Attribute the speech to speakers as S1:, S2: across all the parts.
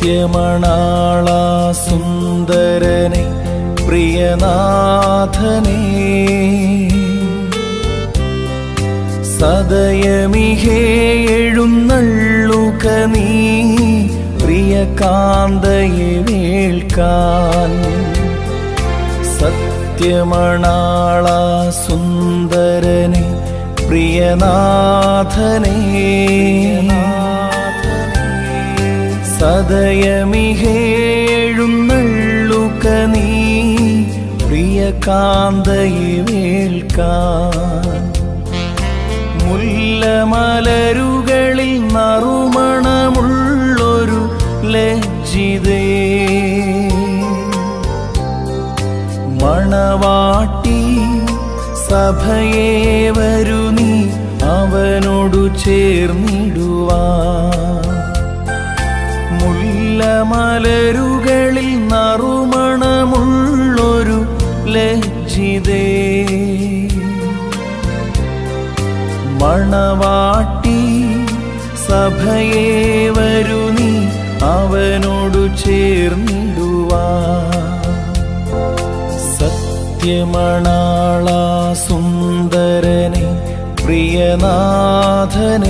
S1: സത്യമണാള സുന്ദരനെ പ്രിയനാഥനേ സദയമിഹേ എഴുന്നള്ളുക നീ പ്രിയകാന്തയെ വേൾക്കാൻ സത്യമണാള സുന്ദരനെ പ്രിയനാഥനേ സദയമിഹേഴുന്നള്ളുക നീ പ്രിയകാന്തയെ വേൾക്കാൻ മുല്ലമലരുകളിൽ നറുമണമുള്ളൊരു ലജ്ജിതേ മണവാട്ടി സഭയെ വരു നീ അവനോടു ചേർന്നിടുവാ മുല്ലമലരുകളിൽ നറുമണമുള്ളൊരു ലജ്ജിതേ മണവാട്ടി സഭയെ വരു നീ അവനോടു ചേർന്നിടുവാ സത്യമണാള സുന്ദരനെ പ്രിയനാഥനേ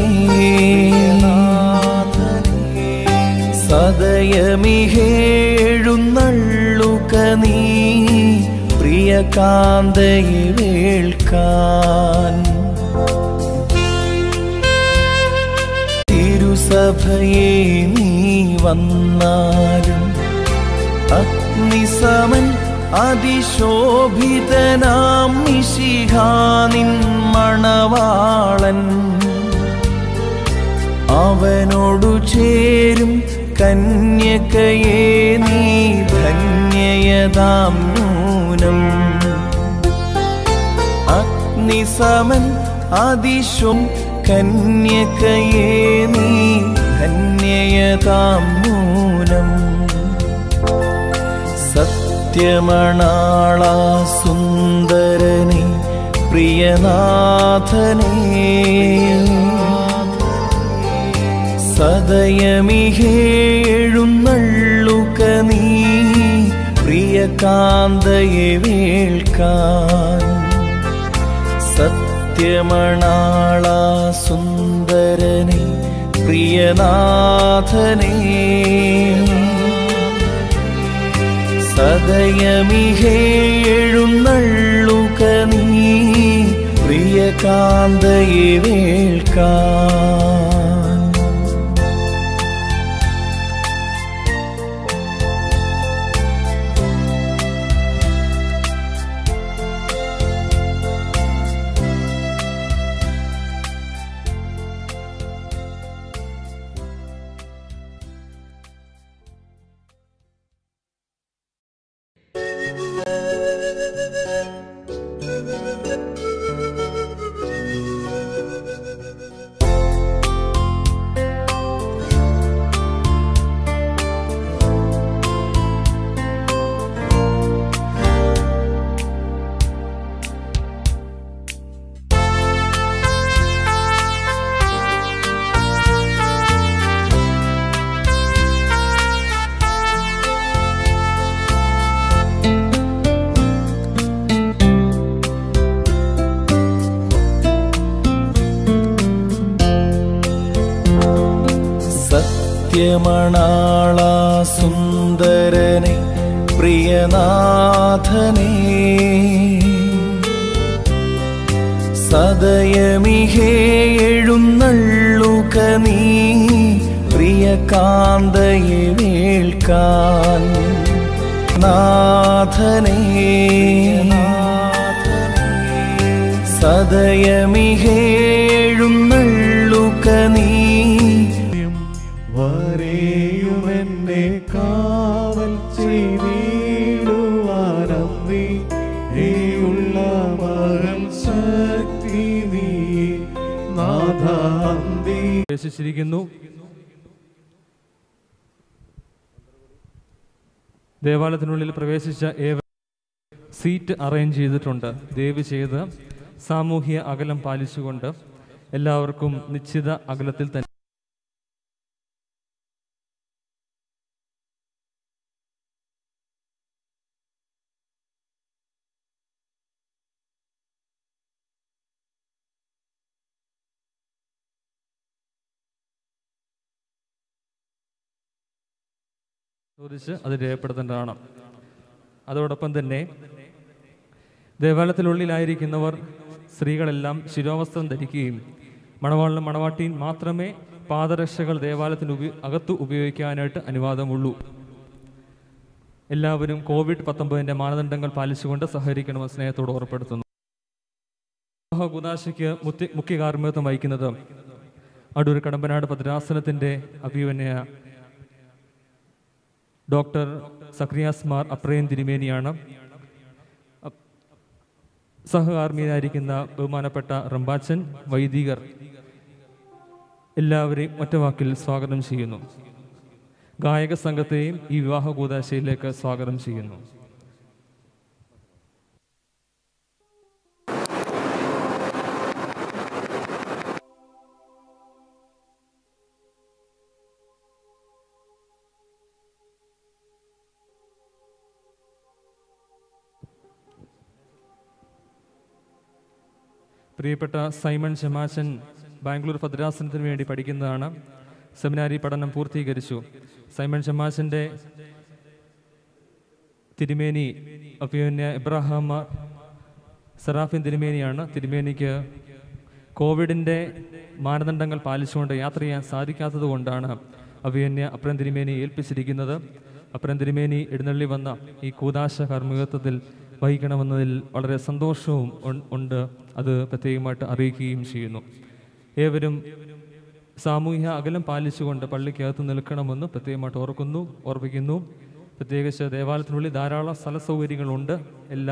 S1: സദയമിഹേഴുന്നള്ളുക നീ പ്രിയകാന്തയെ വേൾക്കാൻ തിരുസഭയെ നീ വന്നാലും അഗ്നിസമൻ അതിശോഭിതനാം മിശിഹാനിൻ മണവാളൻ അവനോടു ചേരും കന്യകയെ നീ ധന്യയതാം നൂനം അഗ്നിസമൻ അതിശും കന്യകയെ നീ ധന്യയതാം നൂനം സത്യമണാള സുന്ദരനെ പ്രിയനാഥനേ സദയമിഹേഴുന്നള്ളുക നീ പ്രിയകാന്തയെ വേൾക്കാൻ സത്യമണാള സുന്ദരനെ പ്രിയനാഥനേ സദയമിഹേഴുന്നള്ളുക നീ പ്രിയകാന്തയെ വേൾക്കാൻ സത്യമണാള സുന്ദരനെ പ്രിയനാഥനേ സദയമിഹേഴുന്നള്ളുക നീ പ്രിയകാന്തയെ വേൾക്കാൻ നാഥനേ സദയമിഹേഴുന്നള്ളുക നീ
S2: വരെയുമെന്നെ കാവൽ ചെയ്തിടുവാനം നീ നീയുള്ള മകൻ ശക്തി നീ നാഥാന്തി
S3: പ്രവേശിച്ചിരിക്കുന്നു ദേവാലയത്തിനുള്ളിൽ പ്രവേശിച്ച ഏവ സീറ്റ് അറേഞ്ച് ചെയ്തിട്ടുണ്ട് ദയവ് ചെയ്ത് സാമൂഹ്യ അകലം പാലിച്ചുകൊണ്ട് എല്ലാവർക്കും നിശ്ചിത അകലത്തിൽ തന്നെ ചോദിച്ച് അത് രേഖപ്പെടുത്തേണ്ടതാണ് അതോടൊപ്പം തന്നെ ദേവാലയത്തിനുള്ളിലായിരിക്കുന്നവർ സ്ത്രീകളെല്ലാം ശിരോവസ്ത്രം ധരിക്കുകയും മണവാളിനും മണവാട്ടിയും മാത്രമേ പാദരക്ഷകൾ ദേവാലയത്തിന് ഉപയോ അകത്ത് ഉപയോഗിക്കാനായിട്ട് അനുവാദമുള്ളൂ എല്ലാവരും കോവിഡ് പത്തൊമ്പതിൻ്റെ മാനദണ്ഡങ്ങൾ പാലിച്ചുകൊണ്ട് സഹകരിക്കണമെന്ന് സ്നേഹത്തോട് ഓർപ്പെടുത്തുന്നു കുദാശയ്ക്ക് മുത്തി മുഖ്യ കാർമ്മികത്വം വഹിക്കുന്നത് അടൂർ കടമ്പനാട് ഭദ്രാസനത്തിൻ്റെ അഭിമന്യ ഡോക്ടർ സക്രിയാസ് മാർ അപ്രയൻ തിരുമേനിയാണ് അപ്- സഹകാർമ്മികനായിരിക്കുന്ന ബഹുമാനപ്പെട്ട റംബാച്ചൻ വൈദികർ എല്ലാവരെയും ഒറ്റവാക്കിൽ സ്വാഗതം ചെയ്യുന്നു ഗായക സംഘത്തെയും ഈ വിവാഹ കൂതാശയിലേക്ക് സ്വാഗതം ചെയ്യുന്നു പ്രിയപ്പെട്ട സൈമൺ ഷമാശൻ ബാംഗ്ലൂർ ഭദ്രാസനത്തിന് വേണ്ടി പഠിക്കുന്നതാണ് സെമിനാരി പഠനം പൂർത്തീകരിച്ചു സൈമൺ ഷമാശൻ്റെ തിരുമേനി അഭിമന്യ ഇബ്രാഹാം മാർ സറാഫിൻ തിരുമേനിയാണ് തിരുമേനിക്ക് കോവിഡിൻ്റെ മാനദണ്ഡങ്ങൾ പാലിച്ചുകൊണ്ട് യാത്ര ചെയ്യാൻ സാധിക്കാത്തത് കൊണ്ടാണ് അഭിമന്യ അപ്രൻ തിരുമേനി ഏൽപ്പിച്ചിരിക്കുന്നത് അപ്രൻ തിരുമേനി എഴുന്നള്ളി വന്ന ഈ കൂതാശ കർമ്മികത്വത്തിൽ വഹിക്കണമെന്നതിൽ വളരെ സന്തോഷവും ഉൺ- ഉണ്ട് അത് പ്രത്യേകമായിട്ട് അറിയിക്കുകയും ചെയ്യുന്നു ഏവരും സാമൂഹ്യ അകലം പാലിച്ചുകൊണ്ട് പള്ളിക്കകത്ത് നിൽക്കണമെന്ന് പ്രത്യേകമായിട്ട് ഓർക്കുന്നു ഓർപ്പിക്കുന്നു പ്രത്യേകിച്ച് ദേവാലയത്തിനുള്ളിൽ ധാരാളം സ്ഥല സൗകര്യങ്ങളുണ്ട് എല്ലാ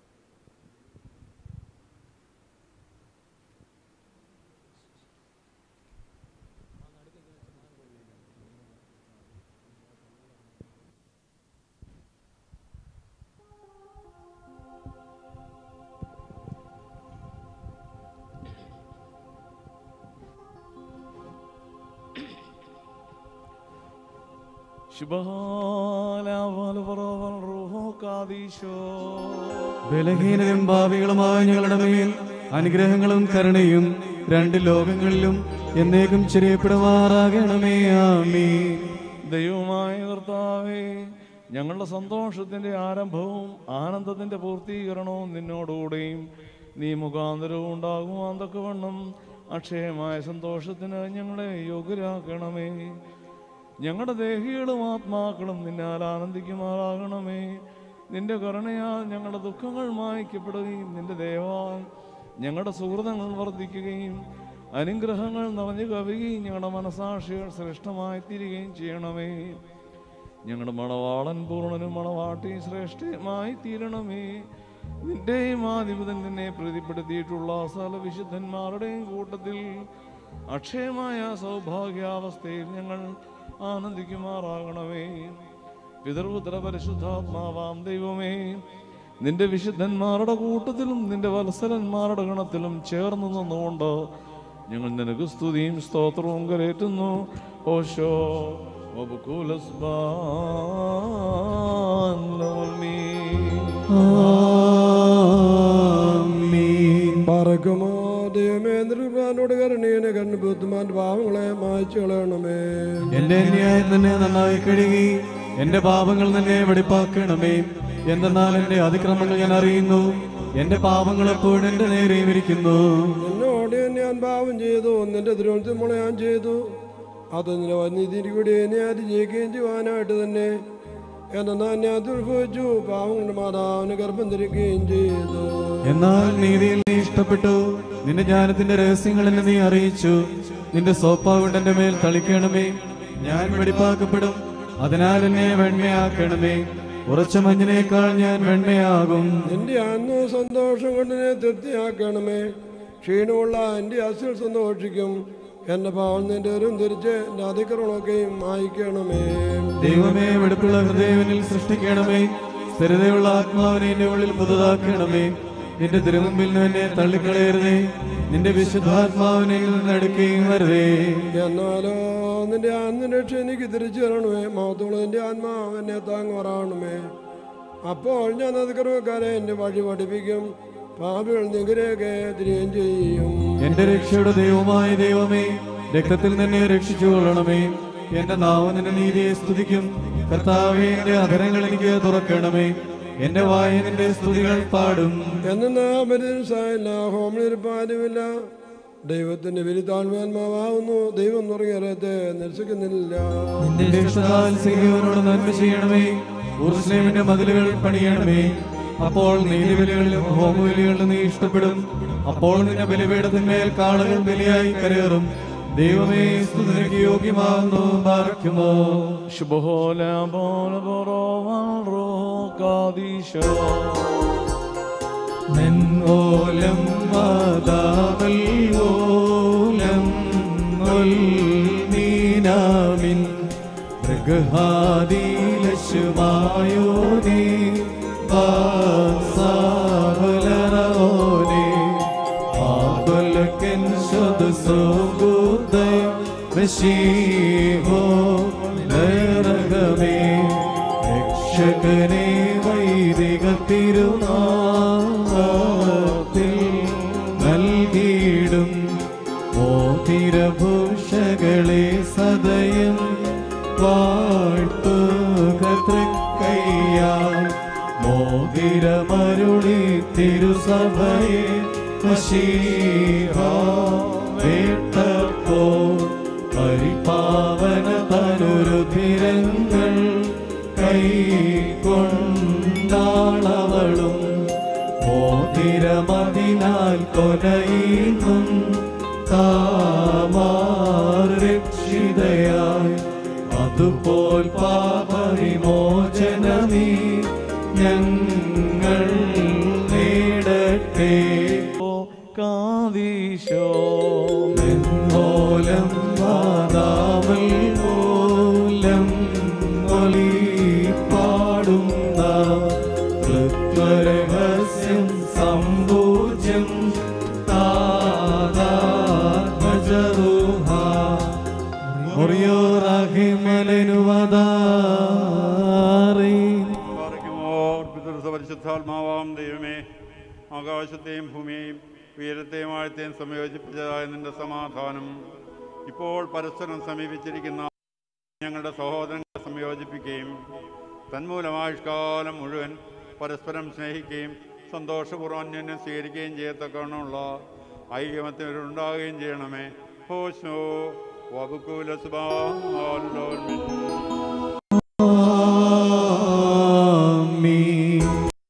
S2: ബലഹീനരും ഭാവികളുമായ ഞങ്ങളുടെ മേൽ അനുഗ്രഹങ്ങളും കരുണയും രണ്ട് ലോകങ്ങളിലും എന്നേക്കും ചെറിയപ്പെടുമാറാകണമേ ആമീ
S4: ദൈവമായ കർത്താവേ ഞങ്ങളുടെ സന്തോഷത്തിന്റെ ആരംഭവും ആനന്ദത്തിന്റെ പൂർത്തീകരണവും നിന്നോടുകൂടെയും നീ മുഖാന്തരവും ഉണ്ടാകുവാൻ തക്കവണ്ണം അക്ഷയമായ സന്തോഷത്തിന് ഞങ്ങളെ യോഗ്യരാക്കണമേ ഞങ്ങളുടെ ദേഹികളും ആത്മാക്കളും നിന്നാൽ ആനന്ദിക്കുമാറാകണമേ നിന്റെ കരുണയാൽ ഞങ്ങളുടെ ദുഃഖങ്ങൾ മായ്ക്കപ്പെടുകയും നിന്റെ ദയവാൽ ഞങ്ങളുടെ സുഹൃതങ്ങൾ വർദ്ധിക്കുകയും അനുഗ്രഹങ്ങൾ നിറഞ്ഞു കവിയുകയും ഞങ്ങളുടെ മനസാക്ഷികൾ ശ്രേഷ്ഠമായി തീരുകയും ചെയ്യണമേ ഞങ്ങളുടെ മണവാളൻ പൂർണ്ണനും മണവാട്ടി ശ്രേഷ്ഠമായി തീരണമേ നിന്റെയും ആധിപതൻ നിന്നെ പ്രീതിപ്പെടുത്തിയിട്ടുള്ള സകല വിശുദ്ധന്മാരുടെയും കൂട്ടത്തിൽ അക്ഷയമായ സൗഭാഗ്യാവസ്ഥയിൽ ഞങ്ങൾ ആനന്ദിക്കുമാറാകണമേ പിതൃപുത്ര പരിശുദ്ധാത്മാവാം ദൈവമേ നിന്റെ വിശുദ്ധന്മാരുടെ കൂട്ടത്തിലും നിന്റെ വത്സരന്മാരുടെ ഗണത്തിലും ചേർന്ന് നിന്നുകൊണ്ട് ഞങ്ങൾ നിനക്ക് സ്തുതിയും സ്തോത്രവും കരേറ്റുന്നു ഓശോ
S2: ആമീൻ
S5: പറക്കുമോ ദൈവമേ നിർവാനോട് കരുണീനെ കണ്ണു ബുദ്ധിമാന്റെ പാവങ്ങളെ മായ്ച്ചു കളയണമേ
S2: എന്റെ അന്യായം തന്നെ നന്നായി കഴുകി എന്റെ പാപങ്ങൾ തന്നെ വെടിപ്പാക്കണമേ എന്തെന്നാൽ എന്റെ അതിക്രമങ്ങൾ ഞാൻ അറിയുന്നു എന്റെ പാപങ്ങൾ എപ്പോഴും എന്റെ നേരെയും ഇരിക്കുന്നു
S5: എന്നോട് ഞാൻ പാവം ചെയ്തു നിന്റെ തിരുവനന്തപുരം ഞാൻ ചെയ്തു അത് നിന്റെ വന്യതിരി കൂടി എന്നെ അതിജയിക്കുകയും ചെയ്യുവാനായിട്ട് തന്നെ എന്നാൽ ഞാൻ ദുർഭവിച്ചു പാവങ്ങളുടെ മാതാവിന് ഗർഭം ധരിക്കുകയും ചെയ്തു
S2: എന്നാൽ നീതിയിൽ നീ ഇഷ്ടപ്പെട്ടു നിന്റെ ജ്ഞാനത്തിന്റെ രഹസ്യങ്ങൾ എന്നെ നീ അറിയിച്ചു നിന്റെ സോപ്പാ കൊണ്ട് എന്റെ മേൽ തളിക്കണമേ ഞാൻ വെടിപ്പാക്കപ്പെടും അതിനാൽ എന്നെ വെണ്മയാക്കണമേ ഉറച്ച മഞ്ഞിനേക്കാൾ ഞാൻ വെണ്മയാകും
S5: നിന്റെ അന്ന് സന്തോഷം കൊണ്ട് എന്നെ തൃപ്തിയാക്കണമേ ക്ഷീണമുള്ള എൻ്റെ അസിൽ സന്തോഷിക്കും എന്റെ പാവം നിന്റെ ഒരു തിരിച്ച് എൻ്റെ അതിക്രമണമൊക്കെയും മായ്ക്കണമേ
S2: ദൈവമേ വെടുപ്പുള്ള ഹൃദയവനിൽ സൃഷ്ടിക്കണമേ സ്ഥിരതയുള്ള ആത്മാവിനെ എന്റെ ഉള്ളിൽ പുതുതാക്കണമേ നിന്റെ തിരുമുമ്പിൽ നിന്ന് എന്നെ തള്ളിക്കളയരുതേ നിന്റെ വിശുദ്ധാത്മാവിനെ നിന്ന് എടുക്കുകയും വരുതേ
S5: എന്നാലോ നിന്റെ അന്ന് രക്ഷ എനിക്ക് തിരിച്ചു തരണമേ മഹത്തോളം നിന്റെ ആത്മാവ് എന്നെ താങ്ങുമാറാണമേ അപ്പോൾ ഞാൻ അതിക്രമക്കാരെ എൻ്റെ വഴി പഠിപ്പിക്കും പാപികൾ നികരെയൊക്കെ തിരികെയും ചെയ്യും
S2: എന്റെ രക്ഷയുടെ ദൈവമായ ദൈവമേ രക്തത്തിൽ നിന്നെ രക്ഷിച്ചു കൊള്ളണമേ എന്റെ നാവ് നിന്റെ നീതിയെ സ്തുതിക്കും കർത്താവേ എന്റെ അധരങ്ങൾ എനിക്ക് തുറക്കണമേ എന്റെ വായ നിന്റെ സ്തുതികൾ പാടും
S5: എന്ന പരിസായില്ല ഹോമിലിരിപ്പാരുമില്ല ദൈവത്തിന്റെ വിരുത്താൺമാന്മാവാകുന്നു ദൈവം നുറങ്ങിയറത്തെ നിരസിക്കുന്നില്ല
S2: നിന്റെ ഇഷ്ടത്താൽ സിഹിയോനോട് നന്മ ചെയ്യണമേ ഉറുസ്ലേമിന്റെ മതിലുകൾ പണിയണമേ അപ്പോൾ നീതിബലികളിലും ഹോമബലികളിലും നീ ഇഷ്ടപ്പെടും അപ്പോൾ നിന്റെ ബലിപീഠത്തിന്മേൽ കാളകൾ ബലിയായി കരേറും ദൈവമേ സ്തുതിക്ക് യോഗ്യമാകുന്നു പാർക്കുമോ
S4: ശുഭോല പോല പൊറോവാൾറോ കാദീശോ
S2: ഓലം മാതാവൽ ഓലം നീനാമിൻ മൃഗഹാദീലശുമായോനേ വാസാവലറോനേ ആകുലക്കൻ ശുദ്ധസോഗുദയ വശീഹോ നരകമേ രക്ഷകനെ വൈദിക തിരുനാമത്തിൽ നൽകിയിടും മോതിരഭൂഷകളെ സദയം വാഴ്ത്തുക തൃക്കയ്യാൽ മോതിരമരുളി തിരുസഭയെ വേട്ടപ്പോ പരിപാവന തനുരുധിരങ്ങൾ കൈകൊണ്ടാളവളും മോതിരമതിനാൽ കൊലയുന്നും താമാർ രക്ഷിതയായി അതുപോൽ പാപവിമോചനമീ ഞങ്ങൾ നേടട്ടെ
S4: കാദീശോ
S2: മൂലം മാതാവൽ മൂലം ഒലി പാടുന്ന തൃത്വരഹസ്യം സമ്പൂജ്യം താതാത്മജറുഹ ഒറിയോറാഹിമലനുവതാറി
S6: പാറയ്ക്കുമോർ പിതൃസപരിശുദ്ധാത്മാവാം ദൈവമേ ആകാശത്തെയും ഭൂമിയെയും ഉയരത്തെയും ആഴത്തെയും സംയോജിപ്പിച്ചതായ നിന്റെ സമാധാനം ഇപ്പോൾ പരസ്പരം സമീപിച്ചിരിക്കുന്ന ഞങ്ങളുടെ സഹോദരങ്ങളെ സംയോജിപ്പിക്കുകയും തന്മൂലമായുഷ്കാലം മുഴുവൻ പരസ്പരം സ്നേഹിക്കുകയും സന്തോഷപൂർവ്വം അന്യോന്യം സ്വീകരിക്കുകയും ചെയ്യത്തക്കവണ്ണമുള്ള ഐക്യമത്യം ഉണ്ടാകുകയും ചെയ്യണമേ ഹോശോ വബുക്കൂല സുബാലോർമിൻ
S2: ആമീൻ.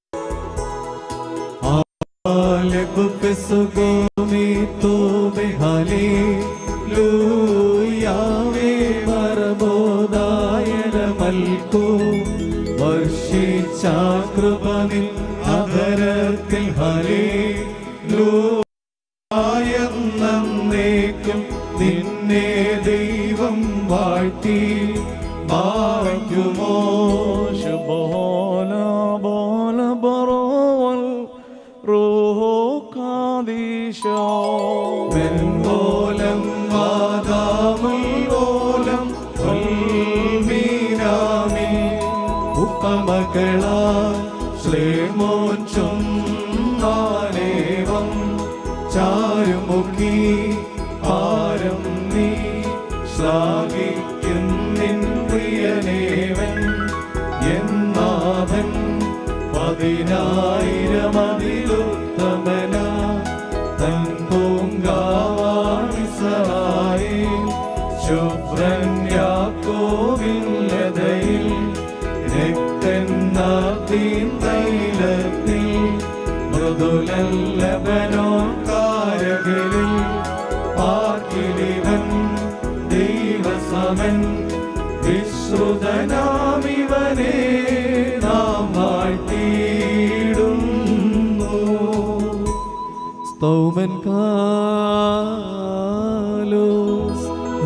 S2: ആലബ് പെസുഗോമി തോബെ ഹല്ലേലൂയാവേ മറബോദായന മൽക്കോ വർഷിച്ച കൃപനിൽ അധരത്തിൽ ഹല്ലേലൂയായെന്നേക്കും നിന്നെ ദൈവം വാഴ്ത്തി ഭാവിക്കുമോ
S4: ശുഭോല ബോല ബറോവൽ റൂഹോ കാദീശോ
S2: വെൺപോലം വാദാമുൽപോലം മീനാമി ഉപമകളാ ശ്ലേമോച്ചും നാനേവം ചാരുമുഖി പാരം നീ ശ്ലാഘിക്കും നിൻ പ്രിയനേവൻ എന്നാഥൻ പതിനായിരം അതിലുത്തമന തൻ പൂങ്കാവാണിസറായി ശുഭ്രൻ യാക്കോവിൻ ലതയിൽ രക്തന്നാത്തിൻ തൈലത്തിൽ മൃദുലല്ലബനോ കാരകളിൽ പാക്കിലിവൻ ദൈവസമൻ വിശ്രുതനാമിവനെ നാം വാഴ്ത്തിയിടുന്നു സ്തൗമൻ കാലോസ്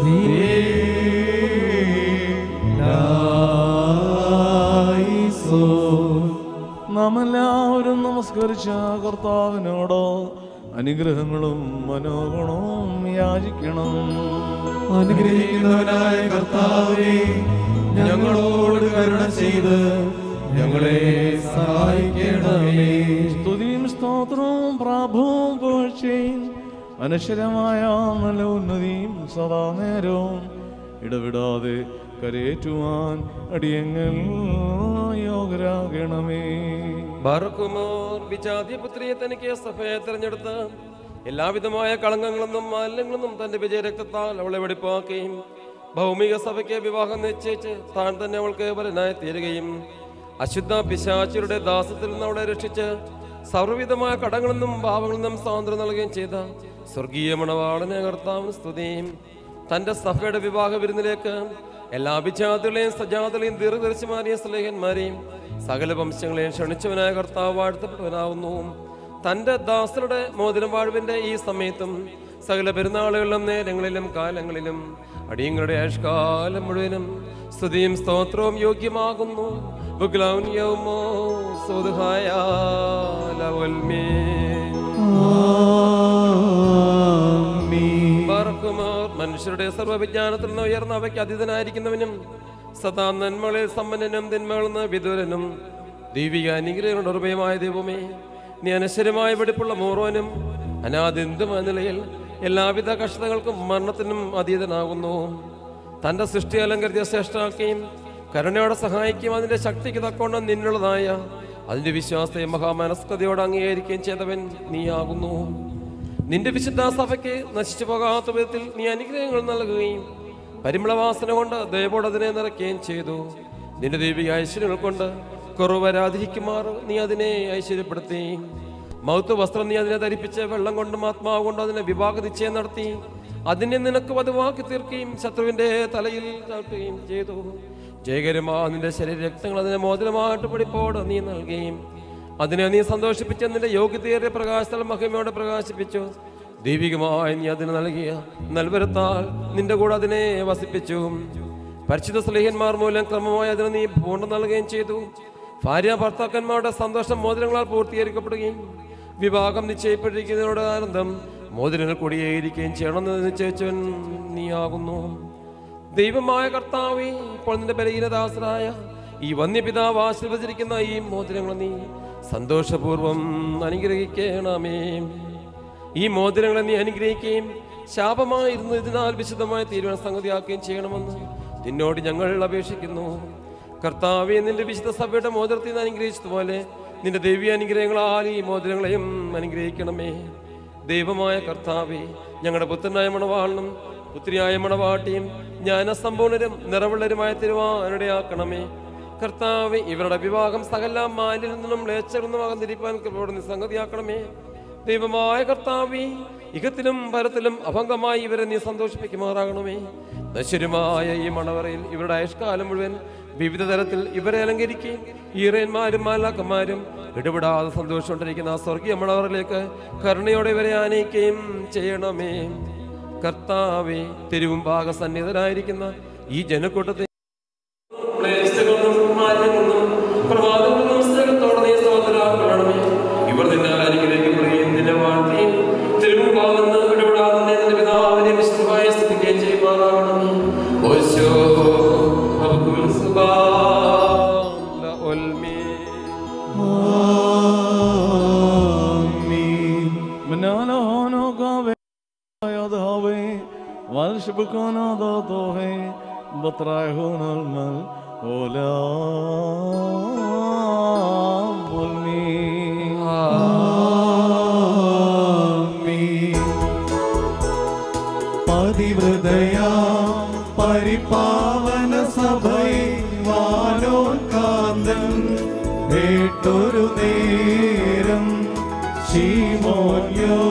S4: നാം എല്ലാവരും നമസ്കരിച്ച കർത്താവിനോട് അനുഗ്രഹങ്ങളും മനോഗുണവും യാചിക്കണം
S2: അനുഗ്രഹിക്കുന്നവനായ കർത്താവേ ഞങ്ങളോട് കരുണ ചെയ്ത് ഞങ്ങളെ സഹായിക്കണമേ
S4: സ്തുതിയും സ്തോത്രവും പ്രാഭവും പുകഴ്ചയും അനശ്വരമായ നല്ല ഉന്നതിയും സദാ നേരവും ഇടവിടാതെ കരയേറ്റുവാൻ അടിയങ്ങൾ യോഗ്യരാകണമേ
S7: ബാറക്കുമോർ വിജാതിപുത്രിയെ തനിക്ക് സഭയെ തിരഞ്ഞെടുത്ത് എല്ലാവിധമായ കളങ്കങ്ങളൊന്നും മാലിന്യങ്ങളൊന്നും തന്റെ വിജയരക്തത്താൽ അവളെ വെടിപ്പാക്കുകയും ഭൗമിക സഭയ്ക്ക് വിവാഹം നിശ്ചയിച്ച് താൻ തന്നെ അവൾക്ക് വരനായി തീരുകയും അശുദ്ധ പിശാചിയുടെ ദാസത്തിൽ നിന്ന് അവളെ രക്ഷിച്ച് സർവ്വവിധമായ കടങ്ങളിൽ നിന്നും പാവങ്ങളിൽ നിന്നും സ്വാതന്ത്ര്യം നൽകുകയും ചെയ്ത സ്വർഗീയ മണവാളനെ കർത്താവിന് സ്തുതിയും തന്റെ സഭയുടെ വിവാഹ വിരുന്നിലേക്ക് എല്ലാ വിജാതികളെയും സജാതികളെയും ദീർഘദർശിമാരെയും സ്ലേഹന്മാരെയും സകല വംശങ്ങളെയും ക്ഷണിച്ചവനായ കർത്താവ് വാഴ്ത്തപ്പെട്ടവനാവുന്നു തന്റെ ദാസരുടെ മോതിരം വാഴ്വിന്റെ ഈ സമയത്തും സകല പെരുന്നാളുകളിലും നേരങ്ങളിലും കാലങ്ങളിലും അടിയങ്ങളുടെ ആഷ്കാലം മുഴുവനും സ്തുതിയും സ്തോത്രവും യോഗ്യമാകുന്നു ബുഗ്ലൗന്യവുമോ സുതുഹായ ലവൽമേ ബറക്കുമാർ മനുഷ്യരുടെ സർവ്വവിജ്ഞാനത്തിൽ നിന്ന് ഉയർന്ന അവയ്ക്ക് അതീതനായിരിക്കുന്നവനും സദാ നന്മകളിൽ സമ്പന്നനും തിന്മകളിൽ നിന്ന് വിദൂരനും ദൈവിക അനുഗ്രഹങ്ങളുടെ ഉറവയുമായ ദൈവമേ നീ അനശ്വരമായ വെടിപ്പുള്ള മോറോനും അനാദിന്തുമായ നിലയിൽ എല്ലാവിധ കഷ്ടതകൾക്കും മരണത്തിനും അതീതനാകുന്നു തന്റെ സൃഷ്ടി അലങ്കരിച്ച ശ്രേഷ്ഠാക്കുകയും കരുണയോടെ സഹായിക്കുകയും അതിന്റെ ശക്തിക്ക് തക്കോണം നിന്നുള്ളതായ അതിന്റെ വിശ്വാസത്തെ മഹാമനസ്കതയോടെ അംഗീകരിക്കുകയും ചെയ്തവൻ നീയാകുന്നു നിന്റെ വിശുദ്ധ സഭയ്ക്ക് നശിച്ചു പോകാത്ത വിധത്തിൽ നീ അനുഗ്രഹങ്ങൾ നൽകുകയും പരിമളവാസന കൊണ്ട് ദയവോട് അതിനെ നിറയ്ക്കുകയും ചെയ്തു നിന്റെ ദൈവിക ഐശ്വര്യങ്ങൾ കൊണ്ട് കുറവ് വരാതിരിക്കുമാർ നീ അതിനെ ഐശ്വര്യപ്പെടുത്തി മൗത്ത് വസ്ത്രം നീ അതിനെ ധരിപ്പിച്ച് വെള്ളം കൊണ്ടും ആത്മാവ് കൊണ്ടും അതിനെ വിവാഹ നിശ്ചയം നടത്തി അതിനെ നിനക്ക് വധുവാക്കി തീർക്കുകയും ശത്രുവിന്റെ തലയിൽ താഴ്ത്തുകയും ചെയ്തു ജയകരമാ നിന്റെ ശരീര രക്തങ്ങൾ അതിനെ മോചനമായിട്ട് പിടിപ്പോട് നീ നൽകുകയും അതിനെ നീ സന്തോഷിപ്പിച്ച് നിന്റെ യോഗ്യതയേറിയ പ്രകാശത്തിൽ മഹിമയോടെ പ്രകാശിപ്പിച്ചു ദൈവികമായി നീ അതിന് നൽകിയ നൽവരത്താൽ നിന്റെ കൂടെ അതിനെ വസിപ്പിച്ചു പരിശുദ്ധ സ്ലേഹന്മാർ മൂലം ക്രമമായി അതിന് നീ പൂർണ്ണ നൽകുകയും ചെയ്തു ഭാര്യ ഭർത്താക്കന്മാരുടെ സന്തോഷം മോതിരങ്ങളാൽ പൂർത്തീകരിക്കപ്പെടുകയും വിവാഹം നിശ്ചയിപ്പെട്ടിരിക്കുന്നതിനോട് ആനന്ദം മോതിരങ്ങൾ കൂടിയേയിരിക്കുകയും ചെയ്യണമെന്ന് നിശ്ചയിച്ചവൻ നീയാകുന്നു ദൈവമായ കർത്താവേ ഇപ്പോൾ നിന്റെ ബലഹീനദാസരായ ഈ വന്യപിതാവ് ആശീർവദിച്ചിരിക്കുന്ന ഈ മോതിരങ്ങൾ നീ സന്തോഷപൂർവം അനുഗ്രഹിക്കണമേ ഈ മോതിരങ്ങളെ നീ അനുഗ്രഹിക്കുകയും ശാപമായിരുന്നു ഇതിനാൽ വിശുദ്ധമായ തീരുമാന സംഗതിയാക്കുകയും ചെയ്യണമെന്ന് നിന്നോട് ഞങ്ങൾ അപേക്ഷിക്കുന്നു കർത്താവെ നിന്റെ വിശുദ്ധ സഭയുടെ മോതിരത്തിൽ നിന്ന് അനുഗ്രഹിച്ചതുപോലെ നിന്റെ ദൈവീയ അനുഗ്രഹങ്ങളാൽ ഈ മോതിരങ്ങളെയും അനുഗ്രഹിക്കണമേ ദൈവമായ കർത്താവെ ഞങ്ങളുടെ പുത്രനായ മണവാളനും പുത്രിയായ മണവാട്ടിയും ജ്ഞാനസമ്പൂർണരും നിറവുള്ളരുമായ തിരുവാനിടയാക്കണമേ കർത്താവെ ഇവരുടെ വിവാഹം സകല മാലിൽ നിന്നും ലേച്ചറുന്നുമാകാതിരിക്കാൻ കൃപയോടെ നീ സംഗതിയാക്കണമേ ദൈവമായ കർത്താവെ ഇകത്തിലും പരത്തിലും അഭംഗമായി ഇവരെ നീ സന്തോഷിപ്പിക്കുമാറാകണമേ നശ്വരമായ ഈ മണവറയിൽ ഇവരുടെ ആയുഷ്കാലം മുഴുവൻ വിവിധ തരത്തിൽ ഇവരെ അലങ്കരിക്കുകയും ഈറയന്മാരും മാലാക്കന്മാരും ഇടപെടാതെ സന്തോഷമുണ്ടിരിക്കുന്ന ആ സ്വർഗീയ മണവറിലേക്ക് കരുണയോടെ ഇവരെ ആനയിക്കുകയും ചെയ്യണമേ കർത്താവെ തെരുവും ഭാഗസന്നിധനായിരിക്കുന്ന ഈ ജനക്കൂട്ടത്തെ ക്ലേശങ്ങളൊന്നും മാറ്റങ്ങളൊന്നും പ്രവാദങ്ങളൊന്നും സ്നേഹത്തോടെ നീ സ്തോത്രമാക്കണമേ. ഇവർ നിന്നാൽ അനുഗ്രഹിക്കപ്പെടുകയും നിന്നെ വാഴ്ത്തുകയും തിരുമുമ്പാകുന്ന ഇടപെടാതെ നിന്റെ പിതാവിനെ വിശുദ്ധമായ സ്തുതിക്കുകയും ചെയ്യുമാറാകണമേ. ഓശോ അബ്ദുൽ സുബ്ഹാന ഉൽമീ.
S4: منالانو قاوي يا ذهبي والشبكون ضوضوهي بطرعهون المل ولا ظلمي
S2: പതിവൃതയാ പരിപാവന സഭയെ വാനോൻ കാന്തൻ കേട്ടൊരു നേരം ശീമോന്യോ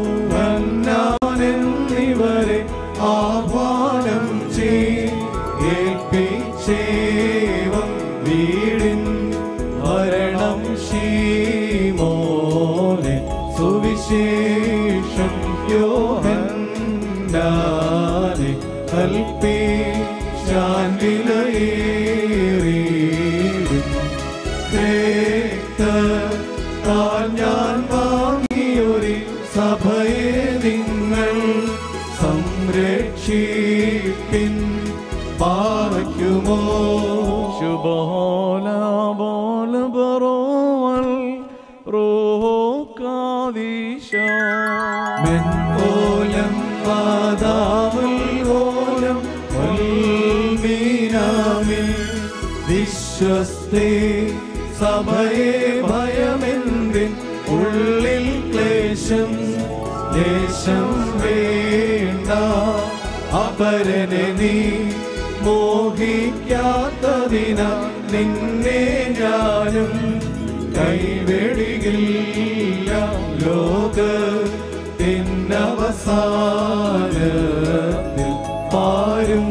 S2: എന്നിവരെ ആഹ്വാനം ചെയ്യിപ്പിച്ചേവം വീടിൻ ഭരണം ശീമോനെ സുവിശേഷം യോഹന്നാനെ കൽപ്പി ശാന്തിലയേറിയിടും താൻ ഞാൻ വാങ്ങിയൊരു സഭയെ നിങ്ങൾ സംരക്ഷിപ്പിൻ പാറയ്ക്കുമോ
S4: شبهولا بول بروال روح قاديشا
S2: മെൻപോലം പാതാവൽ ഓലം മീനാ സ്വസ്തി സഭയെ ഭയമെന്തിൻ ഉള്ളിൽ ക്ലേശം ദേശം വേണ്ട അപരനെ നീ മോഹിക്കാത്തതിന നിന്നെ ഞാനും കൈവെടികില്ല ലോക തിന്നവസാനത്തിൽ പാരും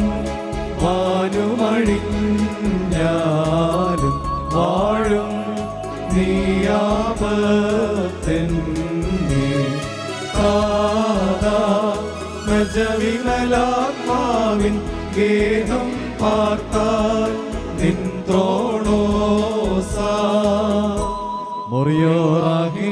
S2: വാനുമഴിഞ്ഞാലും വാഴും നീയാപത്തെന്നെ കാതാ നജവിമലാത്മാവിൻ ഗേഹം പാർത്താൽ നിൻ ത്രോണോസാ മുറിയോറാഹി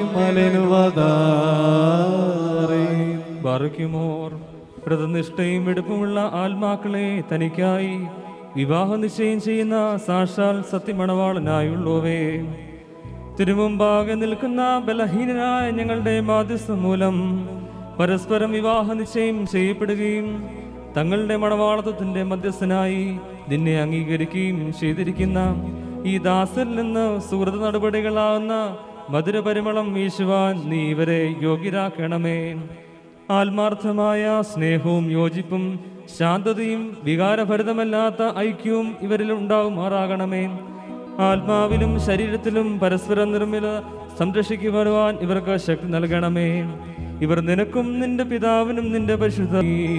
S2: മലനുവതാറേ
S3: ബാറയ്ക്കുമോർ വ്രതനിഷ്ഠയും എടുപ്പുമുള്ള ആത്മാക്കളെ തനിക്കായി വിവാഹ നിശ്ചയം ചെയ്യുന്ന സാക്ഷാൽ സത്യമണവാളനായുള്ളവേ തിരുമുമ്പാകെ നിൽക്കുന്ന ബലഹീനരായ ഞങ്ങളുടെ മാധ്യസ്ഥം മൂലം പരസ്പരം വിവാഹ നിശ്ചയം ചെയ്യപ്പെടുകയും തങ്ങളുടെ മണവാളത്വത്തിന്റെ മധ്യസ്ഥനായി നിന്നെ അംഗീകരിക്കുകയും ചെയ്തിരിക്കുന്ന ഈ ദാസരിൽ നിന്ന് സുഹൃത നടപടികളാവുന്ന മധുരപരിമളം വീശുവാൻ നീ ഇവരെ യോഗ്യരാക്കണമേ ആത്മാർത്ഥമായ സ്നേഹവും യോജിപ്പും ശാന്തതയും വികാരഭരിതമല്ലാത്ത ഐക്യവും ഇവരിൽ ഉണ്ടാവുമാറാകണമേ ആത്മാവിലും ശരീരത്തിലും പരസ്പരം നിർമ്മിത സംരക്ഷിക്കുവാൻ ഇവർക്ക് ശക്തി നൽകണമേ ഇവർ നിനക്കും നിന്റെ പിതാവിനും നിന്റെ പരിശുദ്ധ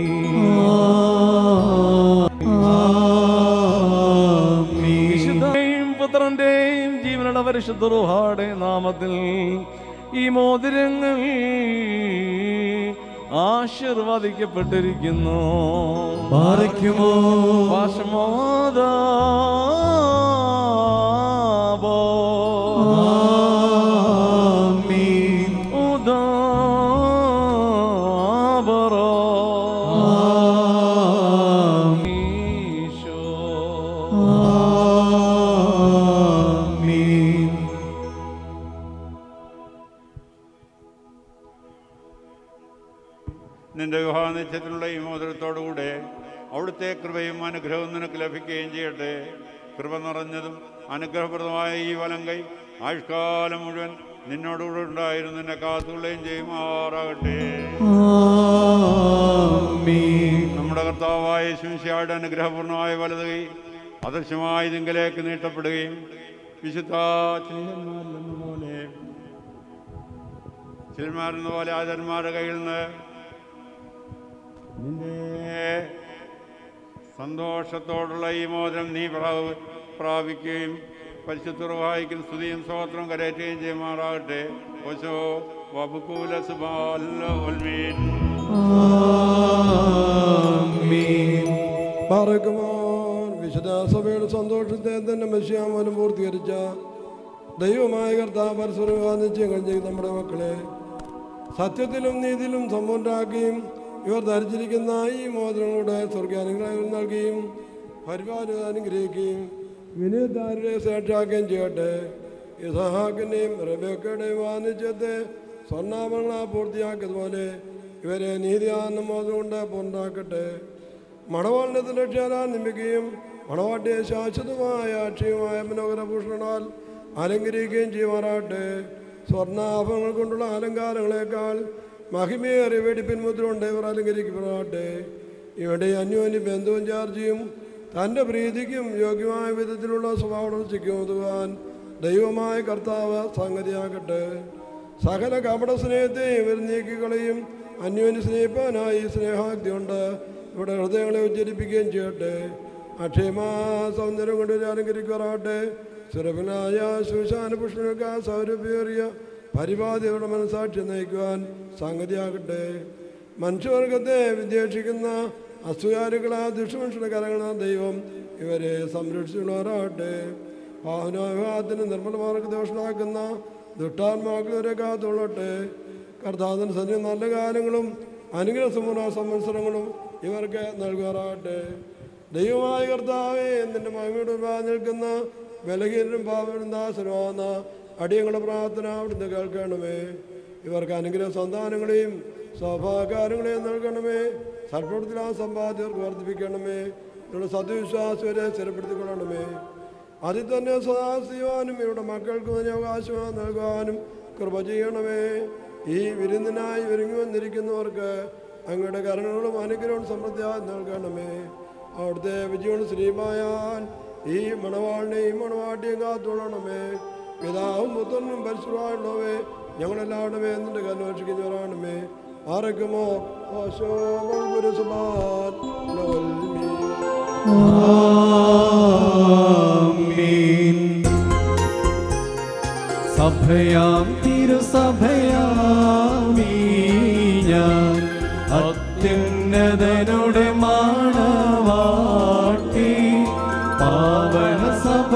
S4: വിശുദ്ധയും പുത്രന്റെയും ജീവനുള്ള പരിശുദ്ധ റുഹാടെ നാമത്തിൽ ഈ മോതിരങ്ങൾ ആശീർവദിക്കപ്പെട്ടിരിക്കുന്നു
S2: പാറയ്ക്കുമോ
S4: വാശമോദാബോ
S2: ആമീൻ
S4: ഉദാബറോ
S2: ആമീൻ
S4: ഈശോ
S2: ആമീൻ
S6: നിന്റെ വിവാഹ നിശ്ചയത്തിനുള്ള ഈ മോതിരത്തോടുകൂടെ അവിടുത്തെ കൃപയും അനുഗ്രഹവും നിനക്ക് ലഭിക്കുകയും ചെയ്യട്ടെ കൃപ നിറഞ്ഞതും അനുഗ്രഹപ്രദമായ ഈ വലം കൈ ആയുഷ്കാലം മുഴുവൻ നിന്നോടുകൂടെ ഉണ്ടായിരുന്നു നിന്നെ കാത്തുകൊള്ളുകയും ചെയ്യുമാറാകട്ടെ
S2: ആമീൻ
S6: നമ്മുടെ കർത്താവായ ശിംശയുടെ അനുഗ്രഹപൂർണമായ വലത് കൈ അദൃശ്യമായ ഇതിങ്കലേക്ക് നീട്ടപ്പെടുകയും വിശുദ്ധ ചിഹ്നന്മാരിലെന്ന പോലെ ചിലന്മാരെന്ന പോലെ ആചാര്യന്മാരുടെ കയ്യിൽ നിന്ന് നിന്റെ സന്തോഷത്തോടുള്ള ഈ മോചനം നീ പ്രാപ- പ്രാപിക്കുകയും പരിശുദ്ധ വായിക്കും സ്തുതിയും സ്തോത്രം കരയറ്റുകയും ചെയ്യുമാറാകട്ടെ ഓശോ വബുക്കൂല സുബാൽമീൻ
S2: ആമീൻ
S5: പാറക്കുമാർ വിശുദ്ധ സഭയുടെ സന്തോഷത്തെ തന്നെ മെസ്സിയാമോനും പൂർത്തീകരിച്ച ദൈവമായ കർത്താവ് പരസ്പരം നിശ്ചയങ്ങൾ ചെയ്ത് നമ്മുടെ മക്കളെ സത്യത്തിലും നീതിയിലും സമ്പൂർണ്ണരാക്കുകയും ഇവർ ധരിച്ചിരിക്കുന്ന ഈ മോതിരങ്ങളുടെ സ്വർഗാനുഗ്രഹങ്ങൾ നൽകുകയും പരിപാലനം അനുഗ്രഹിക്കുകയും വിനയതാരുടെ സാക്ഷാക്കുകയും ചെയ്യട്ടെ ഇസഹാക്കിൻ്റെയും റബേക്കയുടെയും വാനിധ്യത്തെ സ്വർണ്ണാഭരണ പൂർത്തിയാക്കിയതുപോലെ ഇവരെ നീതിയാനം മോദം പൂർണ്ണാക്കട്ടെ മണവാളിനെ രക്ഷാലാൽ നിമിക്കുകയും മണവാട്ടിയെ ശാശ്വതമായ അക്ഷയമായ മനോഹരഭൂഷണാൽ അലങ്കരിക്കുകയും ചെയ്യുമാറാട്ടെ സ്വർണ്ണാഭങ്ങൾ കൊണ്ടുള്ള അലങ്കാരങ്ങളെക്കാൾ മഹിമയേറിയ വെടിപ്പിൻ മുദ്ര കൊണ്ട് ഇവർ അലങ്കരിക്കപ്പെടാട്ടെ ഇവിടെ അന്യോന്യ ബന്ധുവും ചാർജയും തൻ്റെ പ്രീതിക്കും യോഗ്യമായ വിധത്തിലുള്ള സ്വഭാവം ഒതുവാൻ ദൈവമായ കർത്താവ് സംഗതിയാകട്ടെ സകല കപട സ്നേഹത്തെ ഇവർ നീക്കിക്കളയും അന്യോന്യ സ്നേഹിപ്പാനായി സ്നേഹാഗ്തി കൊണ്ട് ഇവിടെ ഹൃദയങ്ങളെ ഉച്ചരിപ്പിക്കുകയും ചെയ്യട്ടെ അക്ഷയമാ സൗന്ദര്യം കൊണ്ട് ഇവരെ അലങ്കരിക്കുവാറാട്ടെ സുരഭനായ സുശാന പുഷ്പനൊക്കെ സൗരഭ്യേറിയ പരിപാടിയുടെ മനസാക്ഷി നയിക്കുവാൻ സംഗതിയാകട്ടെ മനുഷ്യവർഗത്തെ വിദ്വേഷിക്കുന്ന അസുകാരികളാ ദുഷ്ടമനുഷ്യരുടെ കരങ്ങളാ ദൈവം ഇവരെ സംരക്ഷിച്ചുള്ളവരാകട്ടെ വാഹനവിവാഹത്തിന് നിർമ്മല മാർഗ ദോഷമാക്കുന്ന ദുഷ്ടാത്മാക്കളെ കാത്തുള്ളട്ടെ കർത്താവിന് സന്നി നല്ല കാലങ്ങളും അനുഗ്രഹസമ്പൂർണ്ണ സംവത്സരങ്ങളും ഇവർക്ക് നൽകുവാറാകട്ടെ ദൈവമായ കർത്താവെ നിന്റെ മഹിമയുടെ മുമ്പാകെ നിൽക്കുന്ന ബലഹീനരും പാവനും ദാസനുമാകുന്ന അടിയങ്ങളുടെ പ്രാർത്ഥന അവിടുന്ന് കേൾക്കണമേ ഇവർക്ക് അനുഗ്രഹ സന്താനങ്ങളെയും സ്വാഭാകാരങ്ങളെയും നൽകണമേ സൽപ്രവൃത്തിയിൽ ആ സമ്പാദ്യർക്ക് വർദ്ധിപ്പിക്കണമേ നിങ്ങളുടെ സത്യവിശ്വാസം വരെ സ്ഥിരപ്പെടുത്തിക്കൊള്ളണമേ അതിൽ തന്നെ സദാ ചെയ്യുവാനും ഇവരുടെ മക്കൾക്ക് അതിനെ അവകാശമായി നൽകാനും കൃപ ചെയ്യണമേ ഈ വിരുന്നിനായി ഒരുങ്ങി വന്നിരിക്കുന്നവർക്ക് അങ്ങയുടെ കരുണകളും അനുഗ്രഹവും സമൃദ്ധിയായി നൽകണമേ അവിടുത്തെ വിജയവും ശ്രീമായാൽ ഈ മണവാളിനെയും മണവാട്ടിയും കാത്തുകൊള്ളണമേ പിതാവും പുത്രനും പരിശുദ്ധമായുള്ളവേ ഞങ്ങളെല്ലാവരുടെ എന്നിട്ട് കന്വേഷിക്കുന്നവരാണമേ ആരൊക്കെമോ ഗുരുസുമാൻ
S2: ആമീൻ. സഭയാം തിരുസഭയാമീ ഞാൻ അത്യുന്നതനുടെ മാണവാട്ടി പാവന സഭ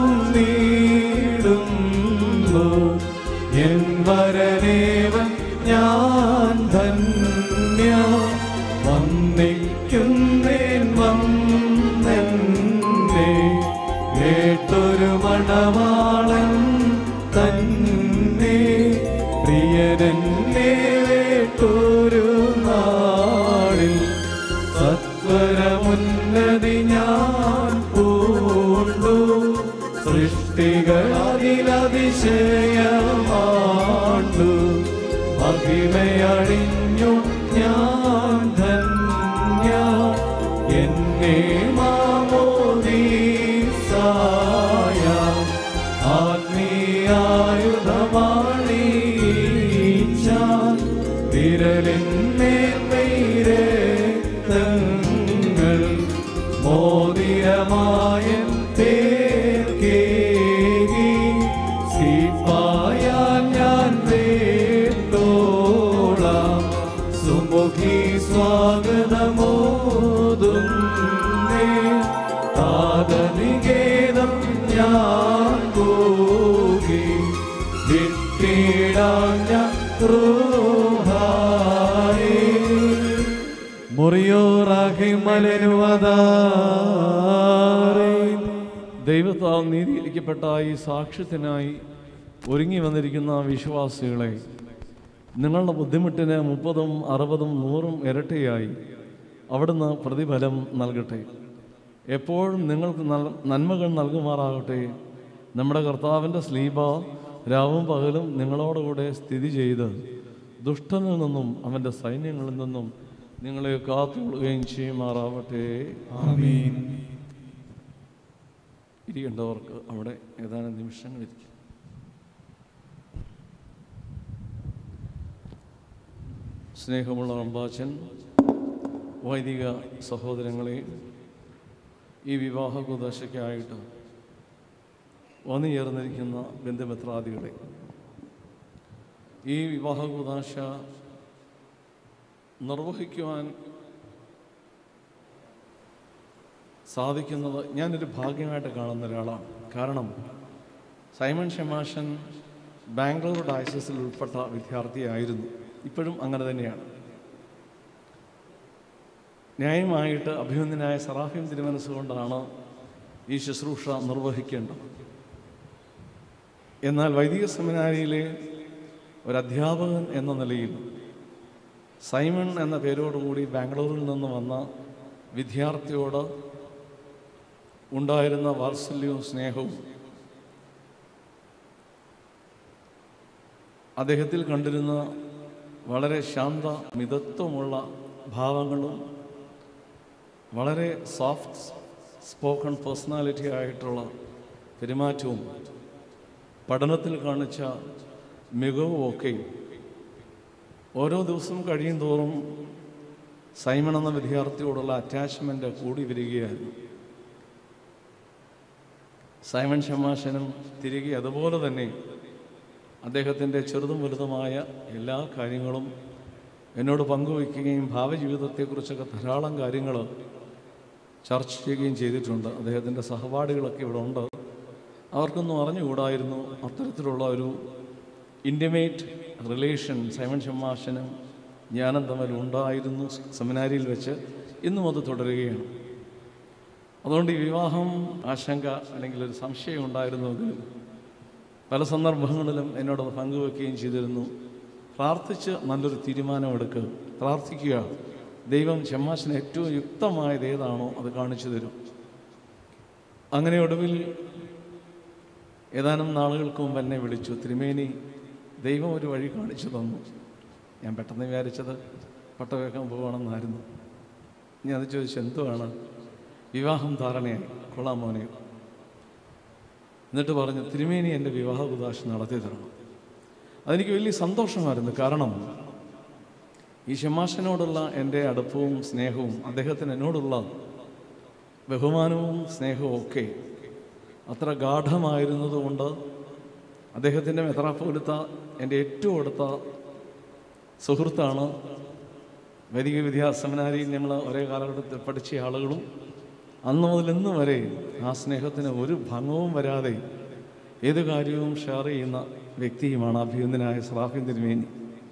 S2: ചൊന്നിടുന്നു എൻ വരനേവൻ ഞാൻ ധന്യ വന്നിക്കുന്നേൻ വന്നെന്നെ കേട്ടൊരു മണവാളൻ തന്നെ പ്രിയനെന്നെ വേട്ടൊരു നാളിൽ സത്വരമുന്നതി ഞാൻ പൂണ്ടു സൃഷ്ടികളതിലതിശയമാണ്ടു മഹിമയണിഞ്ഞു ഞാൻ ധന്യ എന്നെ മാമോദീസായ ആത്മീയായുധമാണീച്ച വിരലിന്മേൽ തങ്ങൾ മോതിരമായ പേർക്കേകി സീപ്പായാൽ ഞാൻ വേട്ടോളാം സുമുഖി സ്വാഗതമോതുന്നേ ആദനികേതം ഞാൻ പോകി വിട്ടിടാം ഞാൻ റൂഹായേ
S4: ദൈവത്താൽ നീതിയിരിക്കപ്പെട്ട ഈ സാക്ഷ്യത്തിനായി ഒരുങ്ങി വന്നിരിക്കുന്ന വിശ്വാസികളെ നിങ്ങളുടെ ബുദ്ധിമുട്ടിന് മുപ്പതും അറുപതും നൂറും ഇരട്ടിയായി അവിടുന്ന് പ്രതിഫലം നൽകട്ടെ എപ്പോഴും നിങ്ങൾക്ക് നൽ- നന്മകൾ നൽകുമാറാകട്ടെ നമ്മുടെ കർത്താവിൻ്റെ സ്ലീബ രാവും പകലും നിങ്ങളോടുകൂടെ സ്ഥിതി ചെയ്ത് ദുഷ്ടനിൽ നിന്നും അവൻ്റെ സൈന്യങ്ങളിൽ നിന്നും നിങ്ങളെ കാത്തുകൊള്ളുകയും ചെയ്യുമാറാവട്ടെ
S2: ആമീൻ
S4: ഇരിക്കേണ്ടവർക്ക് അവിടെ ഏതാനും നിമിഷങ്ങൾ ഇരിക്കും സ്നേഹമുള്ള അമ്പാച്ചൻ വൈദിക സഹോദരങ്ങളെ ഈ വിവാഹ കുദശയ്ക്കായിട്ട് വന്നു ചേർന്നിരിക്കുന്ന ബന്ധുമിത്രാദികളെ ഈ വിവാഹ കുദാശ നിർവഹിക്കുവാൻ സാധിക്കുന്നത് ഞാനൊരു ഭാഗ്യമായിട്ട് കാണുന്ന ഒരാളാണ് കാരണം സൈമൺ ഷമാഷൻ ബാംഗ്ലൂർ ഡയസസിൽ ഉൾപ്പെട്ട വിദ്യാർത്ഥിയായിരുന്നു ഇപ്പോഴും അങ്ങനെ തന്നെയാണ് ന്യായമായിട്ട് അഭിനന്ദനായ സറാഫിം തിരുമനസ്സുകൊണ്ടാണ് ഈ ശുശ്രൂഷ നിർവഹിക്കേണ്ടത് എന്നാൽ വൈദിക സെമിനാരിയിലെ ഒരു അധ്യാപകൻ എന്ന നിലയിൽ സൈമൺ എന്ന പേരോടുകൂടി ബാംഗ്ലൂരിൽ നിന്ന് വന്ന വിദ്യാർത്ഥിയോട് ഉണ്ടായിരുന്ന വാത്സല്യവും സ്നേഹവും അദ്ദേഹത്തിൽ കണ്ടിരുന്ന വളരെ ശാന്ത മിതത്വമുള്ള ഭാവങ്ങളും വളരെ സോഫ്റ്റ് സ്പോക്കൺ പേഴ്സണാലിറ്റി ആയിട്ടുള്ള പെരുമാറ്റവും പഠനത്തിൽ കാണിച്ച മികവും ഒക്കെ ഓരോ ദിവസവും കഴിയും തോറും സൈമൺ എന്ന വിദ്യാർത്ഥിയോടുള്ള അറ്റാച്ച്മെൻ്റ് കൂടി വരികയായിരുന്നു സൈമൺ ഷമാശനും തിരികെ അതുപോലെ തന്നെ അദ്ദേഹത്തിൻ്റെ ചെറുതും വലുതുമായ എല്ലാ കാര്യങ്ങളും എന്നോട് പങ്കുവയ്ക്കുകയും ഭാവജീവിതത്തെക്കുറിച്ചൊക്കെ ധാരാളം കാര്യങ്ങൾ ചർച്ച ചെയ്യുകയും ചെയ്തിട്ടുണ്ട് അദ്ദേഹത്തിൻ്റെ സഹപാഠികളൊക്കെ ഇവിടെ ഉണ്ട് അവർക്കൊന്നും അറിഞ്ഞുകൂടായിരുന്നു അത്തരത്തിലുള്ള ഒരു ഇൻറ്റിമേറ്റ് റിലേഷൻ സൈമൺ ഷമാശനും ഞാനും തമ്മിൽ ഉണ്ടായിരുന്നു സെമിനാരിയിൽ വെച്ച് ഇന്നും അത് തുടരുകയാണ് അതുകൊണ്ട് ഈ വിവാഹം ആശങ്ക അല്ലെങ്കിൽ ഒരു സംശയം ഉണ്ടായിരുന്നുവെങ്കിലും പല സന്ദർഭങ്ങളിലും എന്നോട് പങ്കുവെക്കുകയും ചെയ്തിരുന്നു പ്രാർത്ഥിച്ച് നല്ലൊരു തീരുമാനമെടുക്കുക പ്രാർത്ഥിക്കുക ദൈവം ചെമ്മാശന് ഏറ്റവും യുക്തമായത് ഏതാണോ അത് കാണിച്ചു തരും അങ്ങനെ ഒടുവിൽ ഏതാനും നാളുകൾക്ക് മുമ്പ് എന്നെ വിളിച്ചു തിരുമേനി ദൈവം ഒരു വഴി കാണിച്ചു തന്നു ഞാൻ പെട്ടെന്ന് വിചാരിച്ചത് പട്ട വെക്കാൻ പോവുകയാണെന്നായിരുന്നു ഞാൻ അത് ചോദിച്ചു എന്തുവാണ് വിവാഹം ധാരണയായി കൊള്ളാം മോനെ എന്നിട്ട് പറഞ്ഞു തിരുമേനി എൻ്റെ വിവാഹ ഉദാശ നടത്തി തരണം അതെനിക്ക് വലിയ സന്തോഷമായിരുന്നു കാരണം ഈ ഷമാഷനോടുള്ള എൻ്റെ അടുപ്പവും സ്നേഹവും അദ്ദേഹത്തിന് എന്നോടുള്ള ബഹുമാനവും സ്നേഹവും ഒക്കെ അത്ര ഗാഠമായിരുന്നതുകൊണ്ട് അദ്ദേഹത്തിൻ്റെ മെത്രാപ്പോലത്ത എൻ്റെ ഏറ്റവും അടുത്ത സുഹൃത്താണ് വൈദിക വിദ്യാഭ്യാസ സെമിനാരിയിൽ നമ്മൾ ഒരേ കാലഘട്ടത്തിൽ പഠിച്ച ആളുകളും അന്ന് മുതൽ ഇന്ന് വരെ ആ സ്നേഹത്തിന് ഒരു ഭംഗവും വരാതെ ഏത് കാര്യവും ഷെയർ ചെയ്യുന്ന വ്യക്തിയുമാണ് അഭിനന്ദനായ സ്രാഫിൻ തിരുമേനി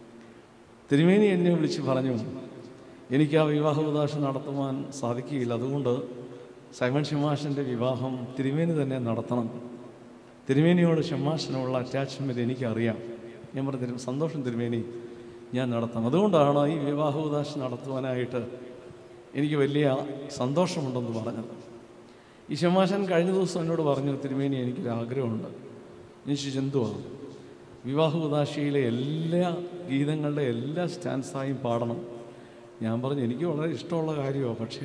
S4: തിരുമേനി എന്നെ വിളിച്ച് പറഞ്ഞു എനിക്ക് ആ വിവാഹ ഉദാശ നടത്തുവാൻ സാധിക്കുകയില്ല അതുകൊണ്ട് സൈമൺ ഷമാഷിൻ്റെ വിവാഹം തിരുമേനി തന്നെ നടത്തണം തിരുമേനിയോട് ഷമാഷിനുള്ള അറ്റാച്ച്മെൻറ്റ് എനിക്കറിയാം ഞാൻ പറഞ്ഞു "തിരു- സന്തോഷം തിരുമേനി ഞാൻ നടത്താം അതുകൊണ്ടാണ് ഈ വിവാഹ ഉദാശ നടത്തുവാനായിട്ട് എനിക്ക് വലിയ സന്തോഷമുണ്ടെന്ന് പറഞ്ഞത് ഈ ഷമാശൻ കഴിഞ്ഞ ദിവസം എന്നോട് പറഞ്ഞു തിരുമേനി എനിക്കൊരു ആഗ്രഹമുണ്ട് ഞാൻ ചോദിച്ചു എന്തുവാ വിവാഹ ഉദാശയിലെ എല്ലാ ഗീതങ്ങളുടെ എല്ലാ സ്റ്റാൻസായും പാടണം ഞാൻ പറഞ്ഞു എനിക്ക് വളരെ ഇഷ്ടമുള്ള കാര്യമാണ് പക്ഷേ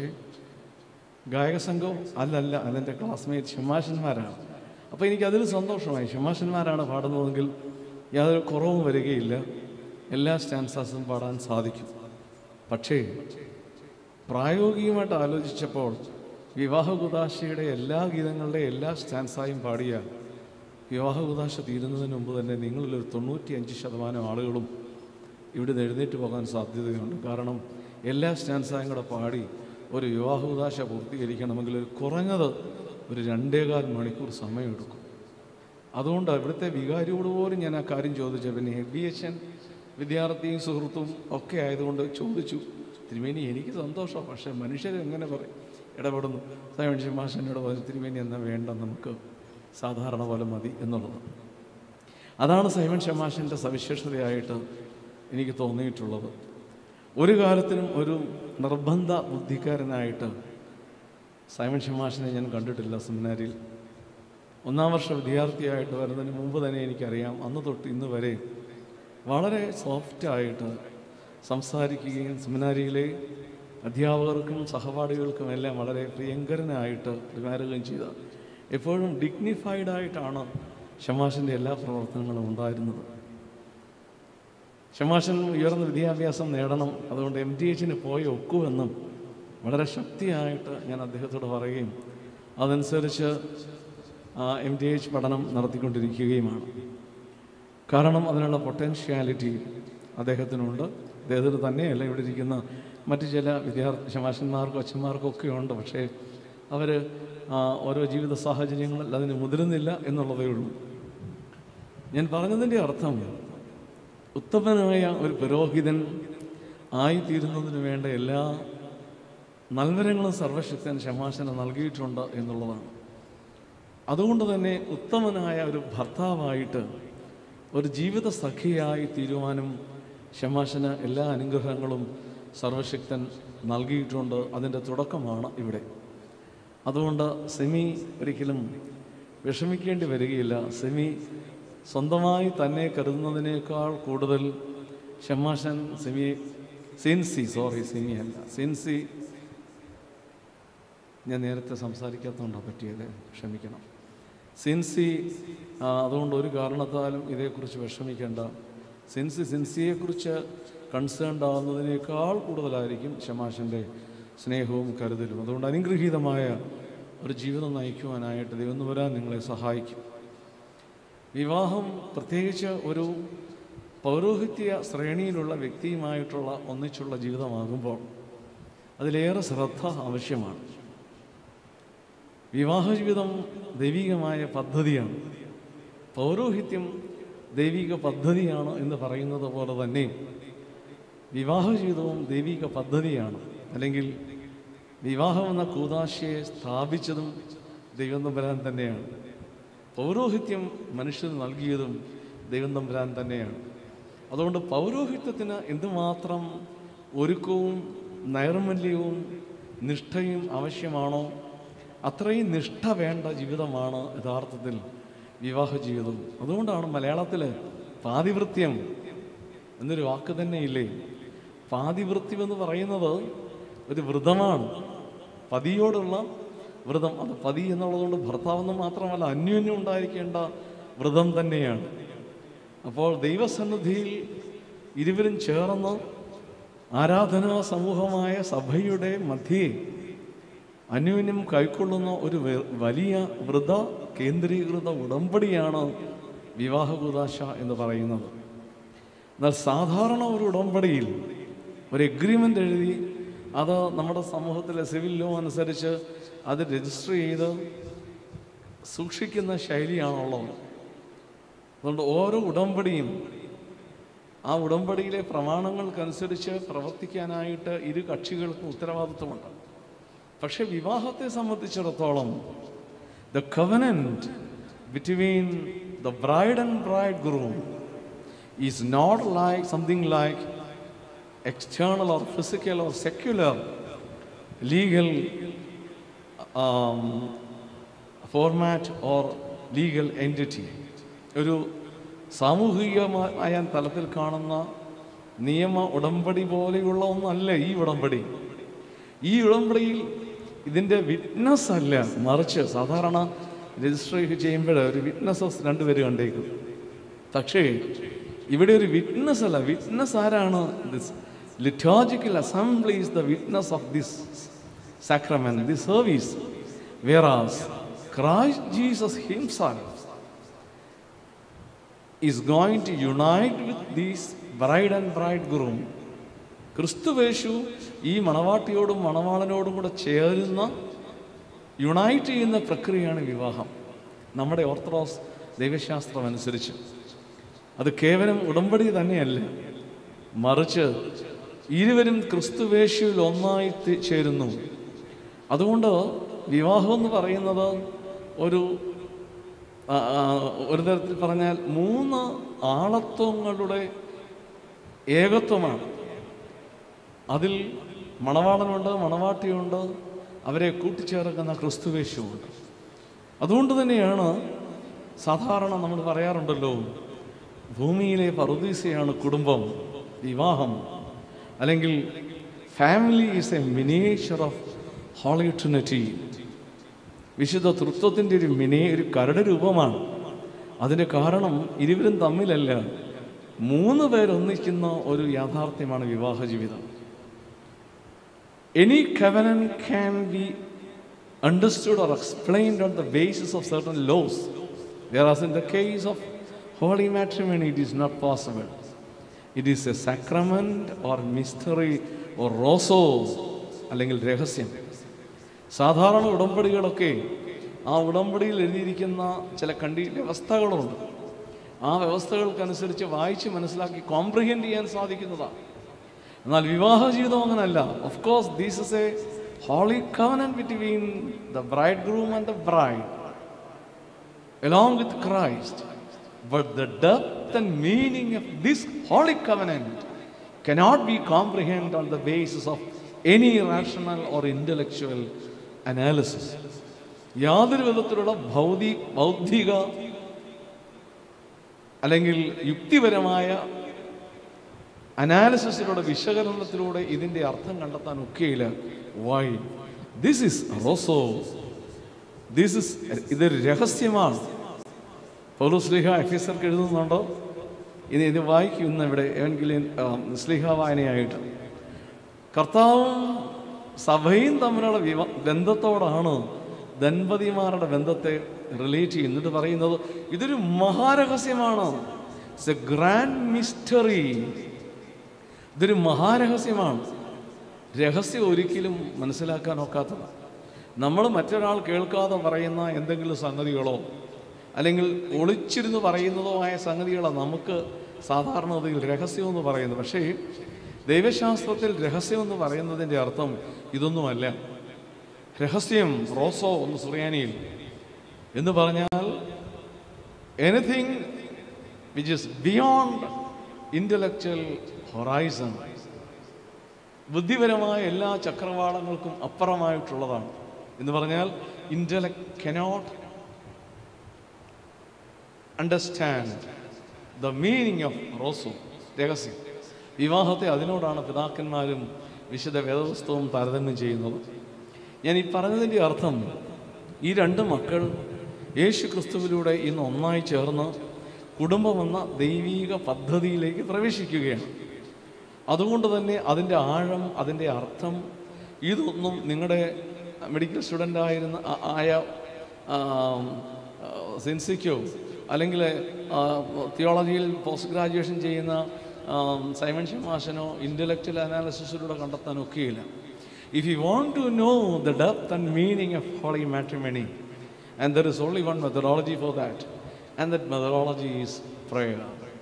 S4: ഗായക സംഘം അല്ലല്ല അതെൻ്റെ ക്ലാസ്മേറ്റ് ഷമാഷന്മാരാണ് അപ്പോൾ എനിക്കതിൽ സന്തോഷമായി ഷമാഷന്മാരാണ് പാടുന്നതെങ്കിൽ യാതൊരു കുറവും വരികയില്ല എല്ലാ സ്റ്റാൻസാസും പാടാൻ സാധിക്കും പക്ഷേ പ്രായോഗികമായിട്ട് ആലോചിച്ചപ്പോൾ വിവാഹ കുദാശയുടെ എല്ലാ ഗീതങ്ങളുടെ എല്ലാ സ്റ്റാൻസായും പാടിയ വിവാഹ കുദാശ തീരുന്നതിന് മുമ്പ് തന്നെ നിങ്ങളിലൊരു തൊണ്ണൂറ്റി അഞ്ച് ശതമാനം ആളുകളും ഇവിടെ നിന്ന് എഴുന്നേറ്റ് പോകാൻ സാധ്യതയുണ്ട് കാരണം എല്ലാ സ്റ്റാൻസായും കൂടെ പാടി ഒരു വിവാഹ കുദാശ പൂർത്തീകരിക്കണമെങ്കിൽ ഒരു കുറഞ്ഞത് ഒരു രണ്ടേകാൽ മണിക്കൂർ സമയമെടുക്കും അതുകൊണ്ട് ഇവിടുത്തെ വികാരിയോട് പോലും ഞാൻ ആ കാര്യം ചോദിച്ചു പിന്നെ ബി എച്ച് എൻ വിദ്യാർത്ഥിയും സുഹൃത്തും ഒക്കെ ആയതുകൊണ്ട് ചോദിച്ചു തിരുമേനി എനിക്ക് സന്തോഷമാണ് പക്ഷേ മനുഷ്യർ എങ്ങനെ പറയും ഇടപെടുന്നു സൈമൻഷി മാഷ് എന്നോട് പറഞ്ഞു തിരുമേനി എന്നാ വേണ്ട നമുക്ക് സാധാരണ പോലെ മതി എന്നുള്ളത് അതാണ് സൈമൺ ഷമാഷിൻ്റെ സവിശേഷതയായിട്ട് എനിക്ക് തോന്നിയിട്ടുള്ളത് ഒരു കാലത്തിനും ഒരു നിർബന്ധ ബുദ്ധിക്കാരനായിട്ട് സൈമൺ ഷമാഷിനെ ഞാൻ കണ്ടിട്ടില്ല സെമിനാരിൽ ഒന്നാം വർഷ വിദ്യാർത്ഥിയായിട്ട് വരുന്നതിന് മുമ്പ് തന്നെ എനിക്കറിയാം അന്ന് തൊട്ട് ഇന്ന് വരെ വളരെ സോഫ്റ്റായിട്ട് സംസാരിക്കുകയും സെമിനാരിയിലെ അധ്യാപകർക്കും സഹപാഠികൾക്കും എല്ലാം വളരെ പ്രിയങ്കരനായിട്ട് പെരുമാറുകയും ചെയ്ത എപ്പോഴും ഡിഗ്നിഫൈഡ് ആയിട്ടാണ് ഷമാഷിൻ്റെ എല്ലാ പ്രവർത്തനങ്ങളും ഉണ്ടായിരുന്നത് ഷമാഷൻ ഉയർന്ന വിദ്യാഭ്യാസം നേടണം അതുകൊണ്ട് എം ടി എച്ചിന് പോയി ഒക്കുമെന്നും വളരെ ശക്തിയായിട്ട് ഞാൻ അദ്ദേഹത്തോട് പറയുകയും അതനുസരിച്ച് എം ടി എച്ച് പഠനം നടത്തിക്കൊണ്ടിരിക്കുകയുമാണ് കാരണം അതിനുള്ള പൊട്ടൻഷ്യാലിറ്റി അദ്ദേഹത്തിനുണ്ട് അദ്ദേഹത്തിന് തന്നെയല്ല ഇവിടെ ഇരിക്കുന്ന മറ്റു ചില വിദ്യാർത്ഥി ശമാശന്മാർക്കും അച്ഛന്മാർക്കും ഒക്കെ ഉണ്ട് പക്ഷേ അവർ ഓരോ ജീവിത സാഹചര്യങ്ങളിൽ അതിന് മുതിരുന്നില്ല എന്നുള്ളതേ ഉള്ളൂ ഞാൻ പറഞ്ഞതിൻ്റെ അർത്ഥം ഉത്തമനായ ഒരു പുരോഹിതൻ ആയിത്തീരുന്നതിന് വേണ്ട എല്ലാ നൽവരങ്ങളും സർവശക്തൻ ശമാശന നൽകിയിട്ടുണ്ട് എന്നുള്ളതാണ് അതുകൊണ്ട് തന്നെ ഉത്തമനായ ഒരു ഭർത്താവായിട്ട് ഒരു ജീവിത സഖിയായി തീരുവാനും ഷമാശന് എല്ലാ അനുഗ്രഹങ്ങളും സർവശക്തൻ നൽകിയിട്ടുണ്ട് അതിൻ്റെ തുടക്കമാണ് ഇവിടെ അതുകൊണ്ട് സെമി ഒരിക്കലും വിഷമിക്കേണ്ടി വരികയില്ല സെമി സ്വന്തമായി തന്നെ കരുതുന്നതിനേക്കാൾ കൂടുതൽ ഷമാശൻ സെമി സിൻസി സോറി സെമി അല്ല സിൻസി ഞാൻ നേരത്തെ സംസാരിക്കാത്തതുകൊണ്ടാണ് പറ്റിയത് ക്ഷമിക്കണം സിൻസി ആ, അതുകൊണ്ട് ഒരു കാരണത്താലും ഇതേക്കുറിച്ച് വിഷമിക്കേണ്ട സിൻസി സിൻസിയെക്കുറിച്ച് കൺസേൺഡ് ആവുന്നതിനേക്കാൾ കൂടുതലായിരിക്കും ഷമാഷിൻ്റെ സ്നേഹവും കരുതലും അതുകൊണ്ട് അനുഗ്രഹീതമായ ഒരു ജീവിതം നയിക്കുവാനായിട്ട് ദൈവം വരാൻ നിങ്ങളെ സഹായിക്കും വിവാഹം പ്രത്യേകിച്ച് ഒരു പൗരോഹിത്യ ശ്രേണിയിലുള്ള വ്യക്തിയുമായിട്ടുള്ള ഒന്നിച്ചുള്ള ജീവിതമാകുമ്പോൾ അതിലേറെ ശ്രദ്ധ ആവശ്യമാണ് വിവാഹ ജീവിതം ദൈവികമായ പദ്ധതിയാണ് പൗരോഹിത്യം ദൈവിക പദ്ധതിയാണ് എന്ന് പറയുന്നത് പോലെ തന്നെ വിവാഹ ജീവിതവും ദൈവിക പദ്ധതിയാണ് അല്ലെങ്കിൽ വിവാഹം എന്ന കൂതാശയെ സ്ഥാപിച്ചതും ദൈവം തമ്പുരാൻ തന്നെയാണ് പൗരോഹിത്യം മനുഷ്യന് നൽകിയതും ദൈവം തമ്പുരാൻ തന്നെയാണ് അതുകൊണ്ട് പൗരോഹിത്യത്തിന് എന്തുമാത്രം ഒരുക്കവും നൈർമല്യവും നിഷ്ഠയും ആവശ്യമാണോ അത്രയും നിഷ്ഠ വേണ്ട ജീവിതമാണ് യഥാർത്ഥത്തിൽ വിവാഹ ജീവിതവും അതുകൊണ്ടാണ് മലയാളത്തിൽ പാതിവൃത്യം എന്നൊരു വാക്ക് തന്നെ ഇല്ലേ പാതിവൃത്യം എന്ന് പറയുന്നത് ഒരു വ്രതമാണ് പതിയോടുള്ള വ്രതം അത് പതി എന്നുള്ളതുകൊണ്ട് ഭർത്താവെന്ന് മാത്രമല്ല അന്യോന്യം ഉണ്ടായിരിക്കേണ്ട വ്രതം തന്നെയാണ് അപ്പോൾ ദൈവസന്നിധിയിൽ ഇരുവരും ചേർന്ന് ആരാധനാ സമൂഹമായ സഭയുടെ മധ്യേ അന്യോന്യം കൈക്കൊള്ളുന്ന ഒരു വെ- വലിയ വ്രത കേന്ദ്രീകൃത ഉടമ്പടിയാണ് വിവാഹ കൂതാശ എന്ന് പറയുന്നത് എന്നാൽ സാധാരണ ഒരു ഉടമ്പടിയിൽ ഒരു എഗ്രിമെൻ്റ് എഴുതി അത് നമ്മുടെ സമൂഹത്തിലെ സിവിൽ ലോ അനുസരിച്ച് അത് രജിസ്റ്റർ ചെയ്ത് സൂക്ഷിക്കുന്ന ശൈലിയാണുള്ളത് അതുകൊണ്ട് ഓരോ ഉടമ്പടിയും ആ ഉടമ്പടിയിലെ പ്രമാണങ്ങൾക്കനുസരിച്ച് പ്രവർത്തിക്കാനായിട്ട് ഇരു കക്ഷികൾക്കും ഉത്തരവാദിത്വമുണ്ട് പക്ഷെ വിവാഹത്തെ സംബന്ധിച്ചിടത്തോളം the covenant between the bride and bride groom is not like something like external or physical or secular legal um, format or legal entity ഒരു സാമൂഹികമായ തലത്തിൽ കാണുന്ന നിയമ ഉടമ്പടി പോലെയുള്ള ഒന്നല്ല ഈ ഉടമ്പടി ഈ ഉടമ്പടിയിൽ ഇതിൻ്റെ വിറ്റ്നസ് അല്ല മറിച്ച് സാധാരണ രജിസ്റ്റർ ചെയ്യുമ്പോൾ ഒരു വിറ്റ്നസസ് രണ്ടുപേര് കണ്ടേക്കും പക്ഷേ ഇവിടെ ഒരു വിറ്റ്നസ് അല്ല വിറ്റ്നസ് ആരാണ് this liturgical assembly is the witness of this sacrament this service whereas Christ Jesus himself is going to unite with these bride and bridegroom ക്രിസ്തുവേശു ഈ മണവാട്ടിയോടും മണവാളനോടും കൂടെ ചേരുന്ന യുണൈറ്റ് ചെയ്യുന്ന പ്രക്രിയയാണ് വിവാഹം നമ്മുടെ ഓർത്തഡോക്സ് ദൈവശാസ്ത്രം അനുസരിച്ച് അത് കേവലം ഉടമ്പടി തന്നെയല്ല മറിച്ച് ഇരുവരും ക്രിസ്തുവേശുവിൽ ഒന്നായി തി- ചേരുന്നു അതുകൊണ്ട് വിവാഹം എന്ന് പറയുന്നത് ഒരു ആ, ആ, ഒരു തരത്തിൽ പറഞ്ഞാൽ മൂന്ന് ആളത്വങ്ങളുടെ ഏകത്വമാണ് അതിൽ മണവാളനുണ്ട് മണവാട്ടിയുണ്ട് അവരെ കൂട്ടിച്ചേർക്കുന്ന ക്രിസ്തുവേശുവുണ്ട് അതുകൊണ്ട് തന്നെയാണ് സാധാരണ നമ്മൾ പറയാറുണ്ടല്ലോ ഭൂമിയിലെ പറുദീസയാണ് കുടുംബം വിവാഹം അല്ലെങ്കിൽ family is a miniature of holy Trinity വിശുദ്ധ തൃത്വത്തിൻ്റെ ഒരു മിനി ഒരു കരട് രൂപമാണ് അതിൻ്റെ കാരണം ഇരുവരും തമ്മിലല്ല മൂന്ന് പേരൊന്നിക്കുന്ന ഒരു യാഥാർത്ഥ്യമാണ് വിവാഹ ജീവിതം any covenant can be understood or explained on the basis of certain laws, whereas in the case of holy matrimony, it is not possible. It is a sacrament or mystery or roso അല്ലെങ്കിൽ രഹസ്യം സാധാരണ ഉടമ്പടികളൊക്കെ ആ ഉടമ്പടിയിൽ എഴുതിയിരിക്കുന്ന ചില കണ്ടി വ്യവസ്ഥകളുണ്ട് ആ വ്യവസ്ഥകൾക്കനുസരിച്ച് വായിച്ച് മനസ്സിലാക്കി കോംപ്രിഹെൻഡ് ചെയ്യാൻ സാധിക്കുന്നതാണ് എന്നാൽ വിവാഹ ജീവിതം അങ്ങനല്ല of course these is a holy covenant between the bride groom and the bride along with Christ. But the depth and meaning of this holy covenant cannot be comprehended on the basis of any rational or intellectual analysis. യാതൊരു വിധത്തിലുള്ള ഭൗതി ബൗദ്ധിക അല്ലെങ്കിൽ യുക്തിപരമായ അനാലിസിസിലൂടെ വിശകലനത്തിലൂടെ ഇതിൻ്റെ അർത്ഥം കണ്ടെത്താൻ ഒക്കെയില്ല why this is റോസോ ദിസ് ഇസ് ഇതൊരു രഹസ്യമാണ് പൗലോസ്ലിഹ എഫീസർക്ക് എഴുതുന്നുണ്ടോ ഇത് ഇത് വായിക്കുന്ന ഇവിടെ എവൻകിലിയൻ സ്ലിഹ വായനയായിട്ട് കർത്താവും സഭയും തമ്മിലുള്ള വിവ ബന്ധത്തോടാണ് ദമ്പതിമാരുടെ ബന്ധത്തെ റിലേറ്റ് ചെയ്യുന്നത് എന്നിട്ട് പറയുന്നത് ഇതൊരു മഹാരഹസ്യമാണ് ഇറ്റ്സ് എ ഗ്രാൻഡ് മിസ്റ്ററി ഇതൊരു മഹാരഹസ്യമാണ് രഹസ്യം ഒരിക്കലും മനസ്സിലാക്കാൻ ഒക്കാത്തതാണ് നമ്മൾ മറ്റൊരാൾ കേൾക്കാതെ പറയുന്ന എന്തെങ്കിലും സംഗതികളോ അല്ലെങ്കിൽ ഒളിച്ചിരുന്ന് പറയുന്നതോ ആയ സംഗതികളാണ് നമുക്ക് സാധാരണഗതിയിൽ രഹസ്യമെന്ന് പറയുന്നത് പക്ഷേ ദൈവശാസ്ത്രത്തിൽ രഹസ്യമെന്ന് പറയുന്നതിൻ്റെ അർത്ഥം ഇതൊന്നുമല്ല രഹസ്യം റോസോ ഒന്ന് സുറിയാനിയിൽ എന്ന് പറഞ്ഞാൽ anything which is beyond intellectual horizon ബുദ്ധിപരമായ എല്ലാ ചക്രവാളങ്ങൾക്കും അപ്പുറമായിട്ടുള്ളതാണ് എന്ന് പറഞ്ഞാൽ intellect cannot understand the meaning of റോസു രഹസ്യം വിവാഹത്തെ അതിനോടാണ് പിതാക്കന്മാരും വിശുദ്ധ വേദപുസ്തകവും താരതമ്യം ചെയ്യുന്നത് ഞാൻ ഈ പറഞ്ഞതിൻ്റെ അർത്ഥം ഈ രണ്ട് മക്കൾ യേശു ക്രിസ്തുവിലൂടെ ഇന്ന് ഒന്നായി ചേർന്ന് കുടുംബമെന്ന ദൈവീക പദ്ധതിയിലേക്ക് പ്രവേശിക്കുകയാണ് അതുകൊണ്ട് തന്നെ അതിൻ്റെ ആഴം അതിൻ്റെ അർത്ഥം ഇതൊന്നും നിങ്ങളുടെ മെഡിക്കൽ സ്റ്റുഡൻ്റ് ആയിരുന്ന ആ- ആയ സെൻസിക്കോ അല്ലെങ്കിൽ തിയോളജിയിൽ പോസ്റ്റ് ഗ്രാജുവേഷൻ ചെയ്യുന്ന ആം, സൈമൺ ഷമാശനോ ഇൻ്റലക്ച്വൽ അനാലിസിസിലൂടെ കണ്ടെത്താൻ ഒക്കെയില്ല if you want to know the depth and meaning of holy matrimony and there is only one methodology for that and that methodology is prayer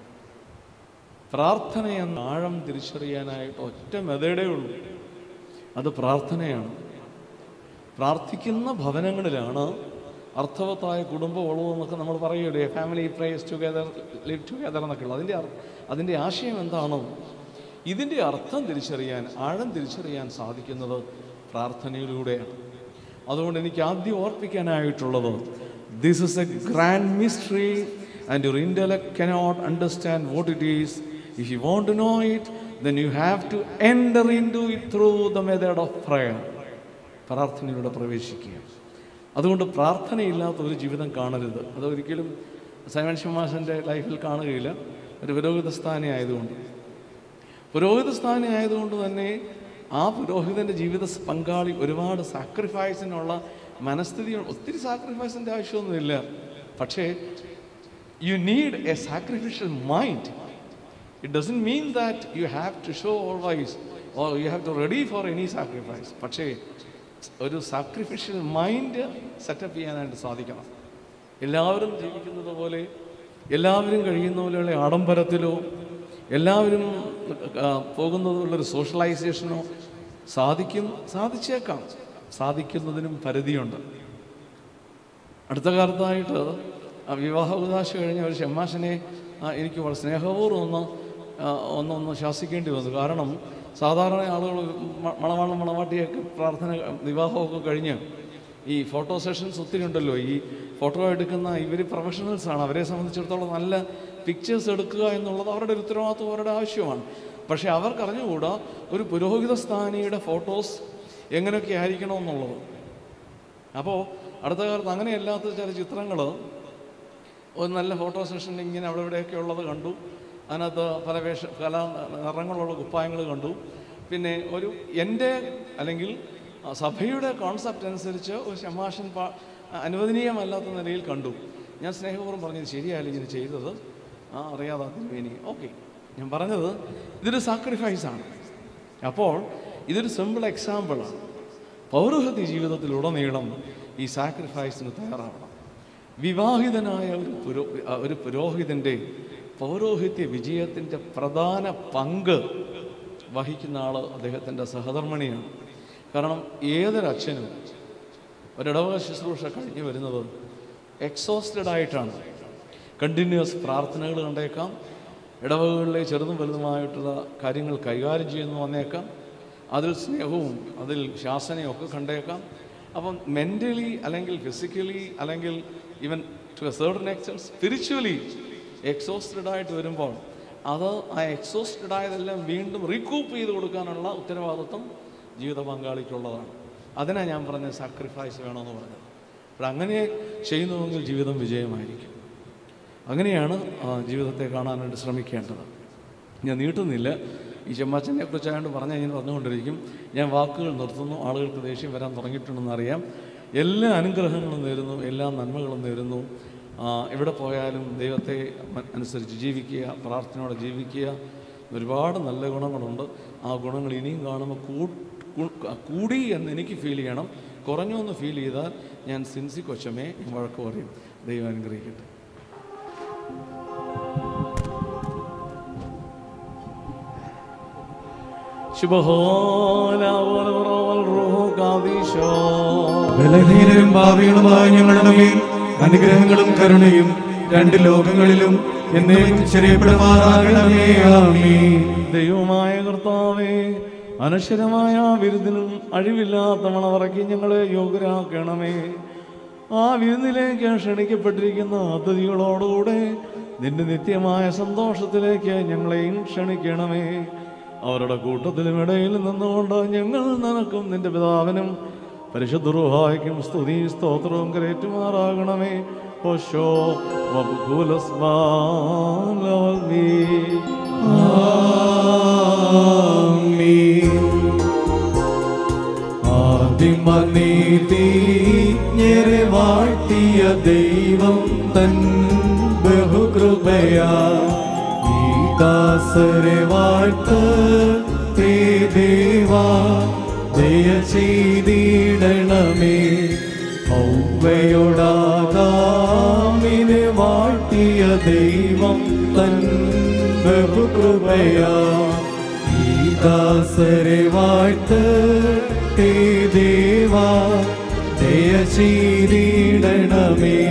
S4: പ്രാർത്ഥന എന്ന ആഴം തിരിച്ചറിയാനായിട്ട് ഒറ്റ മെതേഡേ ഉള്ളൂ അത് പ്രാർത്ഥനയാണ് പ്രാർത്ഥിക്കുന്ന ഭവനങ്ങളിലാണ് അർത്ഥവത്തായ കുടുംബം ഉള്ളതെന്നൊക്കെ നമ്മൾ പറയുമല്ലേ family prays together live together എന്നൊക്കെ ഉള്ളത് അതിൻ്റെ അർ- അതിൻ്റെ ആശയം എന്താണോ ഇതിൻ്റെ അർത്ഥം തിരിച്ചറിയാൻ ആഴം തിരിച്ചറിയാൻ സാധിക്കുന്നത് പ്രാർത്ഥനയിലൂടെയാണ് അതുകൊണ്ട് എനിക്ക് ആദ്യം ഓർപ്പിക്കാനായിട്ടുള്ളത് this is a grand mystery and your intellect cannot understand what it is if you want to know it then you have to enter into it through the method of prayer പ്രാർത്ഥനയിലൂടെ പ്രവേശിക്കുക അതുകൊണ്ട് പ്രാർത്ഥനയില്ലാത്ത ഒരു ജീവിതം കാണരുത് അത് ഒരിക്കലും Simon ഷമാശൻ്റെ ലൈഫിൽ കാണുകയില്ല ഒരു പുരോഹിത സ്ഥാനി ആയതുകൊണ്ട് പുരോഹിത സ്ഥാനി ആയതുകൊണ്ട് തന്നെ ആ പുരോഹിതൻ്റെ ജീവിത പങ്കാളി ഒരുപാട് സാക്രിഫൈസിനുള്ള മനസ്ഥിതി ഒത്തിരി സാക്രിഫൈസിൻ്റെ ആവശ്യമൊന്നുമില്ല പക്ഷേ you need a sacrificial mind it doesn't mean that you have to show always or you have to ready for any sacrifice പക്ഷേ ഒരു സാക്രിഫിഷ്യൽ മൈൻഡ് സെറ്റപ്പ് ചെയ്യാനായിട്ട് സാധിക്കണം എല്ലാവരും ജീവിക്കുന്നത് പോലെ എല്ലാവരും കഴിയുന്ന പോലെയുള്ള ആഡംബരത്തിലോ എല്ലാവരും ആ, പോകുന്നത് പോലുള്ളൊരു സോഷ്യലൈസേഷനോ സാധിക്കും സാധിച്ചേക്കാം സാധിക്കുന്നതിനും പരിധിയുണ്ട് അടുത്ത കാലത്തായിട്ട് ആ വിവാഹ ഉദാശ കഴിഞ്ഞ ഒരു ഷമ്മാശനെ ആ, എനിക്ക് വളരെ സ്നേഹപൂർവ്വം ഒന്ന് ആ, ഒന്നൊന്ന് ശാസിക്കേണ്ടി വന്നു കാരണം സാധാരണ ആളുകൾ മ- മണവാളം മണവാട്ടിയൊക്കെ പ്രാർത്ഥന വിവാഹമൊക്കെ കഴിഞ്ഞ് ഈ ഫോട്ടോ സെഷൻസ് ഒത്തിരി ഉണ്ടല്ലോ ഈ ഫോട്ടോ എടുക്കുന്ന ഇവർ പ്രൊഫഷണൽസാണ് അവരെ സംബന്ധിച്ചിടത്തോളം നല്ല പിക്ചേഴ്സ് എടുക്കുക എന്നുള്ളത് അവരുടെ ഒരു ഉത്തരവാദിത്വം അവരുടെ ആവശ്യമാണ് പക്ഷേ അവർക്ക് അറിഞ്ഞുകൂടാ ഒരു പുരോഹിത സ്ഥാനിയുടെ ഫോട്ടോസ് എങ്ങനെയൊക്കെ ആയിരിക്കണം എന്നുള്ളത് അപ്പോൾ അടുത്ത കാലത്ത് അങ്ങനെയല്ലാത്ത ചില ചിത്രങ്ങൾ ഒരു നല്ല ഫോട്ടോ സെഷൻ ഇങ്ങനെ അവിടെ ഇവിടെയൊക്കെ ഉള്ളത് കണ്ടു അതിനകത്ത് പല വേഷ പല നിറങ്ങളുള്ള കുപ്പായങ്ങൾ കണ്ടു പിന്നെ ഒരു എൻ്റെ അല്ലെങ്കിൽ ആ, സഭയുടെ കോൺസെപ്റ്റ് അനുസരിച്ച് ഒരു ശമാഷൻ പാ അനുവദനീയമല്ലാത്ത നിലയിൽ കണ്ടു ഞാൻ സ്നേഹപൂർവ്വം പറഞ്ഞത് ശരിയായാലും ഇങ്ങനെ ചെയ്തത് ആ അറിയാതെ തിരുവേനി ഓക്കെ ഞാൻ പറഞ്ഞത് ഇതൊരു സാക്രിഫൈസാണ് അപ്പോൾ ഇതൊരു സിമ്പിൾ എക്സാമ്പിളാണ് പൗരോഹിത്യ ജീവിതത്തിലുടനീളം ഈ സാക്രിഫൈസിന് തയ്യാറാവണം വിവാഹിതനായ ഒരു പുരോ അ, ഒരു പുരോഹിതൻ്റെ പൗരോഹിത്യ വിജയത്തിൻ്റെ പ്രധാന പങ്ക് വഹിക്കുന്ന ആൾ അദ്ദേഹത്തിൻ്റെ സഹധർമ്മിണിയാണ് കാരണം ഏതൊരച്ഛനും ഒരിടവക ശുശ്രൂഷ കഴിഞ്ഞു വരുന്നത് എക്സോസ്റ്റഡ് ആയിട്ടാണ് കണ്ടിന്യൂസ് പ്രാർത്ഥനകൾ കണ്ടേക്കാം ഇടവകകളിലെ ചെറുതും വലുതുമായിട്ടുള്ള കാര്യങ്ങൾ കൈകാര്യം ചെയ്യുന്നു വന്നേക്കാം അതിൽ സ്നേഹവും അതിൽ ശാസനയും ഒക്കെ കണ്ടേക്കാം അപ്പം മെൻ്റലി അല്ലെങ്കിൽ ഫിസിക്കലി അല്ലെങ്കിൽ even to a certain extent spiritually exhausted ആയിട്ട് വരുമ്പോൾ അത് ആ എക്സോസ്റ്റഡ് ആയതെല്ലാം വീണ്ടും റീകൂപ്പ് ചെയ്ത് കൊടുക്കാനുള്ള ഉത്തരവാദിത്വം ജീവിത പങ്കാളിക്കുള്ളതാണ് അതിനാണ് ഞാൻ പറഞ്ഞ സാക്രിഫൈസ് വേണമെന്ന് പറഞ്ഞത് അപ്പോൾ അങ്ങനെ ചെയ്യുന്നുവെങ്കിൽ ജീവിതം വിജയമായിരിക്കും അങ്ങനെയാണ് ആ, ജീവിതത്തെ കാണാനായിട്ട് ശ്രമിക്കേണ്ടത് ഞാൻ നീട്ടുന്നില്ല ഈ ചെമ്മാച്ചനെ കുറിച്ചായതുകൊണ്ട് പറഞ്ഞാൽ ഞാൻ പറഞ്ഞുകൊണ്ടിരിക്കും ഞാൻ വാക്കുകൾ നിർത്തുന്നു ആളുകൾക്ക് ദേഷ്യം വരാൻ തുടങ്ങിയിട്ടുണ്ടെന്ന് അറിയാം എല്ലാ അനുഗ്രഹങ്ങളും നേരുന്നു എല്ലാ നന്മകളും നേരുന്നു ആ, എവിടെ പോയാലും ദൈവത്തെ മ- അനുസരിച്ച് ജീവിക്കുക പ്രാർത്ഥനയോടെ ജീവിക്കുക ഒരുപാട് നല്ല ഗുണങ്ങളുണ്ട് ആ ഗുണങ്ങൾ ഇനിയും കാണുമ്പോൾ കൂ- കൂ- കൂടി എന്ന് എനിക്ക് ഫീൽ ചെയ്യണം കുറഞ്ഞു എന്ന് ഫീൽ ചെയ്താൽ ഞാൻ സിൻസി കൊച്ചമേ വഴക്ക് പറയും ദൈവം അനുഗ്രഹിക്കട്ടെ
S2: ബലഹീനരും ഭാവികളുമായ ഞങ്ങളുടെ മേൽ അനുഗ്രഹങ്ങളും കരുണയും രണ്ട് ലോകങ്ങളിലും എന്നേക്കും ചെറിയപ്പെടുമാറാകണമേ ആമീൻ
S4: ദൈവമായ കർത്താവേ അനശ്വരമായ വിരുദിനും അഴിവില്ലാത്ത മണവറയ്ക്ക് ഞങ്ങളെ യോഗ്യരാക്കണമേ
S8: ആ വിരുന്നിലേക്ക് ക്ഷണിക്കപ്പെട്ടിരിക്കുന്ന അതിഥികളോടുകൂടെ നിന്റെ നിത്യമായ സന്തോഷത്തിലേക്ക് ഞങ്ങളെയും ക്ഷണിക്കണമേ അവരുടെ കൂട്ടത്തിലും ഇടയിൽ നിന്നുകൊണ്ട് ഞങ്ങൾ നിനക്കും നിന്റെ പിതാവിനും പരിശുദ്ധ റുഹായ്ക്കും സ്തുതി സ്തോത്രവും കരേറ്റുമാറാകണമേ ഓശോ
S2: ആദിമനീതിജ്ഞരെ വാഴ്ത്തിയ ദൈവം തൻ ബഹുകൃപയാ ഈ ദാസരെ വാഴ്ത്ത് തേ ദേവാ ദയ ചെയ്തിടണമേ ഔവയോടാകാമിനെ വാഴ്ത്തിയ ദൈവം തൻ ബഹുകൃപയാ ഈ ദാസരെ വാഴ്ത്ത് ഹേ ദേവാ ദയ ചെയ്തിടണമേ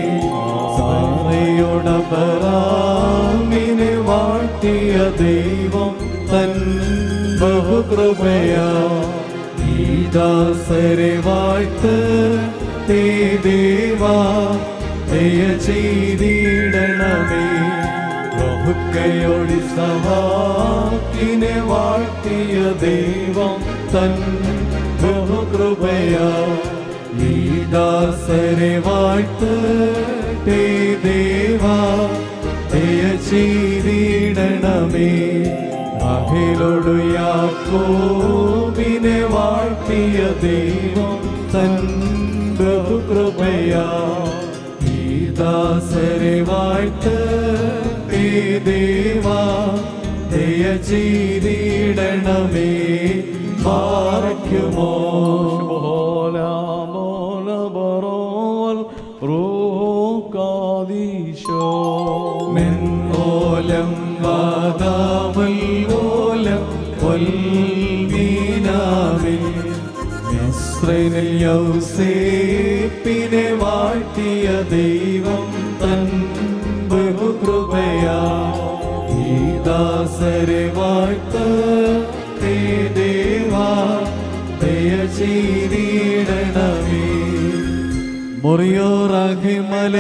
S2: സാറയോടപറാമിനെ വാഴ്ത്തിയ ദൈവം തൻ ബഹുകൃപയാ ഈ ദാസരെ വാഴ്ത്ത് ഹേ ദേവാ ദയ ചെയ്തിടണമേ ബഹുക്കയോടി സവാക്കിനെ വാഴ്ത്തിയ ദൈവം തൻ ബഹുകൃപയാ ഈ ദാസരെ വാഴ്ത്ത് ഹേ ദേവാ ദയ ചെയ്തിടണമേ അഖിലൊടു യാക്കോബിനെ വാഴ്ത്തിയ ദൈവം തൻ ബഹുകൃപയാ ഈ ദാസരെ വാഴ്ത്ത് ഹേ ദേവാ ദയ ചെയ്തിടണമേ പാറയ്ക്കുമോ മെൻമോലം വാദാമൽ ഓലം പൊൽമീനാമിൽ മിസ്രൈനിൽ യൗസേപ്പിനെ വാഴ്ത്തിയ ദൈവം തൻ ബഹുകൃപയാ ഈ ദാസരെ വാഴ്ത്ത ഹേ ദേവാ ദയ ചെയ്തിടണമേ മുറിയോറാകി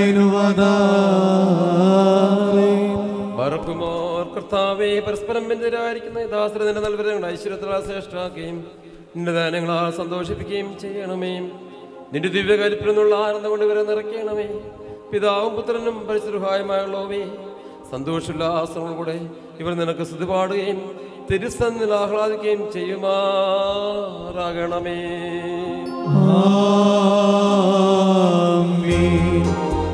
S2: മലനുവതാറേ
S7: മറക്കുമോർ കർത്താവെ പരസ്പരം ബന്ധിതരായിരിക്കുന്ന ദാസരത്തിന്റെ നൽവരങ്ങൾ ഐശ്വര്യത്തിലാ ശ്രേഷ്ഠാക്കുകയും നിന്റെ ദാനങ്ങളാൽ സന്തോഷിപ്പിക്കുകയും ചെയ്യണമേ നിന്റെ ദിവ്യകരിപ്പിൽ നിന്നുള്ള ആനന്ദം കൊണ്ട് ഇവരെ നിറയ്ക്കണമേ പിതാവും പുത്രനും പരിശുദ്ധായുമായുള്ളവേ സന്തോഷോല്ലാസങ്ങളോടെ ഇവർ നിനക്ക് സ്തുതി പാടുകയും തിരുസന്നിൽ ആഹ്ലാദിക്കുകയും ചെയ്യുമാറാകണമേ
S2: ആമീൻ.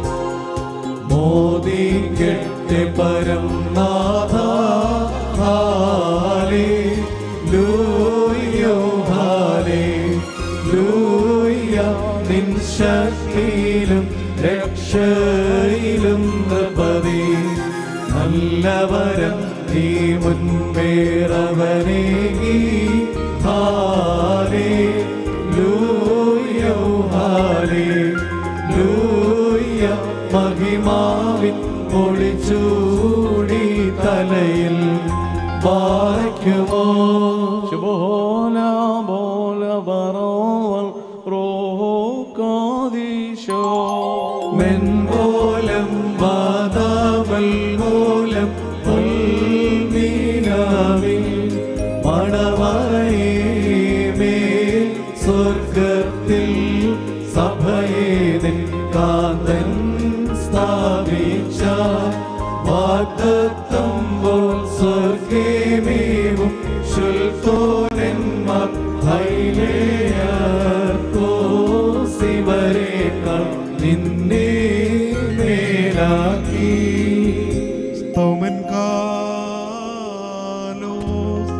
S2: മോദിക്കട്ടെ പരം നാഥ ഹാലേലൂയോ ഹാലേലൂയ നിൻ ശക്തിയിലും രക്ഷയിലും നൃപതി നല്ലവരം നീ മുൻപേറവനേകി ഹാലേലൂയോ ഹാലേലൂയ മഹിമാവിൻ ഒളിച്ചൂടി തലയിൽ പാറയ്ക്കുമോ
S8: ശുഭോല ബോല ബറോവൽ റോക്കാദീശോ
S2: മെൻപോലം വാദാവൽ മൂലം ഉൾമീനാവിൽ മണവറയേ മേൽ സ്വർഗത്തിൽ സഭയെ നിൻ കാന്തൻ സ്ഥാപിച്ച വാഗ്ദത്തം പോൽ സ്വർഗേമേവും ശുൽത്തോരന്മാർ ഹൈലേയർക്കോ ശിവരേക്കാൾ നിന്നെ മേലാക്കി
S9: സ്തോമൻ കാലോസ്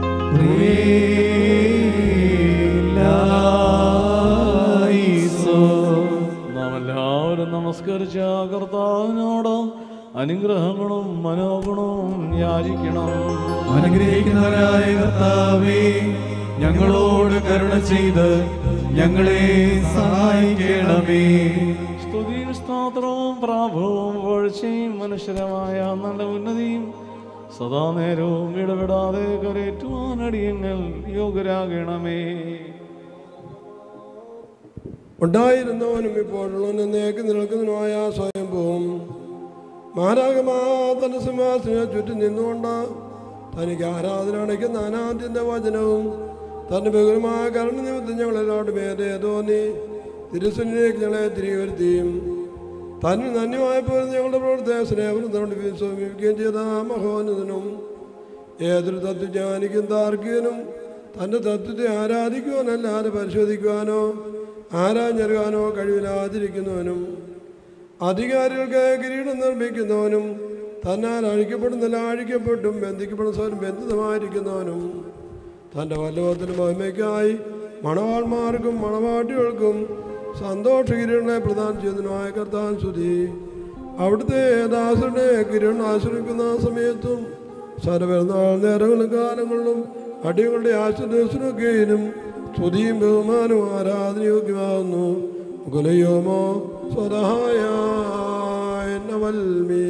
S8: നാം എല്ലാവരും നമസ്കരിച്ച കർത്താവിനോട് അനുഗ്രഹങ്ങളും മനോഗുണവും യാചിക്കണം
S2: അനുഗ്രഹിക്കുന്നവരായ കർത്താവേ ഞങ്ങളോട് കരുണ ചെയ്ത് ഞങ്ങളെ സഹായിക്കണമേ
S8: സ്തുതിയും സ്തോത്രവും പ്രാഭവും വാഴ്ചയും മനുഷ്യരമായ നല്ല ഉന്നതിയും സദാ നേരവും ഇടപെടാതെ കരേറ്റുവാൻ അടിയങ്ങൾ യോഗ്യരാകണമേ
S5: ഉണ്ടായിരുന്നവനും ഇപ്പോഴുള്ളവനും നേക്ക് നിൽക്കുന്നതിനുമായ സ്വയംഭൂവും മാരാകമാ തന്റെ സിംഹാസന ചുറ്റും നിന്നുകൊണ്ട് തനിക്ക് ആരാധന അടയ്ക്കുന്ന അനാദ്യന്റെ വചനവും തന്റെ ബഹുരമായ കരുണ നിമിത്തം ഞങ്ങളെല്ലാവരും വേദയ തോന്നി തിരുസന്നിലേക്ക് ഞങ്ങളെ തിരികെ വരുത്തിയും തന്നെ ധന്യമായപ്പോൾ ഞങ്ങളുടെ പ്രവർത്തന സ്നേഹം വിശ്വസിക്കുകയും ചെയ്ത മഹോന്നതനും ഏതൊരു തത്വജ്ഞാനിക്കും താർക്കികനും തൻ്റെ തത്വത്തെ ആരാധിക്കുവാനല്ലാതെ പരിശോധിക്കുവാനോ ആരാഞ്ഞറിയാനോ കഴിവില്ലാതിരിക്കുന്നവനും അധികാരികൾക്ക് കിരീടം നിർമ്മിക്കുന്നവനും തന്നാൽ അഴിക്കപ്പെടുന്നില്ല അഴിക്കപ്പെട്ടും ബന്ധിക്കപ്പെടുന്ന സ്വയം ബന്ധിതമായിരിക്കുന്നവനും തൻ്റെ വല്ലഭത്തിന് മഹിമയ്ക്കായി മണവാൾമാർക്കും മണവാട്ടികൾക്കും സന്തോഷകിരീടങ്ങളെ പ്രദാനം ചെയ്യുന്നതിനുമായ കർത്താൻ സ്തുതി അവിടുത്തെ ദാസരുടെ കിരീടം ആശ്രയിക്കുന്ന സമയത്തും സർവനാൾ നേരങ്ങളും കാലങ്ങളിലും അടികളുടെ ആശ്രദർശനൊക്കെയും സ്തുതിയും ബഹുമാനവും ആരാധനയോഗ്യമാകുന്നു മുഗലയോമോ സ്വതഹായ വൽമീ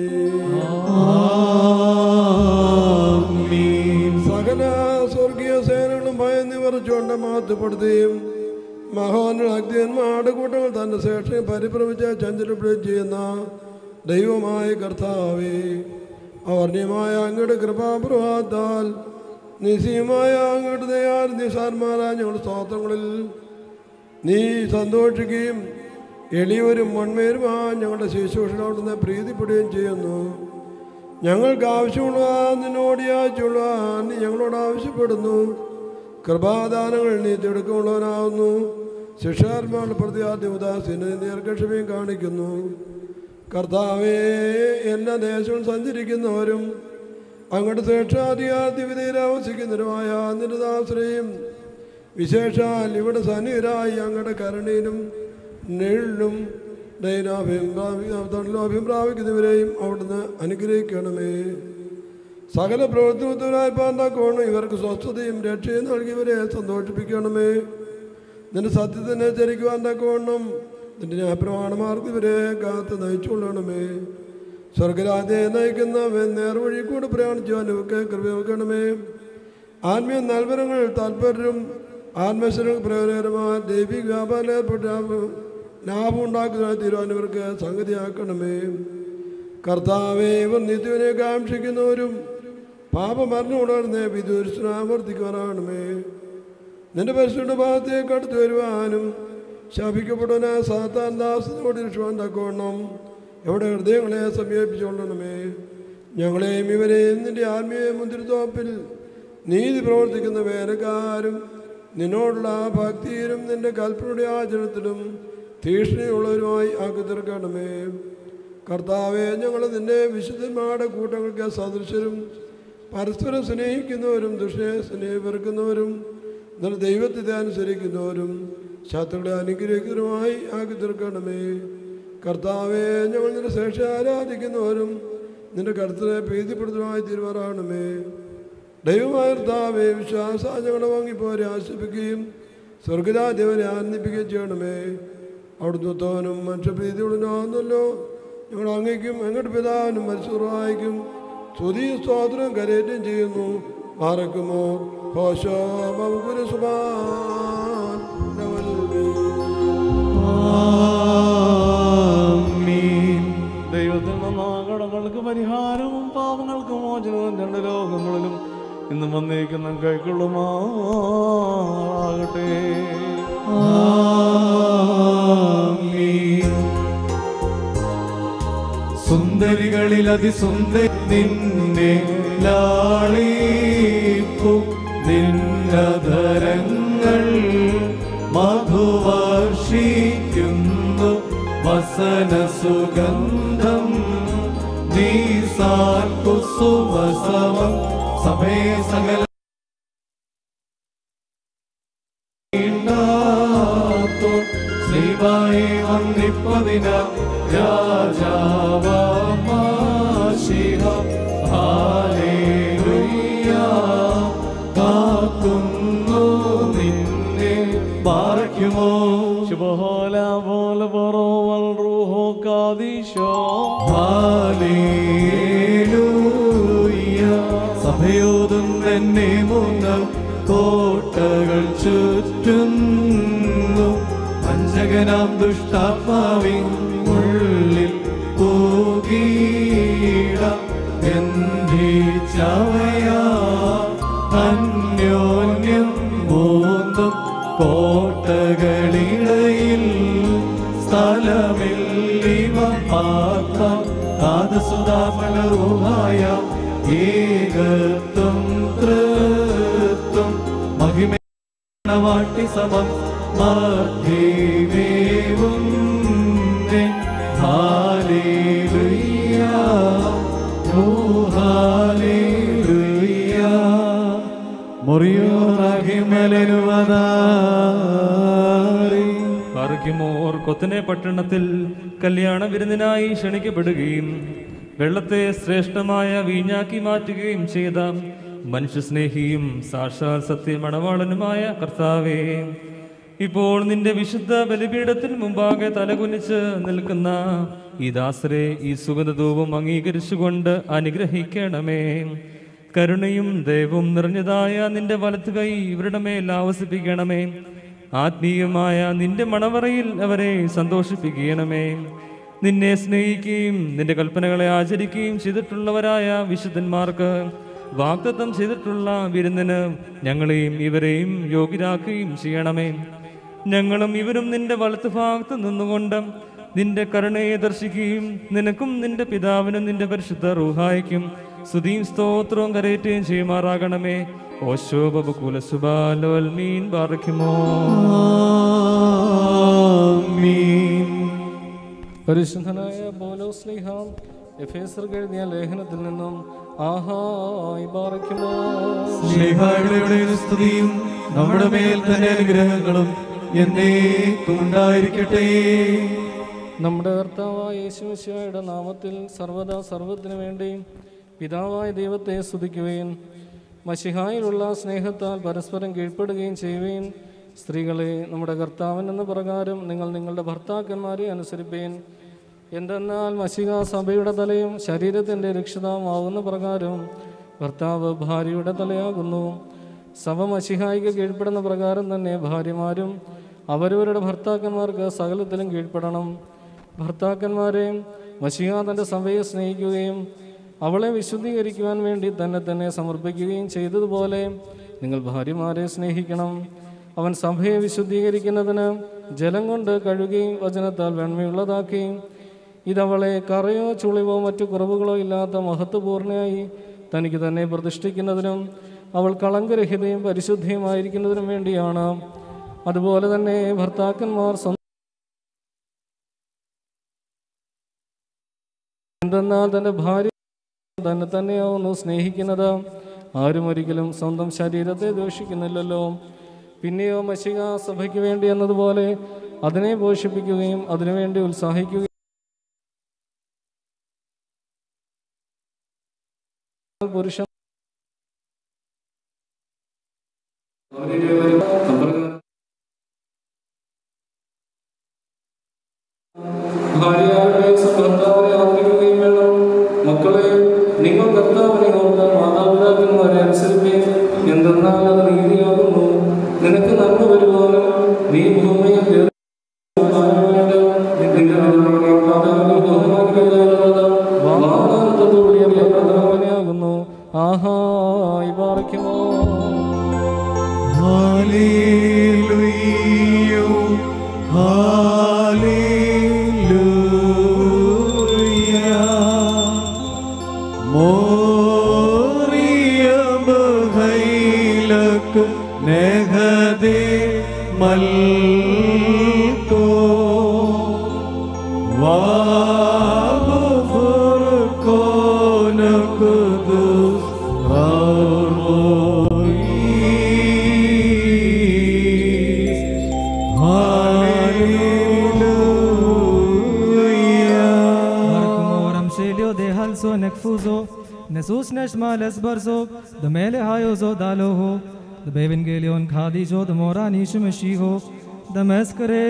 S5: സകല സ്വർഗീയ സേനകളും ഭയന്ന് വിറച്ചുകൊണ്ട് മാറ്റപ്പെടുത്തുകയും മഹോന്നതന്മാരുടെ കൂട്ടങ്ങൾ തന്റെ ശേഷം പരിഭ്രമിച്ച് ചഞ്ചലപ്പെടുകയും ചെയ്യുന്ന ദൈവമായ കർത്താവേ അവർണ്യമായ അങ്ങയുടെ കൃപാപ്രഭാത്താൽ നിസ്സീയമായ അങ്ങയുടെ ദയാൽ നിസാന്മാരായ ഞങ്ങളുടെ സ്തോത്രങ്ങളിൽ നീ സന്തോഷിക്കുകയും എളിയവരും മൺമേരുമായ ഞങ്ങളുടെ ശുശ്രൂഷകളോട് നിന്ന് പ്രീതിപ്പെടുകയും ചെയ്യുന്നു ഞങ്ങൾക്ക് ആവശ്യമുള്ള നിന്നോട് യാചിച്ചുള്ള നീ ഞങ്ങളോട് ആവശ്യപ്പെടുന്നു കൃപാദാനങ്ങൾ നീ തിടുക്കമുള്ളവനാവുന്നു ശിക്ഷാത്മാരുടെ പ്രതിയാദ്യ ഉദാസീന ദീർഘക്ഷമയും കാണിക്കുന്നു കർത്താവേ എല്ലാ ദേശവും സഞ്ചരിക്കുന്നവരും അങ്ങോട്ട് ശേഷാധികാരത്തി വിധേയരാവസിക്കുന്നവരുമായ നിരതാശ്രയും വിശേഷാൽ ഇവിടെ സന്നിധരായി അങ്ങയുടെ കരുണയിലും നെഴിലും ദൈനാഭിം പ്രാപിക്കുന്നവരെയും അവിടുന്ന് അനുഗ്രഹിക്കണമേ സകല പ്രവർത്തനത്തിനായി പാണ്ടാക്കോണം ഇവർക്ക് സ്വസ്ഥതയും രക്ഷയും നൽകിയവരെ സന്തോഷിപ്പിക്കണമേ നിന്റെ സത്യത്തിനെ ചരിക്കുവാൻ തക്കവണ്ണം നിന്റെ ന്യായപ്രമാണമാർക്ക് ഇവരെ കാത്ത് നയിച്ചുകൊള്ളണമേ സ്വർഗരാജ്യെ നയിക്കുന്ന നേർവഴി കൂടെ പ്രയാണിച്ചുവാൻ ഇവർക്ക് കൃപ വെക്കണമേ ആത്മീയ നൽവരങ്ങൾ താല്പര്യവും ആത്മശ്വരം പ്രയോജനകരമായ ദൈവിക വ്യാപാരം ഏർപ്പെട്ട ലാഭം ഉണ്ടാക്കുന്ന തീരുവാൻ ഇവർക്ക് സംഗതിയാക്കണമേ കർത്താവെ ഇവർ നിത്യവിനെ കാക്ഷിക്കുന്നവരും പാപമറിഞ്ഞുകൊണ്ടിരുന്ന വിദൂരസ്നാവർത്തിക്കുവാനാണമേ നിന്റെ പരിശുദ്ധ ഭാഗത്തേക്ക് അടുത്ത് വരുവാനും ശാപിക്കപ്പെടുന്ന സാത്താൻ ദാസനോട് രക്ഷവാൻ തക്കവണ്ണം എവിടെ ഹൃദയങ്ങളെ സമീപിച്ചുകൊള്ളണമേ ഞങ്ങളെയും ഇവരെയും നിന്റെ ആത്മീയ മുന്തിരിത്തോപ്പിൽ നീതി പ്രവർത്തിക്കുന്ന വേലക്കാരും നിന്നോടുള്ള ഭക്തിയിലും നിന്റെ കൽപ്പനയുടെ ആചരണത്തിലും തീക്ഷ്ണയുള്ളവരുമായി ആക്കി തീർക്കണമേ കർത്താവെ ഞങ്ങൾ നിന്റെ വിശുദ്ധന്മാരുടെ കൂട്ടങ്ങൾക്ക് സദൃശരും പരസ്പരം സ്നേഹിക്കുന്നവരും ദുഷിനെ സ്നേഹിക്കുന്നവരും നിന്റെ ദൈവത്തെ അനുസരിക്കുന്നവരും ശത്രുക്കളെ അനുഗ്രഹിക്കുന്നവരുമായി ആക്കി തീർക്കണമേ കർത്താവെ ഞങ്ങൾ നിന്റെ ശേഷ ആരാധിക്കുന്നവരും നിന്റെ കരുത്തിനെ പ്രീതിപ്പെടുത്തുവായി തീരുമാറാണമേ ദൈവമായ കർത്താവെ വിശ്വാസ ഞങ്ങളെ വാങ്ങിപ്പോരെ ആശ്രയിപ്പിക്കുകയും സ്വർഗരാദേവനെ ആനന്ദിപ്പിക്കുകയും ചെയ്യണമേ അവിടുന്ന് തോനും മനുഷ്യപ്രീതിയുടനാകുന്നല്ലോ ഞങ്ങൾ അങ്ങയ്ക്കും അങ്ങയുടെ പിതാവിനും മത്സൂറായിക്കും സ്തുതി സ്തോത്രം കരയേറ്റം ചെയ്യുന്നു മാറക്കുമോ ഹോശോ ബഹുഗുരു സുബാൻ
S8: ദൈവത്തിൽ നിന്ന് കടങ്ങൾക്ക് പരിഹാരവും പാപങ്ങൾക്ക് മോചനവും രണ്ട് ലോകങ്ങളിലും ഇന്നും വന്നേക്കുന്ന കൈക്കൊള്ളുമാകട്ടെ
S2: സുന്ദരികളിൽ അതിസുന്ദരി നിന്നെ ലാളിപ്പു നിന്നധരങ്ങൾ മധുവർഷിക്കുന്നു വസന സുഗന്ധം നീ കുസുമസമം സമയ സകല ശ്രീവായി വന്നിപ്പതിന രാജാവാശിഹ ഹാലേലുയ്യ കാക്കുന്നു നിന്നെ പാറയ്ക്കുമോ
S8: ശുഭഹോല പോലെ പറോവൽ റൂഹോ കാദീശോ
S2: ഹാലേലൂയ സഭയോതും എന്നെ മൂന്ന് കോട്ടകൾ ചുറ്റുന്നു പഞ്ച വഞ്ചകനാം ദുഷ്ടാത്മാവിൻ ഉള്ളിൽ പൂകീട ഗന്ധിച്ചവയാ അന്യോന്യം മൂന്നും കോട്ടകളിടയിൽ സ്ഥലമില്ലിവ മാത്രം നാദസുധാമലറുമായ ഏകത്വം തൃത്വം മഹിമ വാട്ടി സമം മധ്യമേവും ഹാലേലുയ്യ ഓ ഹാലേലുയ്യ മുറിയോ റഹിമലനുവദാരി
S3: പാർക്കുമോർ കൊത്തനെ പട്ടണത്തിൽ കല്യാണ വിരുന്നിനായി ക്ഷണിക്കപ്പെടുകയും വെള്ളത്തെ ശ്രേഷ്ഠമായ വീഞ്ഞാക്കി മാറ്റുകയും ചെയ്ത മനുഷ്യസ്നേഹിയും സാക്ഷാൽ സത്യമണവാളനുമായ കർത്താവേ ഇപ്പോൾ നിന്റെ വിശുദ്ധ ബലിപീഠത്തിൽ മുമ്പാകെ തലകുനിച്ച് നിൽക്കുന്ന ഈ ദാസരെ ഈ സുഗന്ധധൂപം അംഗീകരിച്ചുകൊണ്ട് അനുഗ്രഹിക്കണമേ കരുണയും ദൈവവും നിറഞ്ഞതായ നിന്റെ വലത്ത് കൈ ഇവരുടെ മേൽ ആവസിപ്പിക്കണമേ ആത്മീയമായ നിന്റെ മണവറയിൽ അവരെ സന്തോഷിപ്പിക്കണമേ നിന്നെ സ്നേഹിക്കുകയും നിന്റെ കൽപ്പനകളെ ആചരിക്കുകയും ചെയ്തിട്ടുള്ളവരായ വിശുദ്ധന്മാർക്ക് വാഗ്ദത്തം ചെയ്തിട്ടുള്ള വിരുന്നിന് ഞങ്ങളെയും ഇവരെയും യോഗ്യരാക്കുകയും ചെയ്യണമേ ഞങ്ങളും ഇവരും നിന്റെ വലത്ത് ഭാഗത്ത് നിന്നുകൊണ്ട് നിന്റെ കരുണയെ ദർശിക്കുകയും നിനക്കും നിന്റെ പിതാവിനും നിന്റെ പരിശുദ്ധ റൂഹായിക്കും സ്തുതിയും സ്തോത്രവും കരയറ്റുകയും ചെയ്യുമാറാകണമേ ഓശോ ബബുകുല സുബാലോൽമീൻ ബാറയ്ക്കുമോ
S8: പരിശുദ്ധനായ പോലോ സ്ലിഹാം എഫേസർക്ക് എഴുതിയ ലേഖനത്തിൽ നിന്നും ആഹായി പാറയ്ക്കുമോ
S2: ശ്രീഹായുടെ സ്തുതിയും നമ്മുടെ മേൽ തന്നെ അനുഗ്രഹങ്ങളും എന്നേക്കും ഉണ്ടായിരിക്കട്ടെ
S8: നമ്മുടെ കർത്താവായ യേശുമിശിഹായുടെ നാമത്തിൽ സർവദാ സർവത്തിനു വേണ്ടി പിതാവായ ദൈവത്തെ സ്തുതിക്കുകയും മഷിഹായിലുള്ള സ്നേഹത്താൽ പരസ്പരം കീഴ്പ്പെടുകയും ചെയ്യുകയും സ്ത്രീകളെ നമ്മുടെ കർത്താവൻ എന്ന പ്രകാരം നിങ്ങൾ നിങ്ങളുടെ ഭർത്താക്കന്മാരെ അനുസരിപ്പേൻ എന്തെന്നാൽ മഷിക സഭയുടെ തലയും ശരീരത്തിൻ്റെ രക്ഷിതാവുമാവുന്ന പ്രകാരം ഭർത്താവ് ഭാര്യയുടെ തലയാകുന്നു സഭ മഷിഹായിക്ക് കീഴ്പ്പെടുന്ന പ്രകാരം തന്നെ ഭാര്യമാരും അവരവരുടെ ഭർത്താക്കന്മാർക്ക് സകലത്തിലും കീഴ്പ്പെടണം ഭർത്താക്കന്മാരെ മഷിഹ തൻ്റെ സഭയെ സ്നേഹിക്കുകയും അവളെ വിശുദ്ധീകരിക്കുവാൻ വേണ്ടി തന്നെ തന്നെ സമർപ്പിക്കുകയും ചെയ്തതുപോലെ നിങ്ങൾ ഭാര്യമാരെ സ്നേഹിക്കണം അവൻ സഭയെ വിശുദ്ധീകരിക്കുന്നതിന് ജലം കൊണ്ട് കഴുകി വചനത്താൽ വെണ്മയുള്ളതാക്കി ഇതവളെ കറയോ ചുളിവോ മറ്റു കുറവുകളോ ഇല്ലാത്ത മഹത്വപൂർണ്ണയായി തനിക്ക് തന്നെ പ്രതിഷ്ഠിക്കുന്നതിനും അവൾ കളങ്കരഹിതയും പരിശുദ്ധിയുമായിരിക്കുന്നതിനും വേണ്ടിയാണ് അതുപോലെ തന്നെ ഭർത്താക്കന്മാർ സ്വന്തം എന്തെന്നാൽ തൻ്റെ ഭാര്യ തന്നെ തന്നെയാവുന്നു സ്നേഹിക്കുന്നത് ആരും ഒരിക്കലും സ്വന്തം ശരീരത്തെ ദോഷിക്കുന്നില്ലല്ലോ പിന്നെയോ മഷിക സഭയ്ക്ക് വേണ്ടി എന്നതുപോലെ അതിനെ പോഷിപ്പിക്കുകയും അതിനുവേണ്ടി ഉത്സാഹിക്കുകയും പുരുഷൻ ഭാര്യയാരുടെ ഭർത്താവിനെ ആദരിക്കുകയും വേണം മക്കളെ നിങ്ങൾ കർത്താവിനെ ഓർക്കാൻ മാതാപിതാക്കന്മാരെ അനുസരിപ്പേൻ എന്തെന്നാൽ അത് നീതിയാകുന്നു നിനക്ക് നന്മ വരുവാനും നീ ഭൂമിയിൽ കയറി നിന്റെ പിതാവിനെ പ്രാധാന്യം ബഹുമാനിക്കുക എന്നുള്ളത് വാഗ്ദാനത്തോടുകൂടിയ പ്രധാനമനെയാകുന്നു ആഹാ ഇവാറയ്ക്കുമോ
S2: Hallelujah. Hallelujah. മോറിയം ഹൈലക് നെഹദേ മൽകോ വാബുർ കോനക് ദുസ്
S10: Barkumor amshelio de halso nekfuzo, nesus neshmales barzo, the mele hayozo daloho, the bevangelion khadijo, the morani shumashiho, the meskare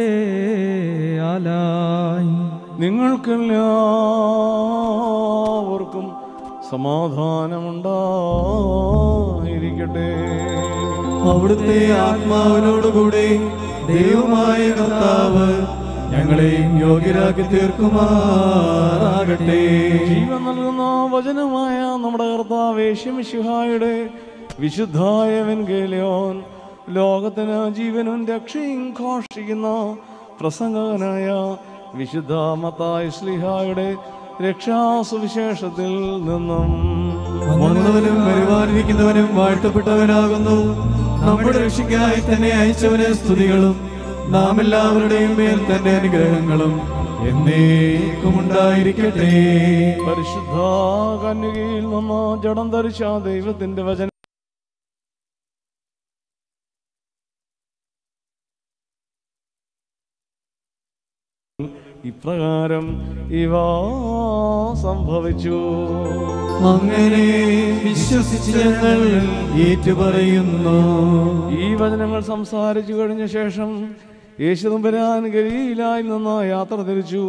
S10: alai.
S8: നിങ്ങൾക്കെല്ലാവർക്കും
S11: സമാധാനമുണ്ടായിരിക്കട്ടെ
S2: അവിടുത്തെ ആത്മാവിനോടുകൂടി ദൈവമായ കർത്താവ് ഞങ്ങളെയും യോഗ്യരാക്കി തീർക്കുമാറാകട്ടെ
S11: ജീവൻ നൽകുന്ന വചനമായ നമ്മുടെ കർത്താവ് യേശുമിശിഹായുടെ വിശുദ്ധായ വെൻകേലിയോൻ ലോകത്തിന് ജീവനും രക്ഷയും ഘോഷിക്കുന്ന പ്രസംഗകനായ വിശുദ്ധ മത്തായ ശ്ലിഹായുടെ രക്ഷാസുവിശേഷത്തിൽ നിന്നും
S2: വന്നവനും വരുവാനിരിക്കുന്നവനും വാഴ്ത്തപ്പെട്ടവനാകുന്നു നമ്മുടെ രക്ഷയ്ക്കായി തന്നെ അയച്ചവന് സ്തുതികളും നാം എല്ലാവരുടെയും മേൽ തന്റെ അനുഗ്രഹങ്ങളും എന്നേക്കും ഉണ്ടായിരിക്കട്ടെ
S11: പരിശുദ്ധ കന്യകയിൽ നിന്ന് ജഡം ധരിച്ച ദൈവത്തിന്റെ വചനം ഇപ്രകാരം ഇവ സംഭവിച്ചു
S2: അങ്ങനെ വിശ്വസിച്ച് ഞങ്ങൾ ഏറ്റുപറയുന്നു
S11: ഈ വചനങ്ങൾ സംസാരിച്ചു കഴിഞ്ഞ ശേഷം യേശുദമ്പരാൻ ഗലീലായിൽ നിന്ന് യാത്ര തിരിച്ചു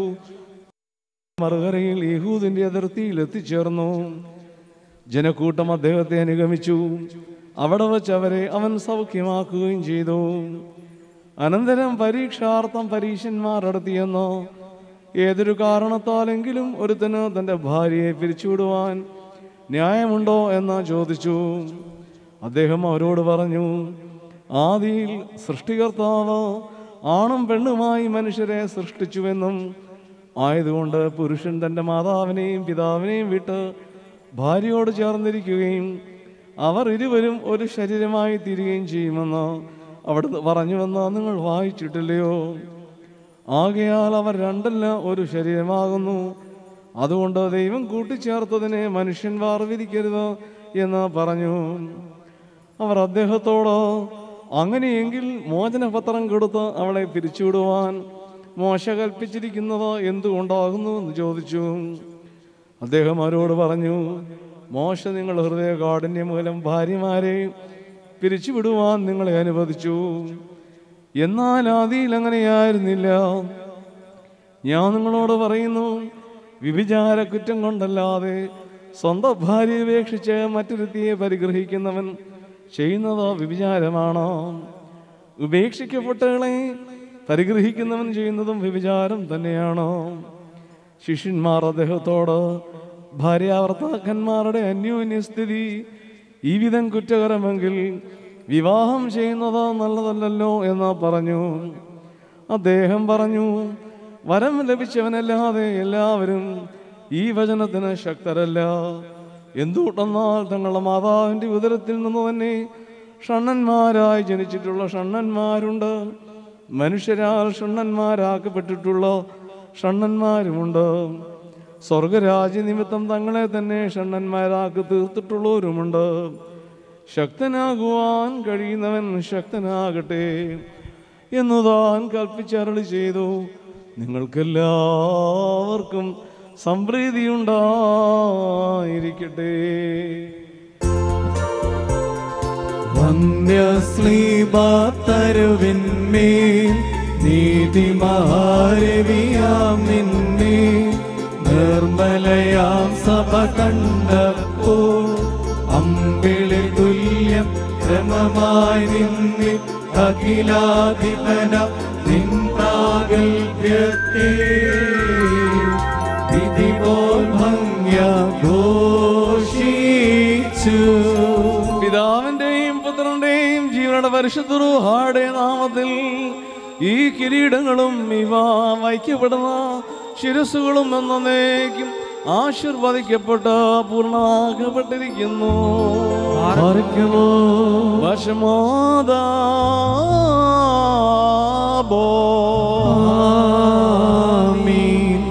S11: മറുകരയിൽ യഹൂദിന്റെ അതിർത്തിയിൽ എത്തിച്ചേർന്നു ജനക്കൂട്ടം അദ്ദേഹത്തെ അനുഗമിച്ചു അവിടെ വച്ച് അവരെ അവൻ സൗഖ്യമാക്കുകയും ചെയ്തു അനന്തരം പരീക്ഷാർത്ഥം പരീക്ഷന്മാർ നടത്തിയെന്ന് ഏതൊരു കാരണത്താലെങ്കിലും ഒരുത്തന് തൻ്റെ ഭാര്യയെ പിരിച്ചുവിടുവാൻ ന്യായമുണ്ടോ എന്ന് ചോദിച്ചു അദ്ദേഹം അവരോട് പറഞ്ഞു ആദിയിൽ സൃഷ്ടികർത്താവ് ആണും പെണ്ണുമായി മനുഷ്യരെ സൃഷ്ടിച്ചുവെന്നും ആയതുകൊണ്ട് പുരുഷൻ തൻ്റെ മാതാവിനെയും പിതാവിനെയും വിട്ട് ഭാര്യയോട് ചേർന്നിരിക്കുകയും അവർ ഇരുവരും ഒരു ശരീരമായി തീരുകയും ചെയ്യുമെന്ന് അവിടുന്ന് പറഞ്ഞുവെന്ന് നിങ്ങൾ വായിച്ചിട്ടില്ലയോ ആകയാൽ അവർ രണ്ടല്ല ഒരു ശരീരമാകുന്നു അതുകൊണ്ട് ദൈവം കൂട്ടിച്ചേർത്തതിനെ മനുഷ്യൻ വാർവിരിക്കരുത് എന്ന് പറഞ്ഞു അവർ അദ്ദേഹത്തോട് അങ്ങനെയെങ്കിൽ മോചനപത്രം കൊടുത്ത് അവളെ പിരിച്ചുവിടുവാൻ മോശ കൽപ്പിച്ചിരിക്കുന്നത് എന്തുകൊണ്ടാകുന്നു എന്ന് ചോദിച്ചു അദ്ദേഹം അവരോട് പറഞ്ഞു മോശ നിങ്ങൾ ഹൃദയ കാഠിന്യം മൂലം ഭാര്യമാരെ പിരിച്ചുവിടുവാൻ നിങ്ങളെ അനുവദിച്ചു എന്നാൽ ആദിയിൽ അങ്ങനെയായിരുന്നില്ല ഞാൻ നിങ്ങളോട് പറയുന്നു വിഭിചാര കുറ്റം കൊണ്ടല്ലാതെ സ്വന്തം ഭാര്യയെ ഉപേക്ഷിച്ച് മറ്റൊരുത്തിയെ പരിഗ്രഹിക്കുന്നവൻ ചെയ്യുന്നത് വ്യഭിചാരമാണോ ഉപേക്ഷിക്കപ്പെട്ടകളെ പരിഗ്രഹിക്കുന്നവൻ ചെയ്യുന്നതും വ്യഭിചാരം തന്നെയാണോ ശിഷ്യന്മാർ അദ്ദേഹത്തോട് ഭാര്യാഭർത്താക്കന്മാരുടെ അന്യോന്യസ്ഥിതി ഈ വിധം കുറ്റകരമെങ്കിൽ വിവാഹം ചെയ്യുന്നത് നല്ലതല്ലല്ലോ എന്ന് പറഞ്ഞു അദ്ദേഹം പറഞ്ഞു വരം ലഭിച്ചവനല്ലാതെ എല്ലാവരും ഈ വചനത്തിന് ശക്തരല്ല എന്തുകൊണ്ടെന്നാൽ തങ്ങളുടെ മാതാവിൻ്റെ ഉദരത്തിൽ നിന്ന് തന്നെ ഷണ്ണന്മാരായി ജനിച്ചിട്ടുള്ള ഷണ്ണന്മാരുണ്ട് മനുഷ്യരാൽ ഷണ്ണന്മാരാക്കപ്പെട്ടിട്ടുള്ള ഷണ്ണന്മാരുമുണ്ട് സ്വർഗരാജ്യ നിമിത്തം തങ്ങളെ തന്നെ ഷണ്ണന്മാരാക്കി തീർത്തിട്ടുള്ളവരുമുണ്ട് ശക്തനാകുവാൻ കഴിയുന്നവൻ ശക്തനാകട്ടെ എന്ന് താൻ കൽപ്പിച്ചരളി ചെയ്തു നിങ്ങൾക്കെല്ലാവർക്കും സംപ്രീതിയുണ്ടായിരിക്കട്ടെ
S2: വന്യശ്ലീബാത്തരുവിന്മേൽ നീതിമഹാരവിയാം നിന്നെ നിർമ്മലയാം സഭ കണ്ടപ്പോൾ അമ്പിളി തുല്യം ക്രമമായി നിന്നി അഖിലാധിപന നിൻ പ്രാഗൽഭ്യത്തെ വിധി പോൽ ഭംഗ്യ ഘോഷിച്ചു
S11: പിതാവിന്റെയും പുത്രന്റെയും ജീവനുടെ പരിശുദ്ധരുടെ നാമത്തിൽ ഈ കിരീടങ്ങളും ഇവ വയ്ക്കപ്പെടുന്ന ശിരസുകളും എന്നേക്കും ആശീർവദിക്കപ്പെട്ട് പൂർണ്ണമാക്കപ്പെട്ടിരിക്കുന്നു
S2: ആർക്കുമോ
S11: വശമാതാബോ
S2: ആമീൻ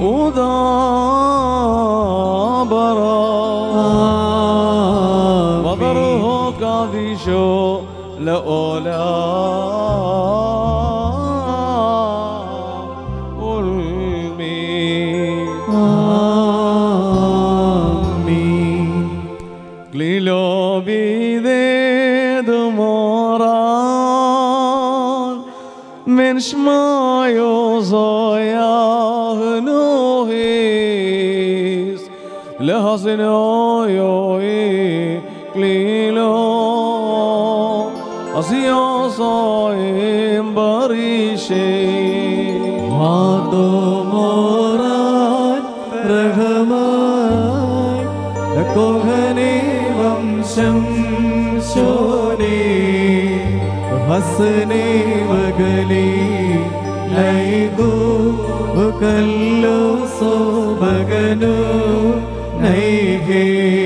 S11: ഉദാബറ
S2: ആമീൻ
S11: വദറുഹു കാദിശോ ലഓലാ ഉൽമീ
S2: ആമീൻ
S11: Glilobide moran Mensch majo zojah nuhis لحسنوي كليلو أسيوسوي بريشي
S2: മാതോമോറാൻ റഹമാൻ കോഹനെ വംശം ശോനെ ഹസനെ മകലി ലൈഗോ കല്ലോ സോമകനോ നൈഹേ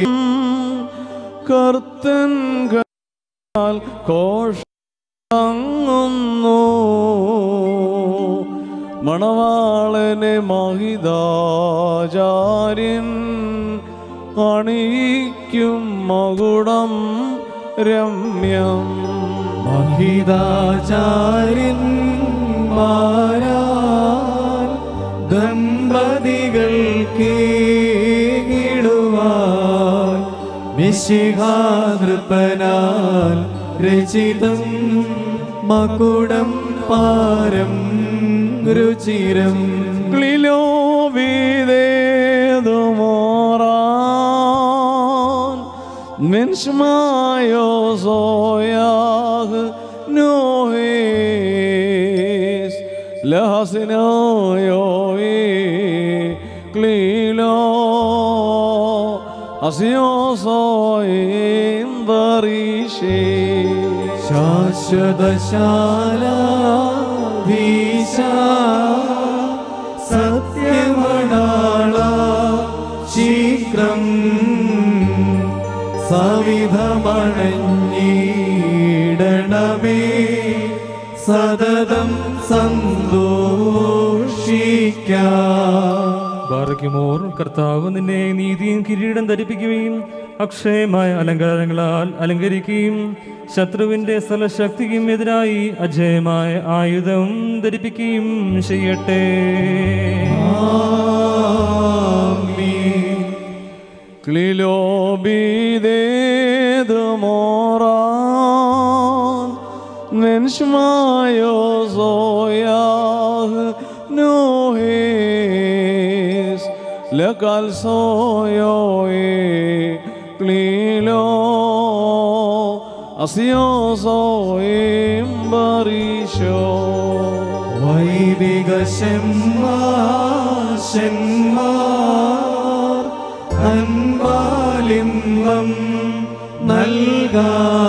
S11: കർത്തൻ കാൽ കോഷങ്ങുന്നു മണവാളനെ മഹിതാചാര്യൻ അണിയിക്കും മകുടം രമ്യം
S2: മഹിതാചാര്യൻ മാരാൻ ദമ്പതികൾ കേടുവാൻ മിശിഹാനൃപ്പനാൽ രചിതം മകുടം പാരം രുചിരം
S11: ക്ലിലോ വീതേതുമോറാൻ മെൻഷ്മായോ സോയാഹ് നോഹേസ് ലഹസിനോയോയേ ക്ലീലോ അസിയോസോയേം വരീഷേ
S2: ശാശ്വതശാല ഭീശ സത്യമണാള ശീഘ്രം സവിധമണഞ്ഞിടണമേ സതതം സന്തോഷിക്കാം
S3: ബാറയ്ക്കുമോർ കർത്താവ് നിന്നെ നീതിയും കിരീടം ധരിപ്പിക്കുകയും അക്ഷയമായ അലങ്കാരങ്ങളാൽ അലങ്കരിക്കുകയും ശത്രുവിന്റെ സ്ഥലശക്തിക്കും എതിരായി അജയമായ ആയുധം ധരിപ്പിക്കുകയും ചെയ്യട്ടെ
S11: ക്ലിലോബിദേതുമോറാൻ മെൻഷ്മായോ സോയാഹ് നോഹേസ് ലകൽ സോയോയേ ക്ലീലോ അസിയോ സോയേം ബറീഷോ
S2: വൈദിക ശന്മാർ അൻപാലിംബം നൽകാ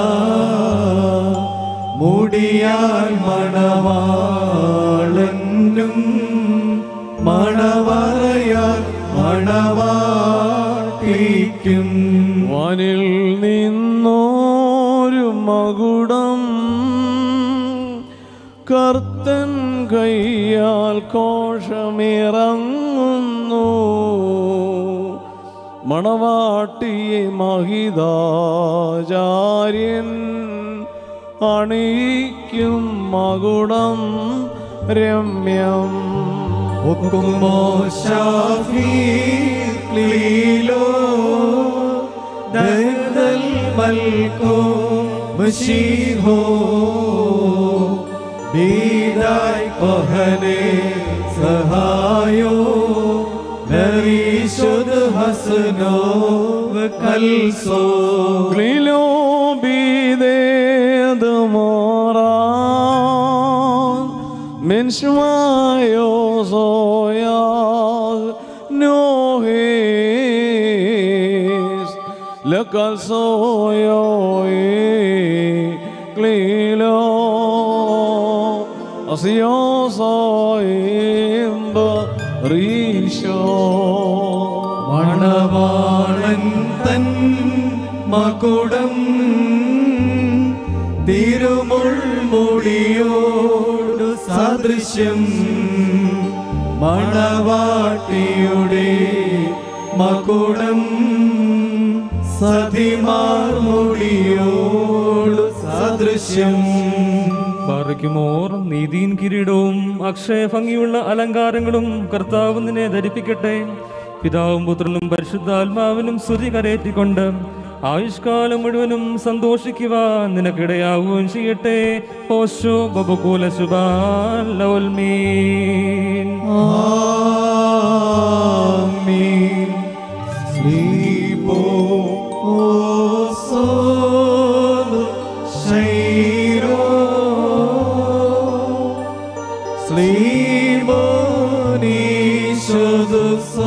S2: മുടിയാൽ മണവാളനും മണവറയാൽ മണവാട്ടിക്കും
S11: വാനിൽ നിന്നോരു മകുടം കർത്തൻ കയ്യാൽ കോഷമിറങ്ങുന്നു മണവാട്ടിയെ മഹിതാചാര്യൻ അണിയിക്കും മകുടം രമ്യം
S2: ഒക്കുമോ ശാഫീലോ ദർദൽ മൽക്കോ മശീഹോ ബീദായ് കൊഹനെ സഹായോ നരീശുദ് ഹസനോ കൽസോ
S11: ക്ലിലോ ബീദേതുമോറാൻ മെൻഷ്മായോ സോയാ നോഹേസ് ലക്കൽ സോയോയേ ക്ലീലോ അസിയോ സോയേം റീഷോ
S2: മണവാളൻ തൻ മകുടം തിരുമുൾമുടിയോടു സദൃശ്യം മണവാട്ടിയുടെ മകുടം സതിമാർമുടിയോടു സദൃശ്യം
S3: ബാറയ്ക്കുമോർ നീതിയും കിരീടവും അക്ഷയഭംഗിയുള്ള അലങ്കാരങ്ങളും കർത്താവ് നിന്നെ ധരിപ്പിക്കട്ടെ പിതാവും പുത്രനും പരിശുദ്ധാത്മാവിനും സ്തുതി കരയേറ്റിക്കൊണ്ട് ആയുഷ്കാലം മുഴുവനും സന്തോഷിക്കുവാൻ നിനക്കിടയാവുകയും ചെയ്യട്ടെ ഓശോ ബബുകൂല ശുഭാലോൽമീൻ
S9: സ്ലീപോ ഓസോദ് ശൈരോ സ്ലീബോനീശോദ് സോ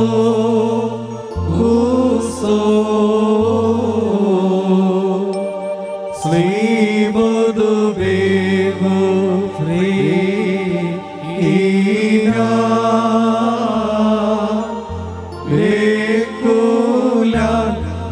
S9: ഹുസോ സ്ലീബോദു ബേഗു ഫ്രീ ഈനാ Vekulan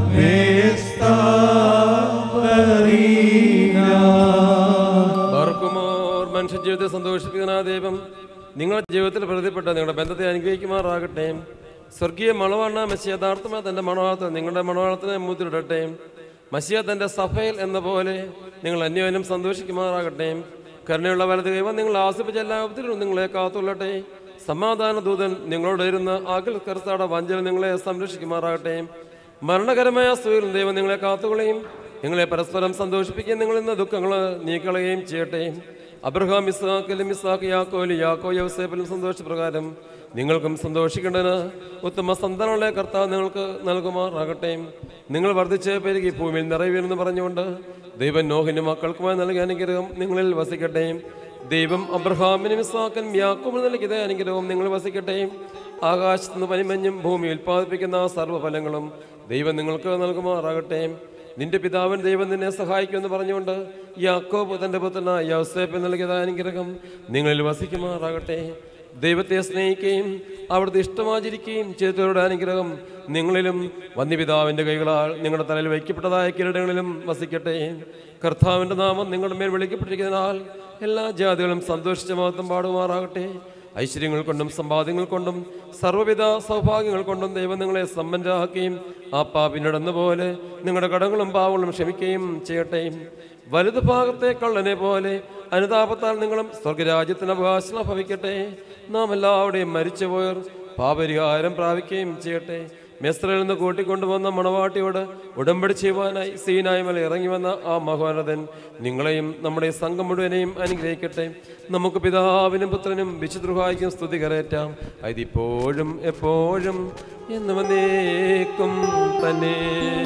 S7: ബാർക്കുമോർ മനുഷ്യ ജീവിതത്തെ സന്തോഷിപ്പിക്കുന്ന ആ ദൈവം നിങ്ങളുടെ ജീവിതത്തിൽ പ്രതിപ്പെട്ട നിങ്ങളുടെ ബന്ധത്തെ അനുഗ്രഹിക്കുമാറാകട്ടെ സ്വർഗീയ മണവാണ മസിയ യഥാർത്ഥമായ തന്റെ മണവാളത്തിൽ നിങ്ങളുടെ മണവാളത്തിനെ മുദ്രയിടട്ടെ മസിയ തന്റെ സഭയിൽ എന്ന പോലെ നിങ്ങൾ അന്യോന്യം സന്തോഷിക്കുമാറാകട്ടെ കരുണയുള്ള വലത് ദൈവം നിങ്ങൾ ആസ്വദിച്ച എല്ലാ വിധത്തിലും നിങ്ങളെ കാത്തുകൊള്ളട്ടെ സമാധാന ദൂതൻ നിങ്ങളോട് ഇരുന്ന് അകൽ കർത്താടെ വഞ്ചന നിങ്ങളെ സംരക്ഷിക്കുമാറാകട്ടെ മരണകരമായ സൂര്യൻ ദൈവം നിങ്ങളെ കാത്തുകൊള്ളുകയും നിങ്ങളെ പരസ്പരം സന്തോഷിപ്പിക്കുകയും നിങ്ങൾ ഇന്ന് ദുഃഖങ്ങൾ നീക്കളയുകയും ചെയ്യട്ടെ അബ്രഹാം ഇസ്ഹാക്കിലും ഇസ്ഹാക്ക് യാക്കോലും യാക്കോ യൗസേപ്പിലും സന്തോഷപ്രകാരം നിങ്ങൾക്കും സന്തോഷിക്കേണ്ടതിന് ഉത്തമ സന്താനങ്ങളെ കർത്താവ് നിങ്ങൾക്ക് നൽകുമാറാകട്ടെ നിങ്ങൾ വർദ്ധിച്ച് പെരുകി ഭൂമിയിൽ നിറയുമെന്ന് പറഞ്ഞുകൊണ്ട് ദൈവം നോഹിനും മക്കൾക്കുമായി നൽകിയ അനുഗ്രഹം നിങ്ങളിൽ വസിക്കട്ടെ ദൈവം അബ്രഹാമിനും ഇസ്ഹാക്കിനും യാക്കോബിനും നൽകിയ അനുഗ്രഹവും നിങ്ങൾ വസിക്കട്ടെ ആകാശത്ത് നിന്ന് പനിമഞ്ഞും ഭൂമി ഉൽപ്പാദിപ്പിക്കുന്ന സർവ്വഫലങ്ങളും ദൈവം നിങ്ങൾക്ക് നൽകുമാറാകട്ടെ നിന്റെ പിതാവൻ ദൈവം നിന്നെ സഹായിക്കുമെന്ന് പറഞ്ഞുകൊണ്ട് യാക്കോബ് തന്റെ പുത്രനായ യൗസേപ്പ് നൽകിയതായ അനുഗ്രഹം നിങ്ങളിൽ വസിക്കുമാറാകട്ടെ ദൈവത്തെ സ്നേഹിക്കുകയും അവിടുത്തെ ഇഷ്ടമാചരിക്കുകയും ചെയ്തവരുടെ അനുഗ്രഹം നിങ്ങളിലും വന്യപിതാവിന്റെ കൈകളാൽ നിങ്ങളുടെ തലയിൽ വയ്ക്കപ്പെട്ടതായ കിരീടങ്ങളിലും വസിക്കട്ടെ കർത്താവിന്റെ നാമം നിങ്ങളുടെ മേൽ വിളിക്കപ്പെട്ടിരിക്കുന്നതിനാൽ എല്ലാ ജാതികളും സന്തോഷിച്ച മഹത്വം പാടുമാറാകട്ടെ ഐശ്വര്യങ്ങൾ കൊണ്ടും സമ്പാദ്യങ്ങൾ കൊണ്ടും സർവ്വവിധ സൗഭാഗ്യങ്ങൾ കൊണ്ടും ദൈവം നിങ്ങളെ സമ്പന്നരാക്കുകയും ആ പാപിനോടെന്ന പോലെ നിങ്ങളുടെ കടങ്ങളും പാവങ്ങളും ക്ഷമിക്കുകയും ചെയ്യട്ടെ വലുത് ഭാഗത്തെ കള്ളനെ പോലെ അനുതാപത്താൽ നിങ്ങളും സ്വർഗരാജ്യത്തിന് അവകാശം ഭവിക്കട്ടെ നാം എല്ലാവരുടെയും മരിച്ചുപോയർ പാപരിഹാരം പ്രാപിക്കുകയും ചെയ്യട്ടെ മെസ്രയിൽ നിന്ന് കൂട്ടിക്കൊണ്ടുവന്ന മണവാട്ടിയോട് ഉടമ്പടി ചെയ്യുവാനായി സീനായി മല ഇറങ്ങി വന്ന ആ മഹോന്നതൻ നിങ്ങളെയും നമ്മുടെ സംഘം മുഴുവനെയും അനുഗ്രഹിക്കട്ടെ നമുക്ക് പിതാവിനും പുത്രനും വിശുദ്രുഹായിക്കും സ്തുതി കരയറ്റാം അതിപ്പോഴും എപ്പോഴും എന്ന് വന്നേക്കും തന്നെ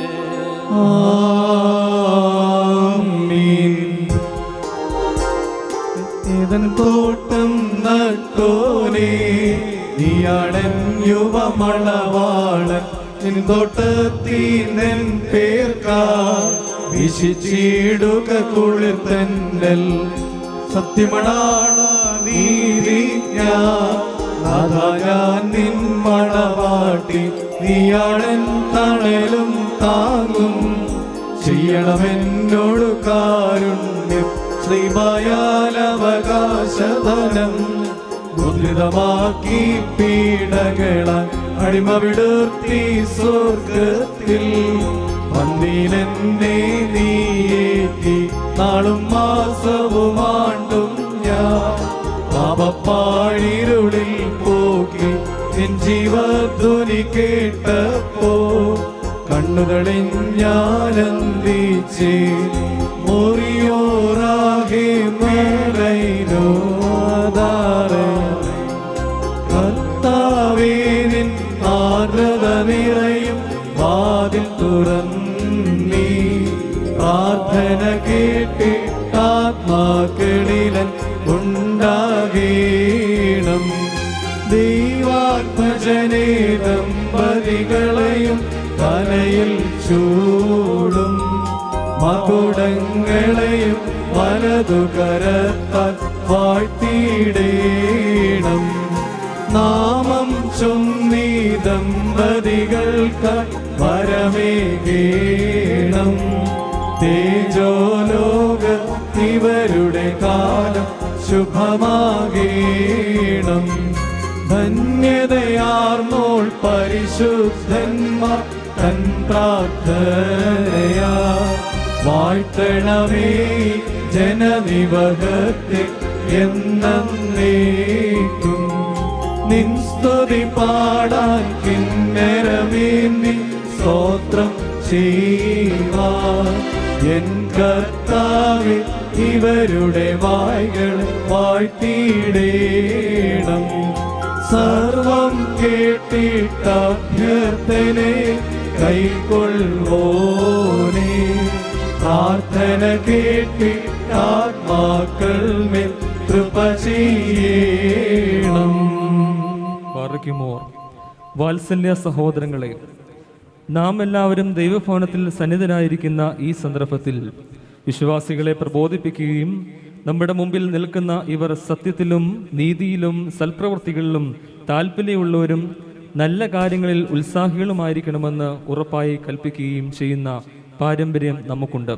S9: ഏതൻ തോട്ടം നട്ടോനേ നീയാടൻ യുവമളവാളൻ നിൻ തോട്ടത്തിൻ പേർക്കാ വിശിച്ചിടുക കുളിർത്തന്നൽ സത്യമണാള നീതിജ്ഞ നാഥാ ഞാൻ നിൻ മണവാട്ടി നീയാടൻ തണലും താങ്ങും ചെയ്യണമെന്നോട് കാരുണ്യം ശ്രീമായാലവകാശധനം മുദ്രിതമാക്കി പീഡകളാൽ അടിമ വിടുർത്തി സ്വർഗത്തിൽ പന്തിലെന്നെ നീയേറ്റി നാളും മാസവുമാണ്ടും ഞാൻ പാപപ്പാഴിരുളിൽ പോകി നിൻ ജീവധ്വനി കേട്ടപ്പോ കണ്ണുകളിഞ്ഞാനന്ദിച്ച് മുറിയോറാകെ മേലൈനോ ആധാരേ കർത്താവേ നിൻ ആർദ്രത നിറയും വാതിൽ തുറന്നീ പ്രാർത്ഥന കേട്ട് ആത്മാക്കളിലൻ ഉണ്ടാകേണം ദൈവാത്മജനേ ദമ്പതികളെയും തലയിൽ ചൂടും മകുടങ്ങളെയും വലതു കരത്താൽ വാഴ്ത്തിയിടേണം നാമം ചൊന്നീ ദമ്പതികൾക്ക് വരമേകേണം തേജോലോക ഇവരുടെ കാലം ശുഭമാകേണം ധന്യതയാർന്നോൾ പരിശുദ്ധന്മാർ തൻ പ്രാർത്ഥനയാ വാഴ്ത്തണമേ ജനനിവഹത്തെ എന്നേക്കും നിൻ സ്തുതി പാടാൻ കിന്നരമേന്നി സ്തോത്രം ചെയ്യുവാ എൻ കർത്താവെ ഇവരുടെ വായ്കൾ വാഴ്ത്തിയിടേണം സർവം കേട്ടിട്ടഭ്യർത്ഥനെ കൈക്കൊള്ളുവോനേ പ്രാർത്ഥന കേട്ടി ആത്മാക്കൾ മേൽ കൃപ ചെയ്യണം
S3: പാറയ്ക്കുമോർ വാത്സല്യ സഹോദരങ്ങളെ നാം എല്ലാവരും ദൈവഭവനത്തിൽ സന്നിധനായിരിക്കുന്ന ഈ സന്ദർഭത്തിൽ വിശ്വാസികളെ പ്രബോധിപ്പിക്കുകയും നമ്മുടെ മുമ്പിൽ നിൽക്കുന്ന ഇവർ സത്യത്തിലും നീതിയിലും സൽപ്രവൃത്തികളിലും താല്പര്യമുള്ളവരും നല്ല കാര്യങ്ങളിൽ ഉത്സാഹികളുമായിരിക്കണമെന്ന് ഉറപ്പായി കൽപ്പിക്കുകയും ചെയ്യുന്ന പാരമ്പര്യം നമുക്കുണ്ട്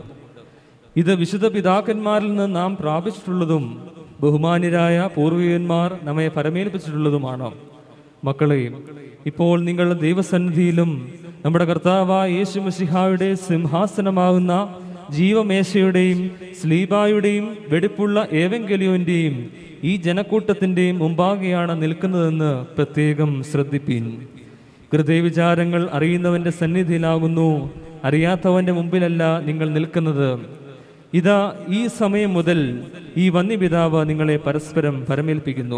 S3: ഇത് വിശുദ്ധ പിതാക്കന്മാരിൽ നിന്ന് നാം പ്രാപിച്ചിട്ടുള്ളതും ബഹുമാന്യരായ പൂർവികന്മാർ നമ്മെ പരമേൽപ്പിച്ചിട്ടുള്ളതുമാണ് മക്കളെ ഇപ്പോൾ നിങ്ങൾ ദൈവസന്നിധിയിലും നമ്മുടെ കർത്താവായ യേശു മസിഹായുടെ സിംഹാസനമാകുന്ന ജീവമേശയുടെയും സ്ലീബായുടെയും വെടിപ്പുള്ള ഏവെങ്കലിയോന്റെയും ഈ ജനക്കൂട്ടത്തിന്റെയും മുമ്പാകെയാണ് നിൽക്കുന്നതെന്ന് പ്രത്യേകം ശ്രദ്ധിപ്പീൻ ഹൃദയവിചാരങ്ങൾ അറിയുന്നവന്റെ സന്നിധിയിലാകുന്നു അറിയാത്തവന്റെ മുമ്പിലല്ല നിങ്ങൾ നിൽക്കുന്നത് ഇതാ ഈ സമയം മുതൽ ഈ വന്യപിതാവ് നിങ്ങളെ പരസ്പരം പരമേൽപ്പിക്കുന്നു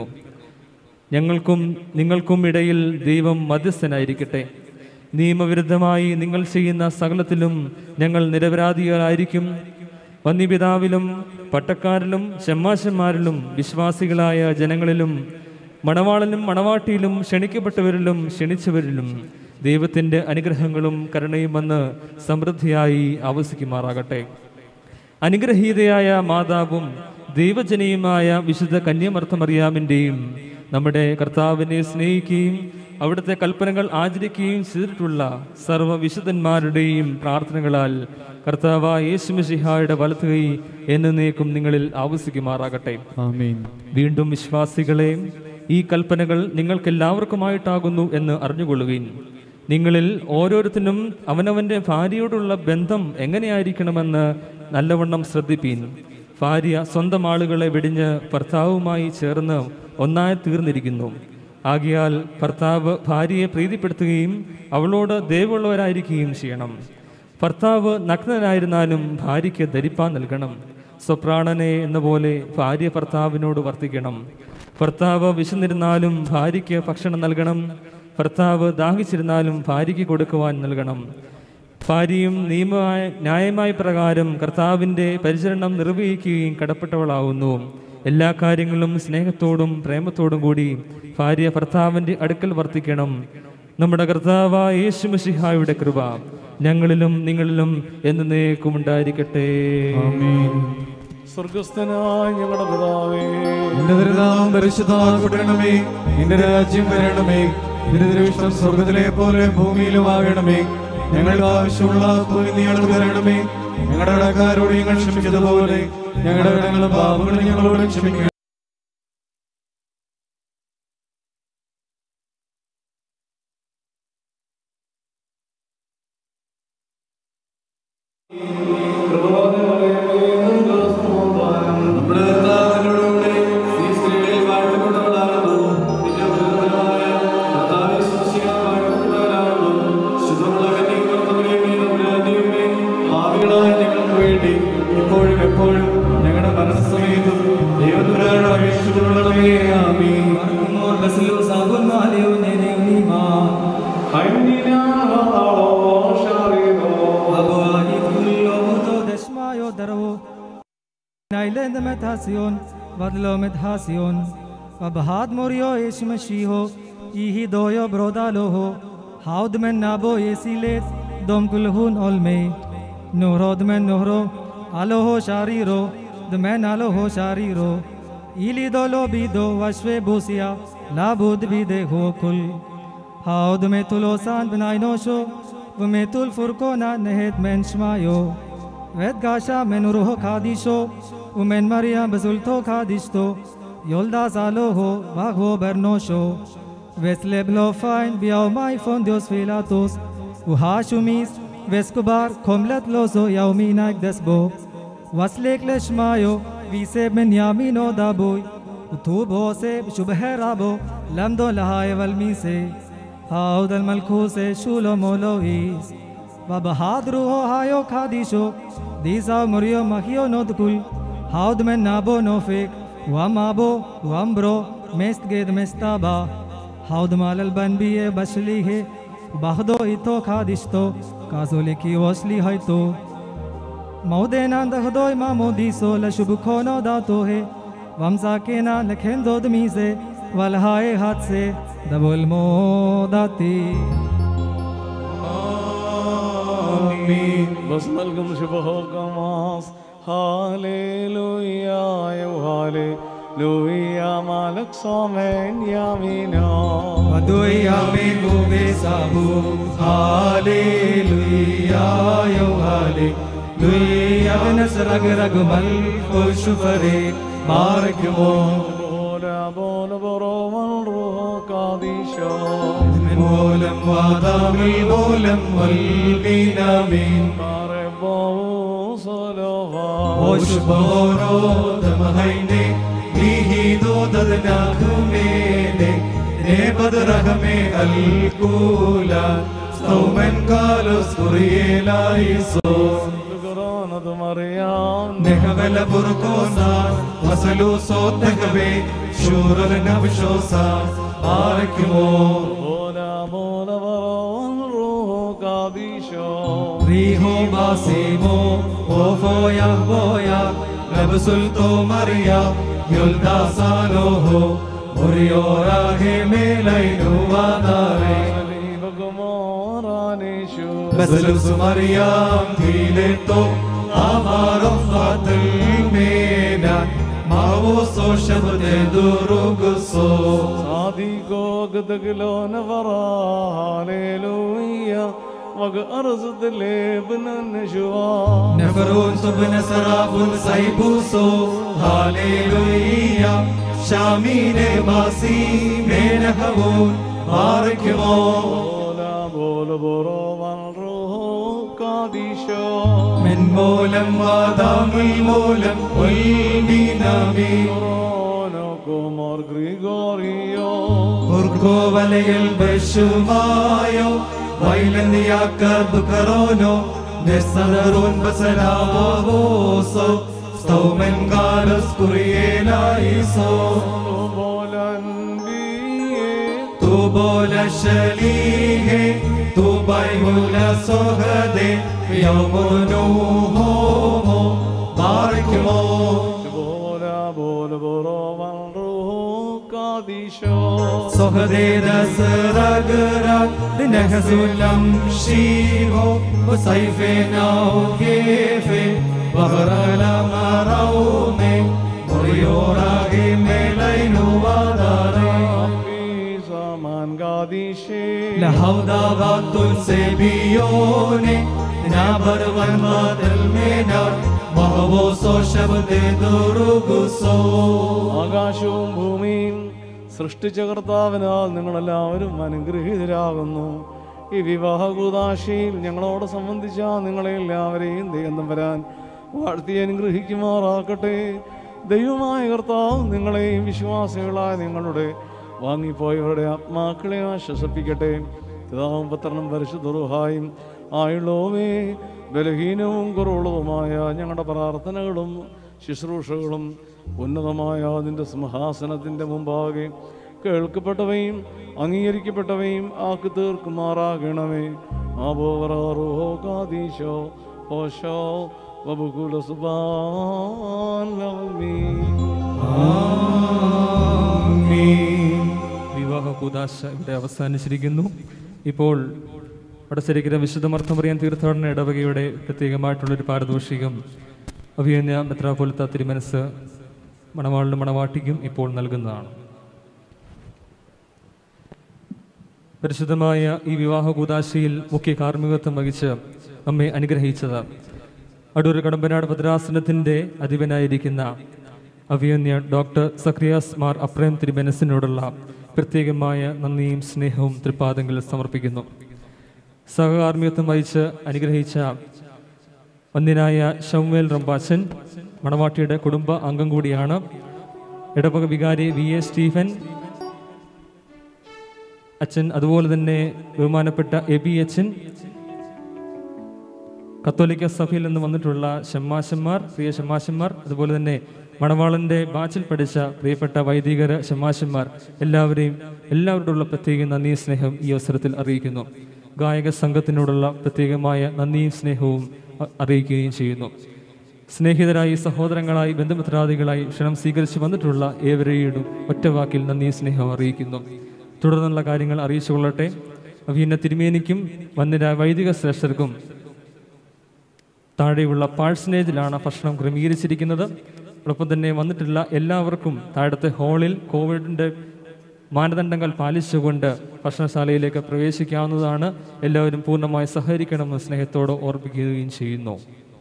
S3: ഞങ്ങൾക്കും നിങ്ങൾക്കും ഇടയിൽ ദൈവം മധ്യസ്ഥനായിരിക്കട്ടെ നിയമവിരുദ്ധമായി നിങ്ങൾ ചെയ്യുന്ന സകലത്തിലും ഞങ്ങൾ നിരപരാധികളായിരിക്കും വന്യപിതാവിലും പട്ടക്കാരിലും ഷമ്മാശന്മാരിലും വിശ്വാസികളായ ജനങ്ങളിലും മണവാളനും മണവാട്ടിയിലും ക്ഷണിക്കപ്പെട്ടവരിലും ക്ഷണിച്ചവരിലും ദൈവത്തിൻ്റെ അനുഗ്രഹങ്ങളും കരുണയും വന്ന് സമൃദ്ധിയായി ആവസിക്കുമാറാകട്ടെ അനുഗ്രഹീതയായ മാതാവും ദൈവജനയുമായ വിശുദ്ധ കന്യമർത്ഥമറിയാമിൻ്റെയും നമ്മുടെ കർത്താവിനെ സ്നേഹിക്കുകയും അവിടുത്തെ കൽപ്പനകൾ ആചരിക്കുകയും ചെയ്തിട്ടുള്ള സർവ്വ വിശുദ്ധന്മാരുടെയും പ്രാർത്ഥനകളാൽ കർത്താവായ യേശുമിഷിഹായുടെ വലത്ത് കൈ എന്നേക്കും നിങ്ങളിൽ ആവസിക്കുമാറാകട്ടെ
S2: ആമീൻ
S3: വീണ്ടും വിശ്വാസികളെ ഈ കൽപ്പനകൾ നിങ്ങൾക്കെല്ലാവർക്കുമായിട്ടാകുന്നു എന്ന് അറിഞ്ഞുകൊള്ളുവീൻ നിങ്ങളിൽ ഓരോരുത്തരും അവനവന്റെ ഭാര്യയോടുള്ള ബന്ധം എങ്ങനെയായിരിക്കണമെന്ന് നല്ലവണ്ണം ശ്രദ്ധിപ്പീൻ ഭാര്യ സ്വന്തം ആളുകളെ വെടിഞ്ഞ് ഭർത്താവുമായി ചേർന്ന് ഒന്നായി തീർന്നിരിക്കുന്നു ആകിയാൽ ഭർത്താവ് ഭാര്യയെ പ്രീതിപ്പെടുത്തുകയും അവളോട് ദയവുള്ളവരായിരിക്കുകയും ചെയ്യണം ഭർത്താവ് നഗ്നനായിരുന്നാലും ഭാര്യയ്ക്ക് ധരിപ്പാൻ നൽകണം സ്വപ്രാണനെ എന്ന പോലെ ഭാര്യ ഭർത്താവിനോട് വർത്തിക്കണം ഭർത്താവ് വിശന്നിരുന്നാലും ഭാര്യയ്ക്ക് ഭക്ഷണം നൽകണം ഭർത്താവ് ദാഹിച്ചിരുന്നാലും ഭാര്യയ്ക്ക് കൊടുക്കുവാൻ നൽകണം ഭാര്യയും നിയമമായ ന്യായമായ പ്രകാരം കർത്താവിൻ്റെ പരിചരണം നിർവഹിക്കുകയും കടപ്പെട്ടവളാവുന്നു എല്ലാ കാര്യങ്ങളും സ്നേഹത്തോടും പ്രേമത്തോടും കൂടി ഭാര്യ ഭർത്താവിൻ്റെ അടുക്കൽ വർത്തിക്കണം നമ്മുടെ കർത്താവായ യേശു മസിഹായുടെ കൃപ ഞങ്ങളിലും നിങ്ങളിലും എന്നേക്കും ഉണ്ടായിരിക്കട്ടെ
S11: സ്വർഗസ്ഥനായ ഞങ്ങളുടെ പിതാവേ
S2: നിന്റെ ദുരിതാം പരിശുദ്ധമാക്കപ്പെടണമേ നിന്റെ രാജ്യം വരണമേ നിന്റെ ദൃഷ്ടം സ്വർഗത്തിലെ പോലെ ഭൂമിയിലും ആകണമേ ഞങ്ങൾക്ക് ആവശ്യമുള്ള കൂലി നീ ഞങ്ങൾക്ക് തരണമേ ഞങ്ങളുടെ കടക്കാരോട് ഞങ്ങൾ ക്ഷമിച്ചതുപോലെ ഞങ്ങളുടെ കടങ്ങളും പാപങ്ങളും ഞങ്ങളോട് ക്ഷമിക്കണം ഞങ്ങൾക്ക് വേണ്ടി ഇപ്പോഴും എപ്പോഴും ഞങ്ങളുടെ മനസ്സമയത്തും ദൈവത്തിനോട് അപേക്ഷിച്ചുകൊള്ളണമേ ആമീൻ
S10: Amor basilos agun maleo nene unima. Abo anit kullo muto deshmayo daro. Nailend met hasion, vadlo met hasion. Abhad morio yesh mashiho, ihi doyo brodalo ho. Haud men nabo yesilet, dom kulhun olme. Nuhrod men nuhro, alo ho shariro, the men alo ho shariro. Ili dolo bido vashve busia, la bud bide ho kul. Haud me tulosan bnai nosho, vmetul furkona nehet men shmayo. Ved gasha men ruho khadisho, umen maria bezulto khadishto. Yolda zalo ho, vagho bernosho. Vesleb lo fain biao mai fondios filatos. Uhashumis, veskubar komlet lozo yauminak desbo. Vaslek leshmayo, vise ben yamino daboy. Utub hose shubhe rabo, lamdo lahaye valmi se. Haud al malku se shulo molois. Vabahadru ho hayo khadisho, disa murio mahio nodkul. Haud men nabo nofik, wam abo, wam bro, mest ged mestaba. Haud malal ban biye bashli he, ובחדו איתו קדישתו, כזוליקי אוסלי הייתו. מודנה דחדוי ממודיסו לשובקונו דתוה, ומזקנה לקנדו דמיזה, ולהי הצה דבול מודתי.
S11: ബസ് നൽകും ശുഭഹോഗമാസ് ഹാലേലൂയ ഹാലേലൂയ മാലക് സോമേൻ യാമിനോ
S9: Adoy amin gube sabu Hallelujah yo Hallelujah Nas rag rag mal khush fare Barak mo
S11: ബോല ബോല ബറോമൽ റൂഹോ കാദീശോ
S9: من ولم وادام الولم والبنامين
S11: മാറബോ സലോവാ
S9: وشبهورو دمهيني ليه دوددنا كميني نبد رحمي الكولا صومن قالوا سوريلا يسوع
S11: ഗുരുനാഥ മറിയാം
S9: نهبل بركوسا وصلوا صوت نهبي شور النبشوسا بارك مور
S11: ബോല ബോല ബറോമൽ റൂഹോ കാദീശോ
S9: ريحو باسيمو وفويا بويا لبسلتو مريا يلدا صالوهو مريورا هميلينو وداري
S11: ബഗുമോറാനേശു
S9: بسلس مريم تيلتو أمارو فاتل مينا ما وصو شبت دروغسو
S11: സാദികോ ഗദഗലോ നവറാ ഹല്ലേലൂയ വഗ അർസദ് ലേബ്നൻ നശുവാ
S9: نفرون تبن سراب سيبوسو هاليلويا شامين باسي من هبون بارك مو
S11: ബോല ബോല ബോറോ വൻ റൂഹോ കാദീശോ
S9: من مولم وادام المولم والبنامي
S11: കുമാർ ഗ്രിഗോറിയോ
S9: ഉർക്കോ വലയിൽ ബഷുമായോ വൈലന്തിയാക്ക ദുഃഖറോനോ നിസ്സദറുൻ ബസലാവോസോ സ്തൗമൻ ഗാലസ് കുറിയേലായിസോ Tu bola shalihe tu bayhula sohade yawmunu homo barikmo
S11: ബോല ബോല ബോറോ വൻ റൂഹോ കാദീശോ
S9: sohade das ragrak nehzulam shiho وسيفه ناو كيفه بغر لما رومي مريورا ميلين وداري
S11: Zaman കാദീശേ
S9: لهوداغات سبيوني نابر ورمات المنار وهو شبد دروغسو
S11: ആകാശവും ഭൂമിയും സൃഷ്ടിച്ച കർത്താവിനാൽ നിങ്ങളെല്ലാവരും അനുഗ്രഹീതരാകുന്നു ഈ വിവാഹ കൂതാശയിൽ ഞങ്ങളോട് സംബന്ധിച്ച നിങ്ങളെ എല്ലാവരെയും ദൈവം വരാൻ വാഴ്ത്തി അനുഗ്രഹിക്കുമാറാക്കട്ടെ ദൈവമായ കർത്താവ് നിങ്ങളെയും വിശ്വാസികളായ നിങ്ങളുടെ വാങ്ങിപ്പോയവരുടെ ആത്മാക്കളെ ആശ്വസിപ്പിക്കട്ടെ പിതാവും പത്രനും പരിശുദ്ധറുഹായും ആയുള്ളോവേ ബലഹീനവും കുറവുള്ളതുമായ ഞങ്ങളുടെ പ്രാർത്ഥനകളും ശുശ്രൂഷകളും ഉന്നതമായ അതിൻ്റെ സിംഹാസനത്തിൻ്റെ മുമ്പാകെ കേൾക്കപ്പെട്ടവയും അംഗീകരിക്കപ്പെട്ടവയും ആക്കി തീർക്കുമാറാകണമേ ആബോവറോ കാദീശോ ഓശോ വബുകുല സുബാൻ
S3: വിവാഹ കൂതാശ ഇവിടെ അവസാനിച്ചിരിക്കുന്നു ഇപ്പോൾ വടശ്ശേരിക്കര വിശുദ്ധമർത്ഥം പറയാൻ തീർത്ഥാടന ഇടവകയുടെ പ്രത്യേകമായിട്ടുള്ളൊരു പാരിതോഷികം അഭിയന്യ മെത്രാപോലത്ത തിരുമനസ് മണവാളിനും മണവാട്ടിക്കും ഇപ്പോൾ നൽകുന്നതാണ് പരിശുദ്ധമായ ഈ വിവാഹ കൂതാശയിൽ മുഖ്യ കാർമ്മികത്വം വഹിച്ച് നമ്മെ അനുഗ്രഹിച്ചത് അടൂർ കടമ്പനാട് ഭദ്രാസനത്തിൻ്റെ അധിപനായിരിക്കുന്ന അഭിയന്യ ഡോക്ടർ സക്രിയാസ് മാർ അപ്രേം തിരുമനസിനോടുള്ള പ്രത്യേകമായ നന്ദിയും സ്നേഹവും തൃപ്പാദങ്ങളിൽ സമർപ്പിക്കുന്നു സഹകാർമ്മികത്വം വഹിച്ച് അനുഗ്രഹിച്ച വന്യനായ ഷംവേൽ റംബാച്ചൻ മണവാട്ടിയുടെ കുടുംബ അംഗം കൂടിയാണ് ഇടവക വികാരി വി എ സ്റ്റീഫൻ അച്ഛൻ അതുപോലെ തന്നെ ബഹുമാനപ്പെട്ട എ ബി അച്ഛൻ കത്തോലിക്ക സഭയിൽ നിന്ന് വന്നിട്ടുള്ള ഷമ്മാശന്മാർ പ്രിയ ഷമ്മാശന്മാർ അതുപോലെ തന്നെ മണവാളന്റെ ബാച്ചിൽ പഠിച്ച പ്രിയപ്പെട്ട വൈദികര ഷമ്മാശന്മാർ എല്ലാവരെയും എല്ലാവരോടുള്ള പ്രത്യേക നന്ദി സ്നേഹം ഈ അവസരത്തിൽ അറിയിക്കുന്നു ഗായക സംഘത്തിനോടുള്ള പ്രത്യേകമായ നന്ദിയും സ്നേഹവും അ- അറിയിക്കുകയും ചെയ്യുന്നു സ്നേഹിതരായി സഹോദരങ്ങളായി ബന്ധുമിത്രാദികളായി ക്ഷണം സ്വീകരിച്ചു വന്നിട്ടുള്ള ഏവരെയോടും ഒറ്റവാക്കിൽ നന്ദിയും സ്നേഹവും അറിയിക്കുന്നു തുടർന്നുള്ള കാര്യങ്ങൾ അറിയിച്ചുകൊള്ളട്ടെ അഭിന്ന തിരുമേനിക്കും വന്നിരായ വൈദിക ശ്രേഷ്ഠർക്കും താഴെയുള്ള പാഴ്സനേജിലാണ് ഭക്ഷണം ക്രമീകരിച്ചിരിക്കുന്നത് അതോടൊപ്പം തന്നെ വന്നിട്ടുള്ള എല്ലാവർക്കും താഴത്തെ ഹാളിൽ കോവിഡിൻ്റെ മാനദണ്ഡങ്ങൾ പാലിച്ചുകൊണ്ട് ഭക്ഷണശാലയിലേക്ക് പ്രവേശിക്കാവുന്നതാണ് എല്ലാവരും പൂർണ്ണമായി സഹകരിക്കണമെന്ന് സ്നേഹത്തോട് ഓർപ്പിക്കുകയും ചെയ്യുന്നു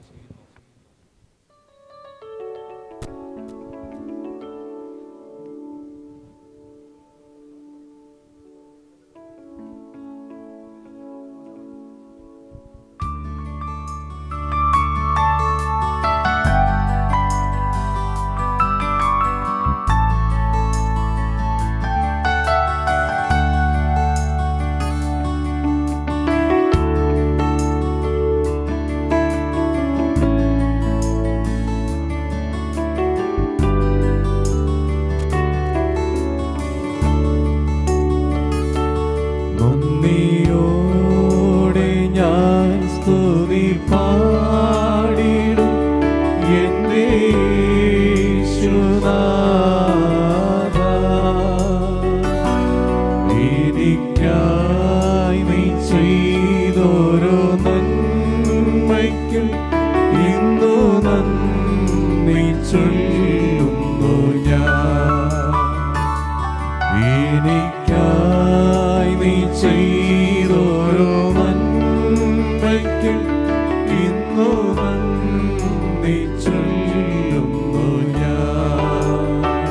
S2: നന്ദിയോടെ ഞാൻ സ്തുതി പാടിടും എൻ്റെ യേശുനാഥാ. എനിക്കായി നീ ചെയ്തോരോ നന്മയ്ക്കും ഇന്നു നന്ദി ചൊല്ലുന്നു ഞാൻ എനിക്കായി നീ ചെയ്തോരോ നന്മയ്ക്കും ഇന്നു നന്ദി ചൊല്ലുന്നു ഞാൻ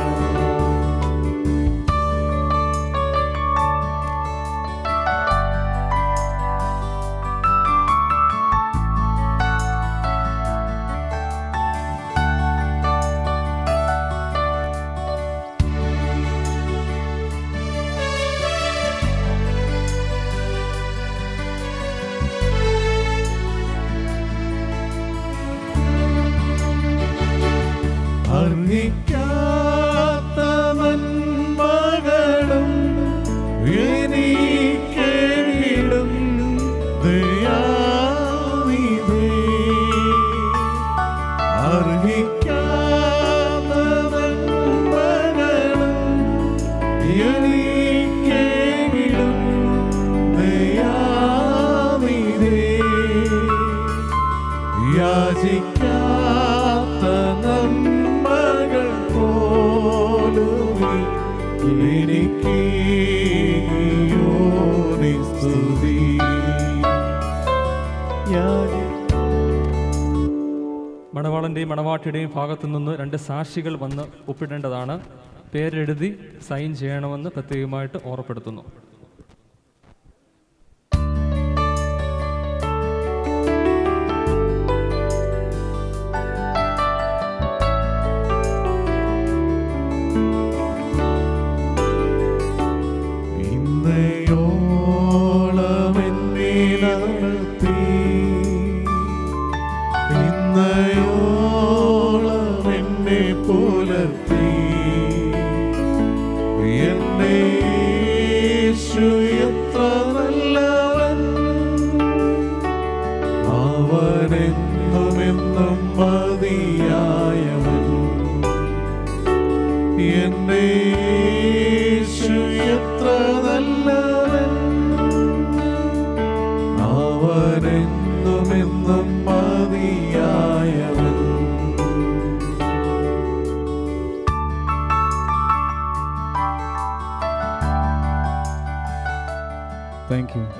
S2: അർഹിക്കാത്ത നന്മകളും എനിക്കേടും ദയാനിധി. അർഹിക്കാത്ത നന്മകളും എനിക്കേടും ദയാനിധി. യാചിക്കാത്ത നന്മകൾ പോലും എനിക്ക് സ്തുതി
S3: മണവാളൻ്റെയും മണവാട്ടിയുടെയും ഭാഗത്തു നിന്ന് രണ്ട് സാക്ഷികൾ വന്ന് ഒപ്പിടേണ്ടതാണ് പേരെഴുതി സൈൻ ചെയ്യണമെന്ന് പ്രത്യേകമായിട്ട് ഓർമ്മപ്പെടുത്തുന്നു
S2: ഇന്നയോളം എന്നെ നടത്തി ഇന്നയോളം എന്നെ പുലർത്തി എന്നെ യേശു എത്ര നല്ലവൻ അവനെന്നും എന്നും മതിയായവൻ എന്നെ യേശു എത്ര നല്ലവൻ അവനെന്നും എന്നും മതിയായവൻ താങ്ക് യു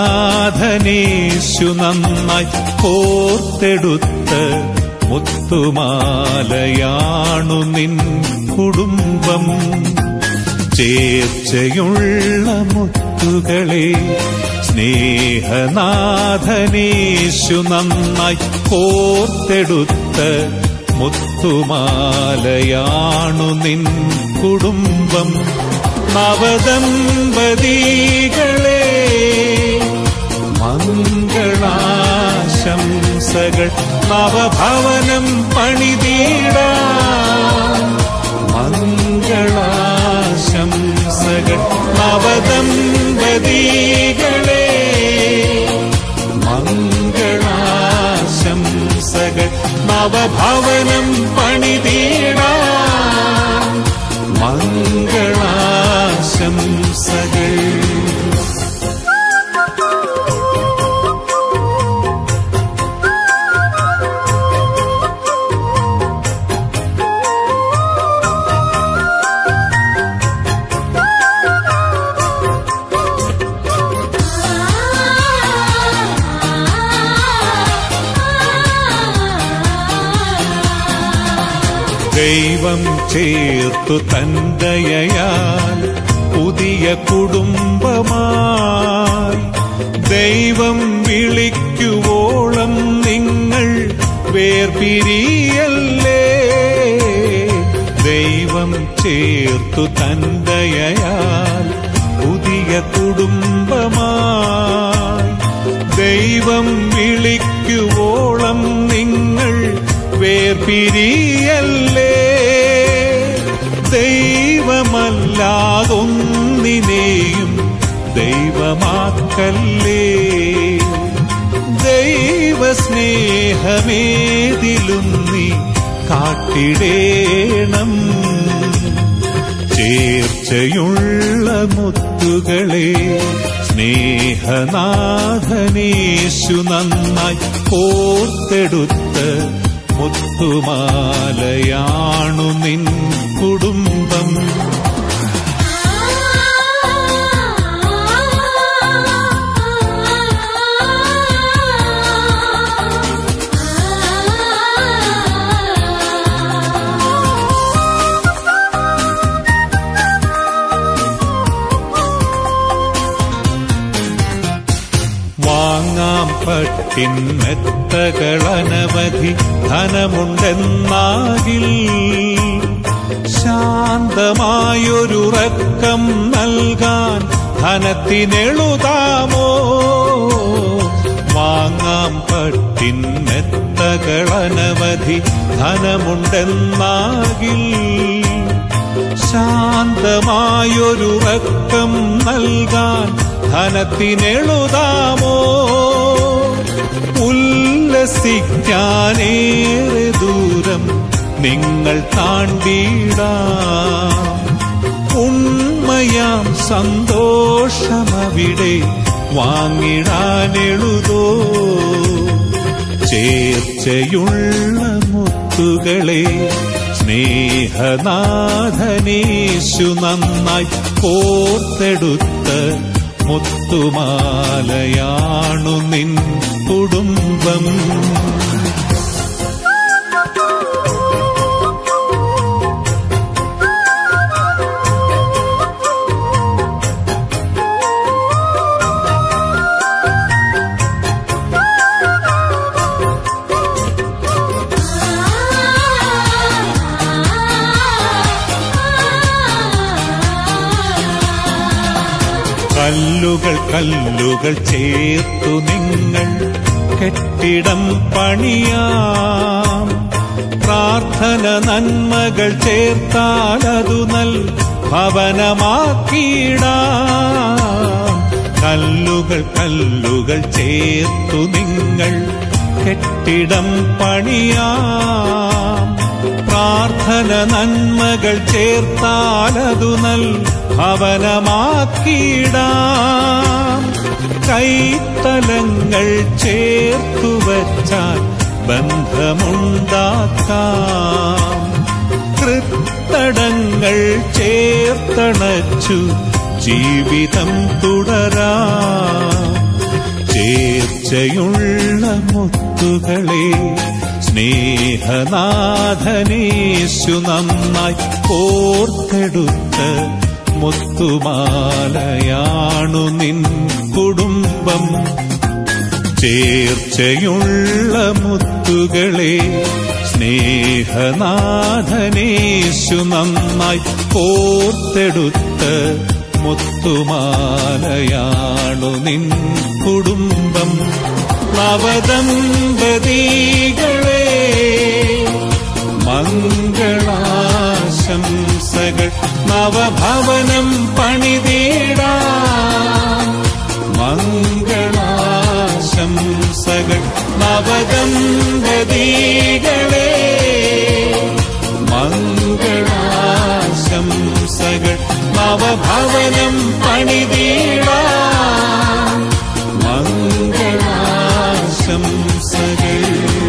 S12: സ്നേഹനാഥനേശു നന്നായി കോർത്തെടുത്ത് മുത്തുമാലയാണു നിൻ കുടുംബം ചേർച്ചയുള്ള മുത്തുകളെ സ്നേഹനാഥനേശു നന്നായി കോർത്തെടുത്ത് മുത്തുമാലയാണു നിൻ കുടുംബം നവദമ്പതികളെ മംഗളാശംസകൾ നവഭവനം പണിതീട മംഗളാശംസകൾ നവദമ്പതികളെ മംഗളാശംസകൾ നവഭവനം പണിതീട മംഗളാശംസകൾ ദൈവം ചേർത്തു തന്തയയാൽ പുതിയ കുടുംബമായി ദൈവം വിളിക്കുവോളം നിങ്ങൾ വേർപിരിയല്ലേ ദൈവം ചേർത്തു തന്തയയാൽ പുതിയ കുടുംബമായി ദൈവം വിളിക്കുവോളം നിങ്ങൾ വേർപിരിയല്ലേ ദൈവമല്ലാതൊന്നിനെയും ദൈവമാക്കല്ലേ ദൈവസ്നേഹമേതിലും നീ കാട്ടിടേണം ചേർച്ചയുള്ള മുത്തുകളെ സ്നേഹനാഥനേശു നന്നായി കോർത്തെടുത്ത് മുത്തുമാലയാണു നിൻ കുടുംബം വാങ്ങാം പട്ടിൻ മെത്തകളനവധി ധനമുണ്ടെന്നാകിൽ ശാന്തമായൊരുറക്കം നൽകാൻ ധനത്തിനെളുതാമോ വാങ്ങാം പട്ടിൻ മെത്തകളനവധി ധനമുണ്ടെന്നാകിൽ ശാന്തമായൊരുറക്കം നൽകാൻ ധനത്തിനെളുതാമോ ഉല്ലസിക്കാനേറെ ദൂരം നിങ്ങൾ താണ്ടിടാം ഉണ്മയാം സന്തോഷമവിടെ വാങ്ങിടാനെഴുതോ ചേർച്ചയുള്ള മുത്തുകളെ സ്നേഹനാഥനേശു നന്നായി കോർത്തെടുത്ത് മുത്തുമാലയാണു നിൻ കുടുംബം കല്ലുകൾ കല്ലുകൾ ചേർത്തു നിങ്ങൾ കെട്ടിടം പണിയാം പ്രാർത്ഥന നന്മകൾ ചേർത്താലതു നൽ ഭവനമാക്കിയിടാം കല്ലുകൾ കല്ലുകൾ ചേർത്തു നിങ്ങൾ കെട്ടിടം പണിയാം പ്രാർത്ഥന നന്മകൾ ചേർത്താലതു നൽ ഭവനമാക്കിയിടാം കൈത്തലങ്ങൾ ചേർത്തു വച്ചാൽ ബന്ധമുണ്ടാക്കാം തൃത്തടങ്ങൾ ചേർത്തണച്ചു ജീവിതം തുടരാം ചേർച്ചയുള്ള മുത്തുകളെ സ്നേഹനാഥനേശു നന്നായി കോർത്തെടുത്ത മുത്തുമാലയാണു നിൻ കുടുംബം ചേർച്ചയുള്ള മുത്തുകളെ സ്നേഹനാഥനേശു നന്നായി കോർത്തെടുത്ത മുത്തുമാലയാണു നിൻ കുടുംബം നവദമ്പതികളെ മംഗളാശംസകൾ നവഭവനം പണിതീടാം മംഗളാശംസകൾ നവദമ്പതികളെ മംഗളാശംസകൾ നവഭവനം പണിതീടാം മംഗളാശംസകൾ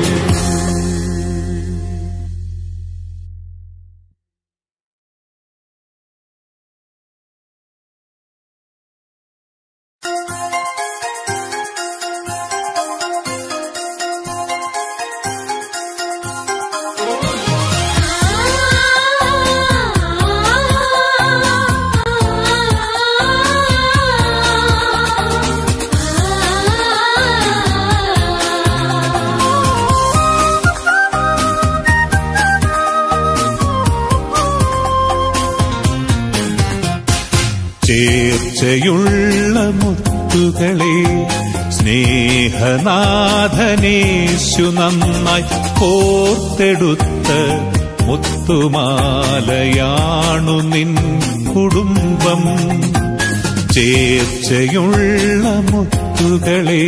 S12: ചേർച്ചയുള്ള മുത്തുകളെ സ്നേഹനാഥനേശു നന്നായി കോർത്തെടുത്ത മുത്തുമാലയാണു നിൻ കുടുംബം ചേർച്ചയുള്ള മുത്തുകളെ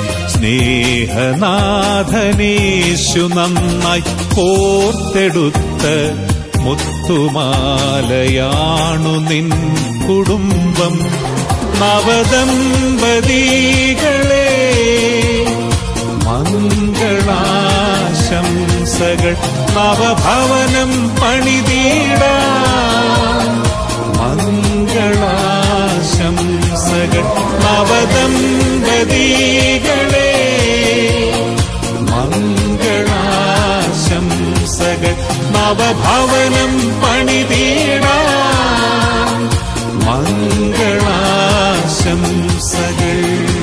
S12: സ്നേഹനാഥനേശു നന്നായി കോർത്തെടുത്ത മുത്തുമാലയാണു നിൻ കുടുംബം നവദമ്പതികളെ മംഗളാശംസകൾ നവഭവനം പണിതീടാം മംഗളാശംസകൾ നവദമ്പതികളെ മംഗളാശംസകൾ നവഭവനം പണിതീടാം മംഗളാശംസകൾ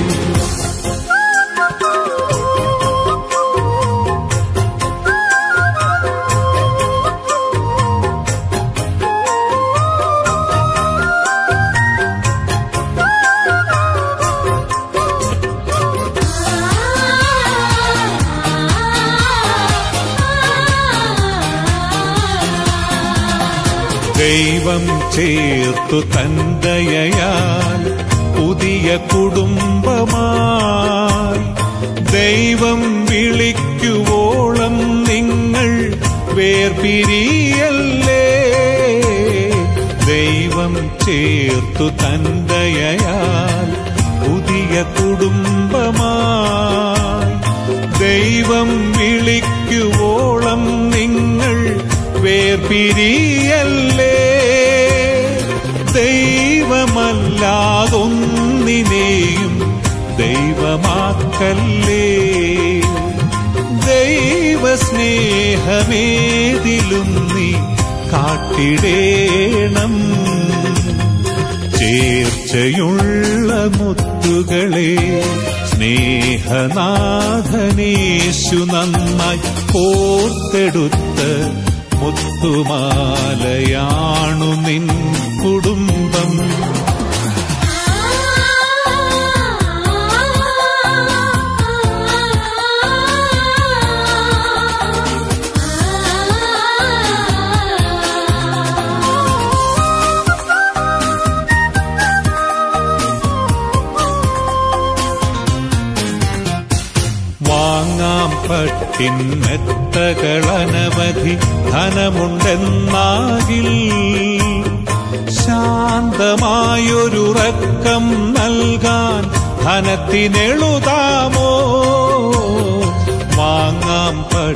S12: ദൈവം ചേർത്തു തന്തയയാൽ പുതിയ കുടുംബമായി ദൈവം വിളിക്കുവോളം നിങ്ങൾ വേർപിരിയല്ലേ ദൈവം ചേർത്തു തന്തയയാൽ പുതിയ കുടുംബമായി ദൈവം വിളിക്കുവോളം നിങ്ങൾ വേർപിരിയല്ലേ ദൈവമല്ലാതൊന്നിനെയും ദൈവമാക്കല്ലേ ദൈവസ്നേഹമേതിലും നീ കാട്ടിടേണം ചേർച്ചയുള്ള മുത്തുകളെ സ്നേഹനാഥനേശു നന്നായി കോർത്തെടുത്ത് മുത്തുമാലയാണു നിൻ കുടുംബം വാങ്ങാം പട്ടിന്നെത്തകളനവധി ധനമുണ്ടെന്നാകിൽ ശാന്തമായൊരുറക്കം നൽകാൻ ധനത്തിനെളുതാമോ വാങ്ങാം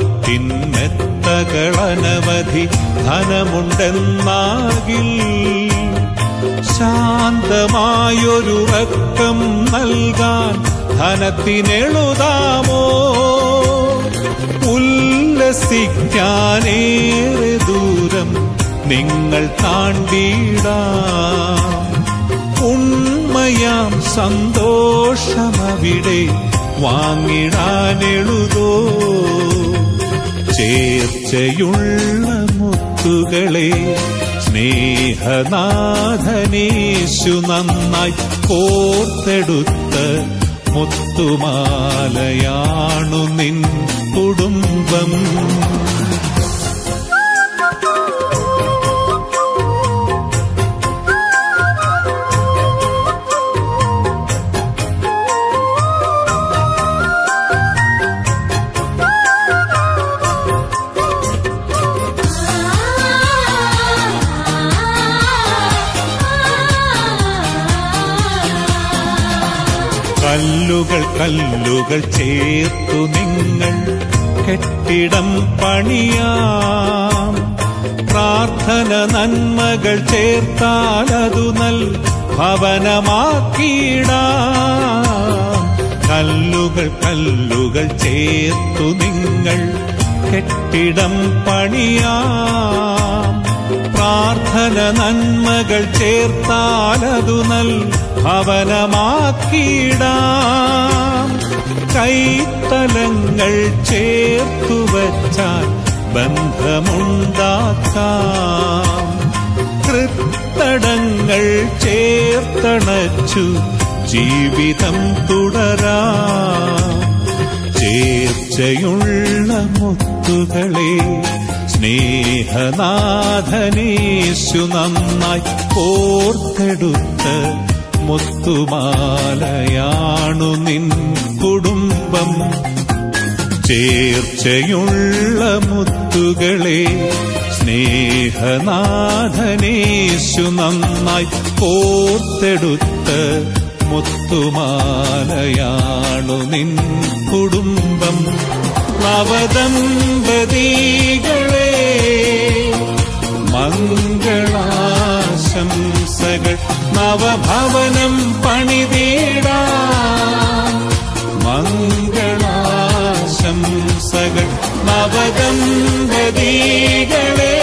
S12: പട്ടിന്നെത്തകളനവധി ധനമുണ്ടെന്നാകിൽ ശാന്തമായൊരുറക്കം നൽകാൻ ധനത്തിനെഴുതാമോ ഉല്ലസിക്കാനേറെ ദൂരം നിങ്ങൾ താണ്ടിടാം ഉണ്മയാം സന്തോഷമവിടെ വാങ്ങിടാനെഴുതോ ചേർച്ചയുള്ള മുത്തുകളെ സ്നേഹനാഥനേശു നന്നായി കോർത്തെടുത്ത മുത്തുമാലയാണു നിൻ കുടുംബം കല്ലുകൾ കല്ലുകൾ ചേർത്തു നിങ്ങൾ കെട്ടിടം പണിയാം പ്രാർത്ഥന നന്മകൾ ചേർത്താലതു നൽ ഭവനമാക്കിയിടാം കല്ലുകൾ കല്ലുകൾ ചേർത്തു നിങ്ങൾ കെട്ടിടം പണിയാം പ്രാർത്ഥന നന്മകൾ ചേർത്താലതു നൽ ഭവനമാക്കിയിടാം കൈത്തലങ്ങൾ ചേർത്തു വച്ചാൽ ബന്ധമുണ്ടാക്കാം കൃത്തടങ്ങൾ ചേർത്തണച്ചു ജീവിതം തുടരാം ചേർച്ചയുള്ള മുത്തുകളെ സ്നേഹനാഥനേശു നന്നായി കോർത്തെടുത്ത മുത്തുമാലയാണു നിൻ കുടുംബം ചേർച്ചയുള്ള മുത്തുകളെ സ്നേഹനാഥനേശു നന്നായി കോർത്തെടുത്ത മുത്തുമാലയാണു നിൻ കുടുംബം നവദമ്പതികളെ മംഗളാശംസകൾ നവഭവനം പണിതീടാം മംഗളാശംസകൾ നവദമ്പതികളെ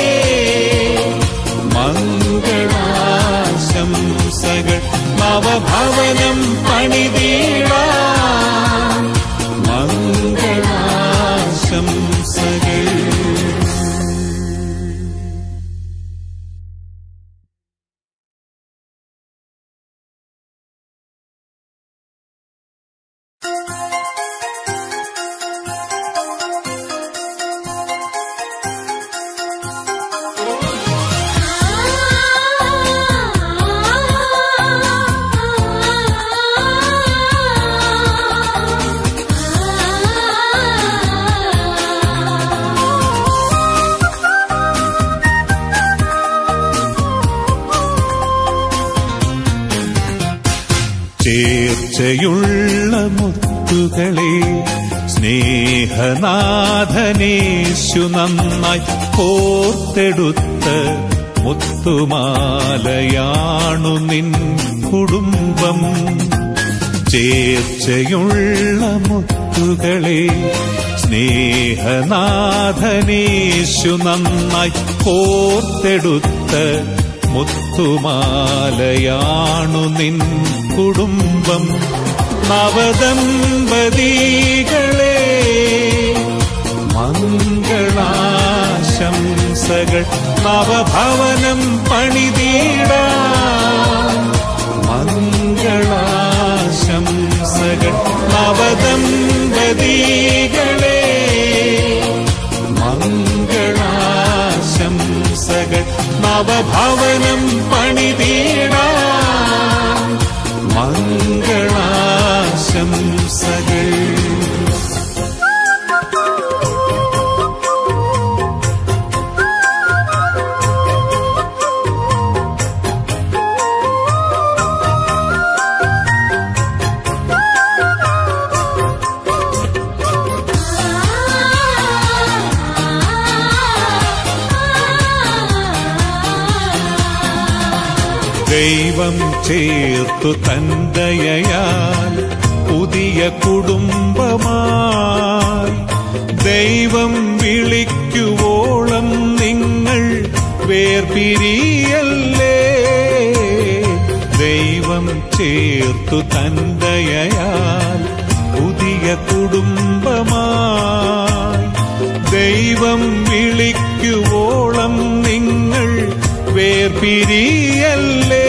S12: മംഗളാശംസകൾ നവഭവനം പണിതീടാം മംഗളാശംസകൾ ചേർച്ചയുള്ള മുത്തുകളെ സ്നേഹനാഥനേശു നന്നായി കോർത്തെടുത്ത മുത്തുമാലയാണു നിൻ കുടുംബം ചേർച്ചയുള്ള മുത്തുകളെ സ്നേഹനാഥനേശു നന്നായി കോർത്തെടുത്ത മുത്തുമാലയാണു നിൻ കുടുംബം നവദമ്പതികളെ മംഗളാശംസകൾ നവഭവനം പണിതീടാം മംഗളാശംസകൾ നവദമ്പതികളെ മംഗളാശംസകൾ നവഭവനം പണിതീടാം മംഗളാശംസകൾ ദൈവം ചേർത്തു തന്തയാൽ പുതിയ പുതിയ കുടുംബമായി ദൈവം വിളിക്കുവോളം നിങ്ങൾ വേർപിരിയല്ലേ ദൈവം ചേർത്തു തന്തയാൽ പുതിയ കുടുംബമായി ദൈവം വിളിക്കുവോളം നിങ്ങൾ വേർപിരിയല്ലേ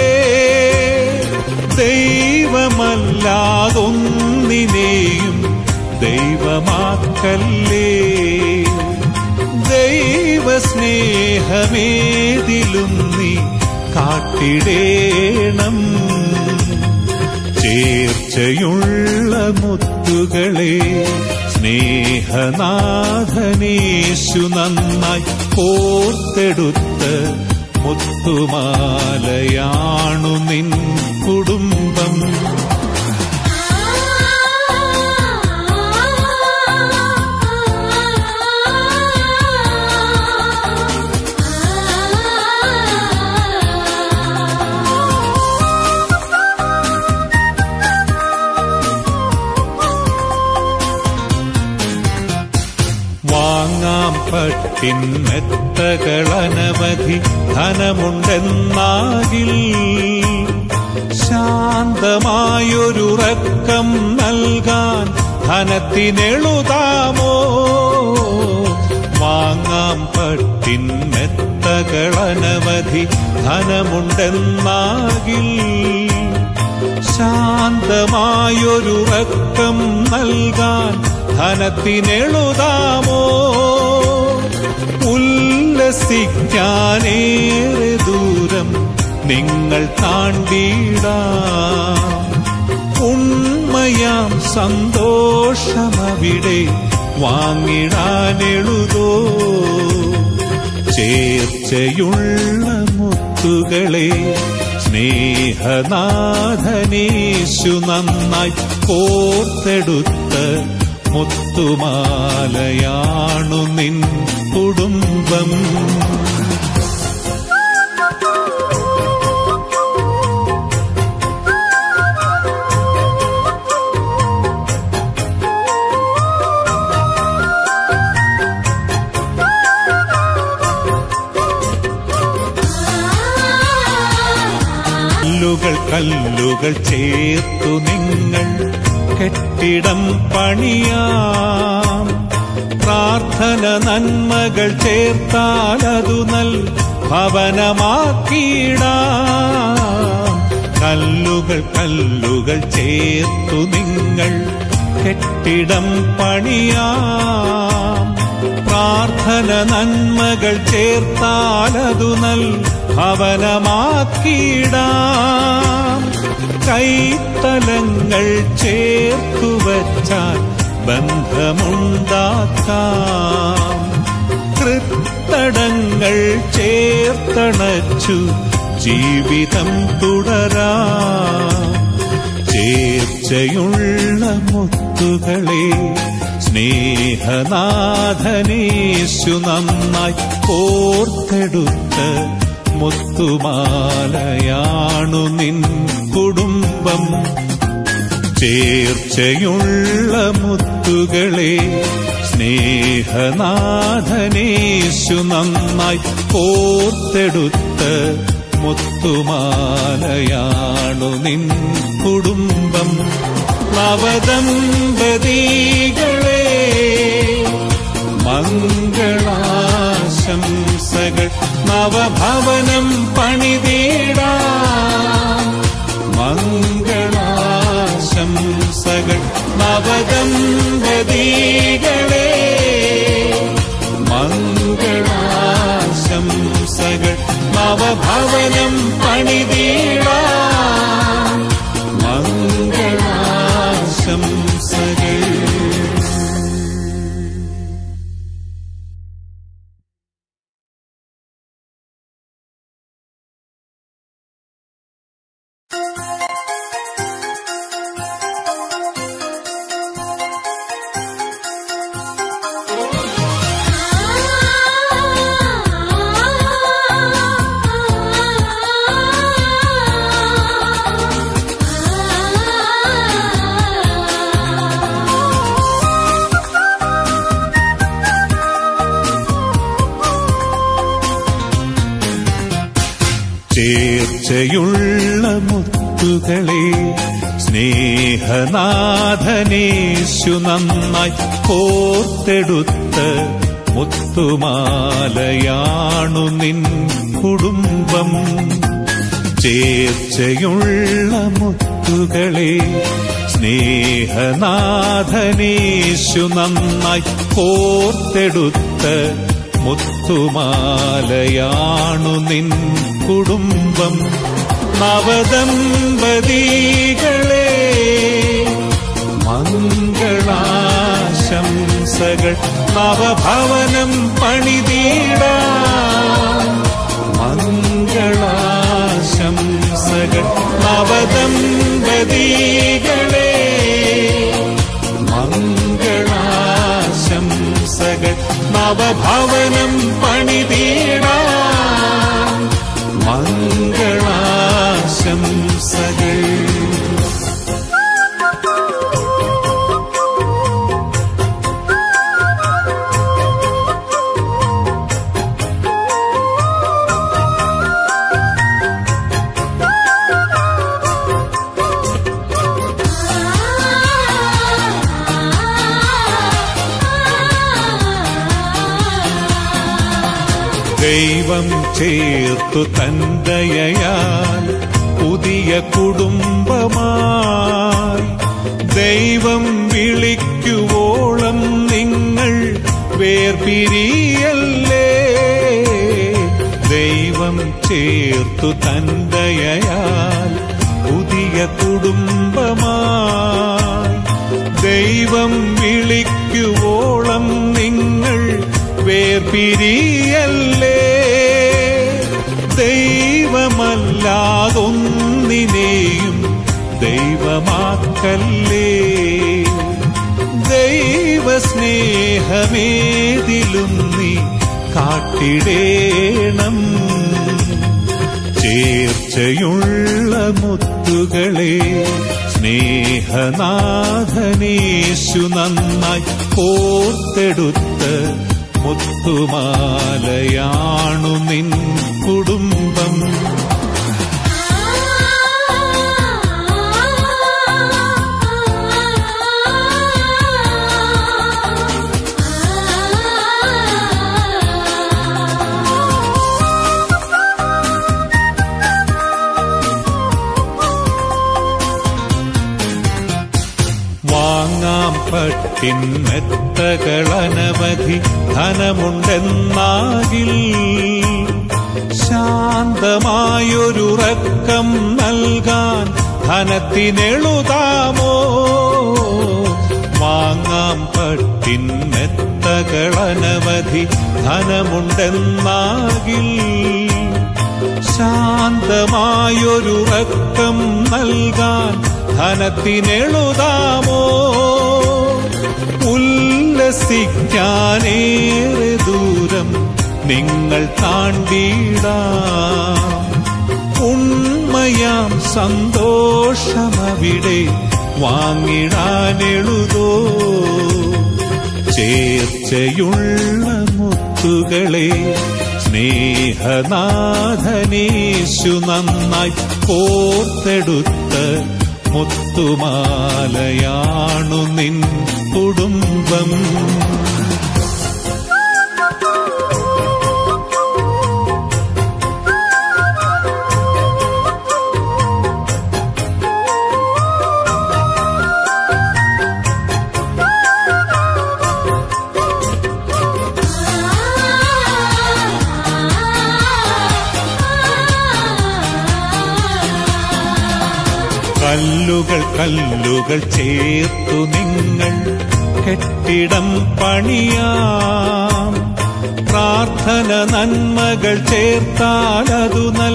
S12: ദൈവമല്ലാതൊന്നിനെയും ദൈവമാക്കല്ലേ ദൈവസ്നേഹമേതിലും നീ കാട്ടിടേണം ചേർച്ചയുള്ള മുത്തുകളെ സ്നേഹനാഥനേശു നന്നായി കോർത്തെടുത്ത് മുത്തുമാലയാണു നിൻ കുടുംബം വാങ്ങാം പട്ടിന്നെത്തകളനവധി ധനമുണ്ടെന്നാകിൽ ശാന്തമായൊരുറക്കം നൽകാൻ ധനത്തിനെളുതാമോ വാങ്ങാം പട്ടിന്നെത്തകളനവധി ധനമുണ്ടെന്നാകിൽ ശാന്തമായൊരുറക്കം നൽകാൻ ധനത്തിനെളുതാമോ ഉല്ലസിക്കാനേറെ ദൂരം നിങ്ങൾ താണ്ടിടാം ഉണ്മയാം സന്തോഷമവിടെ വാങ്ങിടാനെഴുതോ ചേർച്ചയുള്ള മുത്തുകളെ സ്നേഹനാഥനേശു നന്നായി കോർത്തെടുത്ത് മുത്തുമാലയാണു നിൻ കുടുംബം കല്ലുകൾ കല്ലുകൾ ചേർത്തു നിങ്ങൾ കെട്ടിടം പണിയാം പ്രാർത്ഥന നന്മകൾ ചേർത്താലതു നൽ ഭവനമാക്കിയിടാം കല്ലുകൾ കല്ലുകൾ ചേർത്തു നിങ്ങൾ കെട്ടിടം പണിയാം പ്രാർത്ഥന നന്മകൾ ചേർത്താലതു നൽ ഭവനമാക്കിയിടാം കൈത്തലങ്ങൾ ചേർത്തു വച്ചാൽ ബന്ധമുണ്ടാക്കാം കൃത്തടങ്ങൾ ചേർത്തണച്ചു ജീവിതം തുടരാം ചേർച്ചയുള്ള മുത്തുകളെ സ്നേഹനാഥനേശു നന്നായി കോർത്തെടുത്ത് മുത്തുമാലയാണു നിൻ കുടുംബം ചേർച്ചയുള്ള മുത്തുകളെ സ്നേഹനാഥനേശു നന്നായി കോർത്തെടുത്ത് മുത്തുമാലയാണു നിൻ കുടുംബം നവദമ്പതികളെ മംഗളാശംസകൾ നവഭവനം പണിതീടാം മംഗളാശംസകൾ നവദമ്പതികളെ മംഗളാശംസകൾ നവഭവനം പണിതീടാം മംഗളാശംസകൾ ചേർച്ചയുള്ള മുത്തുകളെ സ്നേഹനാഥനേശു നന്നായി കോർത്തെടുത്ത മുത്തുമാലയാണു നിൻ കുടുംബം ചേർച്ചയുള്ള മുത്തുകളെ സ്നേഹനാഥനേശു നന്നായി കോർത്തെടുത്ത മുത്തുമാലയാണു നിൻ കുടുംബം നവദമ്പതികളെ മംഗളാശംസകൾ നവഭവനം പണിതീടാം മംഗളാശംസകൾ നവദമ്പതികളെ മംഗളാശംസകൾ നവഭവനം പണിതീടാം മംഗളാശംസകൾ ദൈവം ചേർത്തു തന്തയയാൽ പുതിയ കുടുംബമായി ദൈവം വിളിക്കുവോളം നിങ്ങൾ വേർപിരിയല്ലേ ദൈവം ചേർത്തു തന്തയയാൽ പുതിയ കുടുംബമായി ദൈവം വിളിക്കുവോളം നിങ്ങൾ വേർപിരിയല്ലേ ദൈവമല്ലാതൊന്നിനെയും ദൈവമാക്കല്ലേ ദൈവസ്നേഹമേതിലും നീ കാട്ടിടേണം ചേർച്ചയുള്ള മുത്തുകളെ സ്നേഹനാഥനേശു നന്നായി കോർത്തെടുത്ത് മുത്തുമാലയാണു നിൻ കുടുംബം വാങ്ങാം പട്ടിന്നെത്തകളനവധി ധനമുണ്ടെന്നാകിൽ ശാന്തമായൊരുറക്കം നൽകാൻ ധനത്തിനെളുതാമോ വാങ്ങാം പട്ടിന്നെത്തകളനവധി ധനമുണ്ടെന്നാകിൽ ശാന്തമായൊരുറക്കം നൽകാൻ ധനത്തിനെളുതാമോ ഉല്ലസിക്കാനേറെ ദൂരം നിങ്ങൾ താണ്ടിടാം ഉണ്മയാം സന്തോഷമവിടെ വാങ്ങിടാനെഴുതോ ചേർച്ചയുള്ള മുത്തുകളെ സ്നേഹനാഥനേശു നന്നായി കോർത്തെടുത്ത് മുത്തുമാലയാണു നിൻ കുടുംബം കല്ലുകൾ കല്ലുകൾ ചേർത്തു നിങ്ങൾ കെട്ടിടം പണിയാം പ്രാർത്ഥന നന്മകൾ ചേർത്താലതു നൽ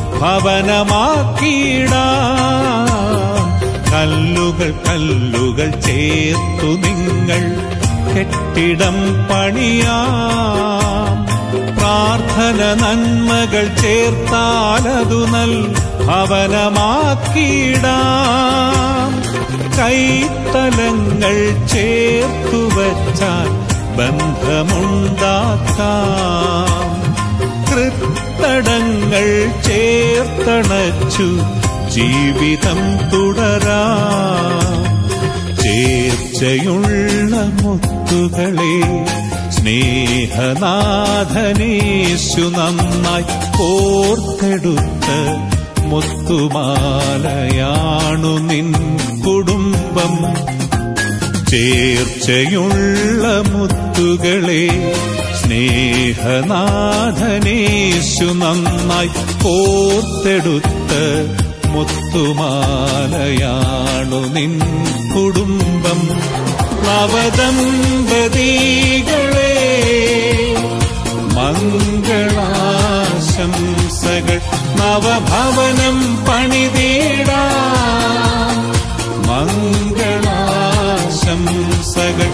S12: ഭവനമാക്കിയിടാം കല്ലുകൾ കല്ലുകൾ ചേർത്തു നിങ്ങൾ കെട്ടിടം പണിയാം പ്രാർത്ഥന നന്മകൾ ചേർത്താലതു നൽ ഭവനമാക്കിയിടാം കൈത്തലങ്ങൾ ചേർത്തു വച്ചാൽ ബന്ധമുണ്ടാക്കാം കൃത്യ കൈത്തടങ്ങൾ ചേർത്തണച്ചു ജീവിതം തുടരാം ചേർച്ചയുള്ള മുത്തുകളെ സ്നേഹനാഥനേശു നന്നായി കോർത്തെടുത്ത മുത്തുമാലയാണു നിൻ കുടുംബം ചേർച്ചയുള്ള മുത്തുകളെ സ്നേഹനാഥനേശു നന്നായി കോർത്തെടുത്ത മുത്തുമാലയാണു നിൻ കുടുംബം നവദമ്പതികളെ മംഗളാശംസകൾ നവഭവനം പണിതീടാം മംഗളാശംസകൾ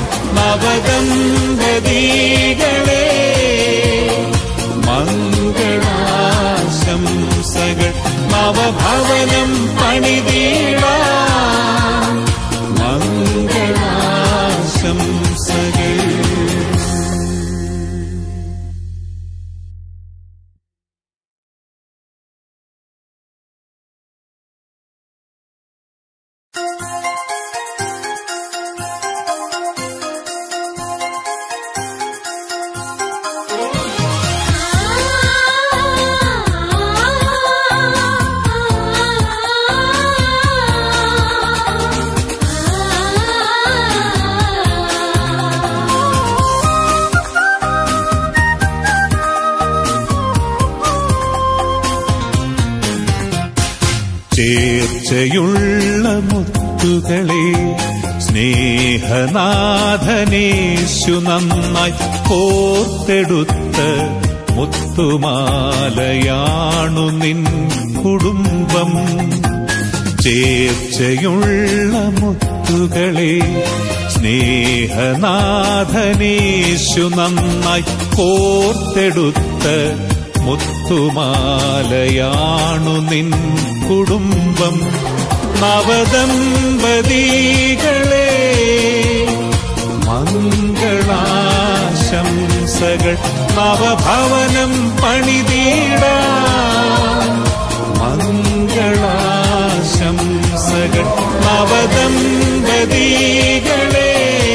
S12: നവദമ്പതികളെ മംഗളാശംസകൾ നവഭവനം പണിതീടാം മംഗളാശംസകൾ ചേർച്ചയുള്ള മുത്തുകളെ സ്നേഹനാഥനേശു നന്നായി കോർത്തെടുത്ത മുത്തുമാലയാണു നിൻ കുടുംബം ചേർച്ചയുള്ള മുത്തുകളെ സ്നേഹനാഥനേശു നന്നായി കോർത്തെടുത്ത മുത്തുമാലയാണു നിൻ കുടുംബം നവദമ്പതികളെ മംഗളാശംസകൾ നവഭവനം പണിതീടാം മംഗളാശംസകൾ നവദമ്പതികളെ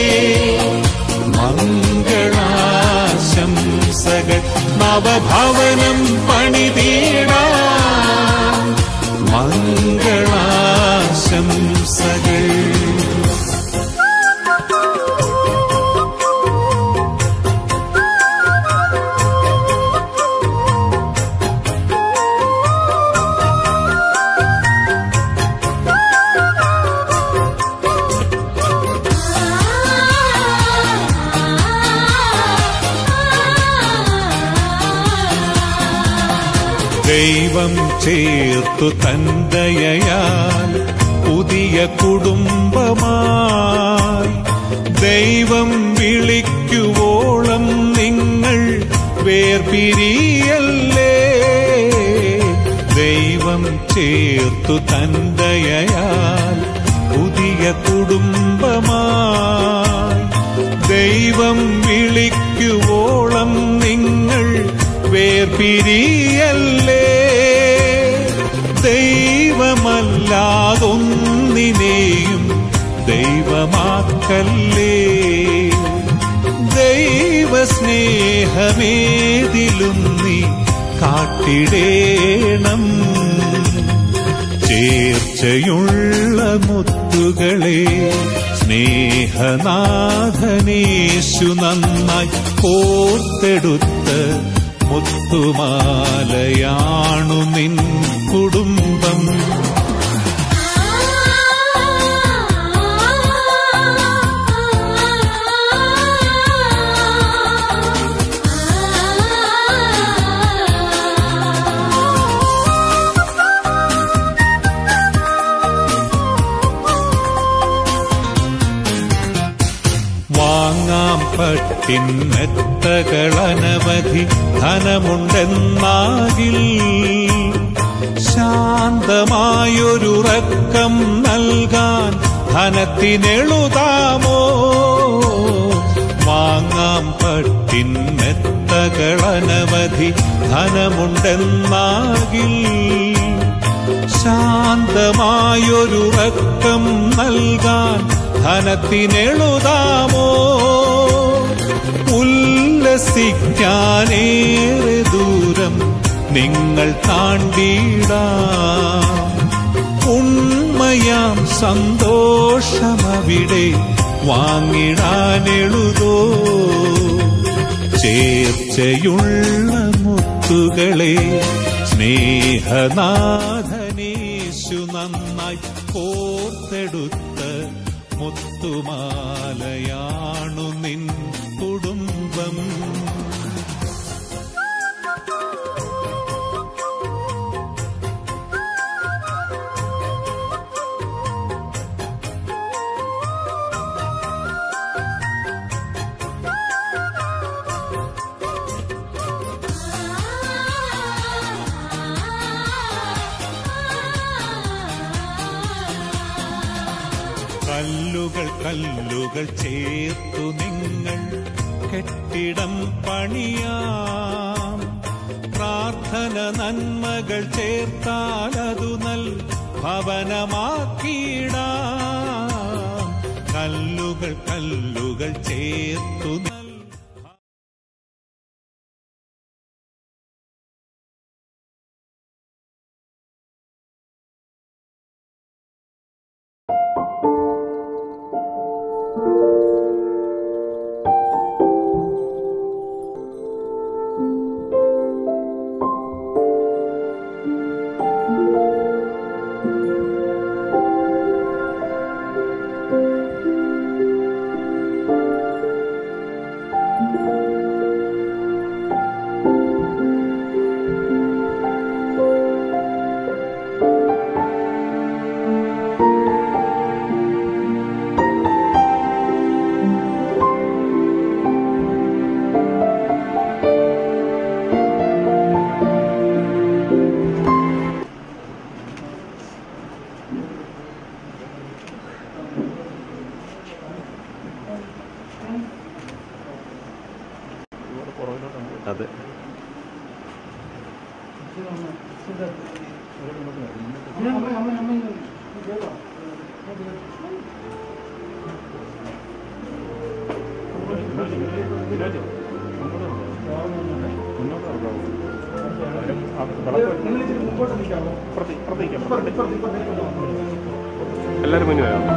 S12: മംഗളാശംസകൾ നവഭവനം പണിതീടാം മംഗളാശംസകൾ ദൈവം ചേർത്തു തന്തയയാൽ പുതിയ കുടുംബമായി ദൈവം വിളിക്കുവോളം നിങ്ങൾ വേർപിരിയല്ലേ ദൈവം ചേർത്തു തന്തയയാൽ പുതിയ കുടുംബമായി ദൈവം വിളിക്കുവോളം നിങ്ങൾ വേർപിരിയല്ലേ ദൈവമല്ലാതൊന്നിനെയും ദൈവമാക്കല്ലേ ദൈവസ്നേഹമേതിലും നീ കാട്ടിടേണം ചേർച്ചയുള്ള മുത്തുകളെ സ്നേഹനാഥനേശു നന്നായി കോർത്തെടുത്ത മുത്തുമാലയാണു നിൻ കുടുംബം വാങ്ങാം പട്ടിന്നെത്തകളനവധി ധനമുണ്ടെന്നാകിൽ ശാന്തമായൊരുറക്കം നൽകാൻ ധനത്തിനെളുതാമോ വാങ്ങാം പട്ടിന്നെത്തകളനവധി മക്കളനവധി ധനമുണ്ടെന്നാകിൽ ശാന്തമായൊരുറക്കം നൽകാൻ ധനത്തിനെഴുതാമോ ഉല്ലസിക്കാനേറെ ദൂരം നിങ്ങൾ താണ്ടിടാം ഉണ്മയാം സന്തോഷമവിടെ വാങ്ങിടാനെഴുതോ ചേർച്ചയുള്ള മുത്തുകളെ സ്നേഹനാഥനീശു നന്നായി കോർത്തെടുത്ത മുത്തുമാലയാണു നിൻ കുടുംബം കല്ലുകൾ കല്ലുകൾ ചേർത്തു നിങ്ങൾ കെട്ടിടം പണിയാം പ്രാർത്ഥന നന്മകൾ ചേർത്താലതു നൽ ഭവനമാക്കിയിടാം കല്ലുകൾ കല്ലുകൾ ചേർത്തു നൽ
S13: അതെ
S14: എല്ലാവരും മുന്നിൽ വരാം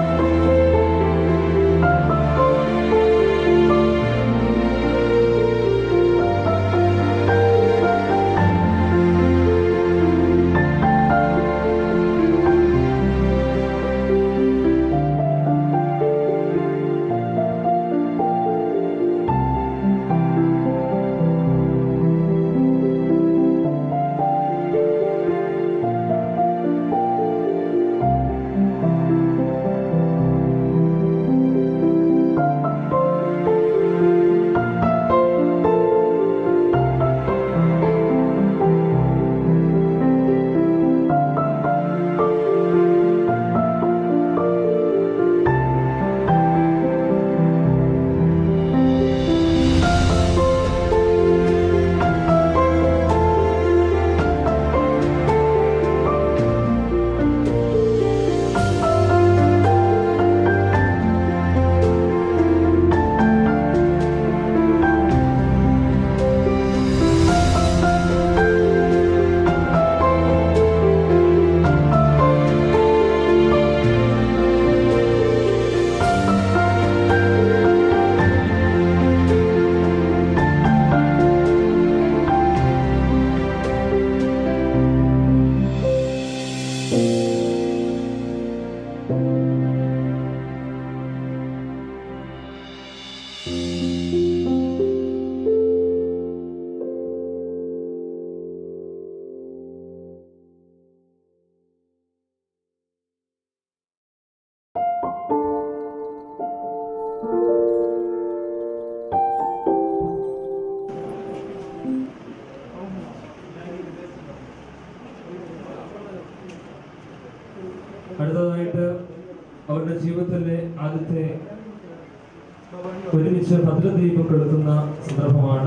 S3: അടുത്തതായിട്ട് അവരുടെ ജീവിതത്തിലെ ആദ്യത്തെ ഒരുമിച്ച് ഭദ്രദീപം കെടുത്തുന്ന സന്ദർഭമാണ്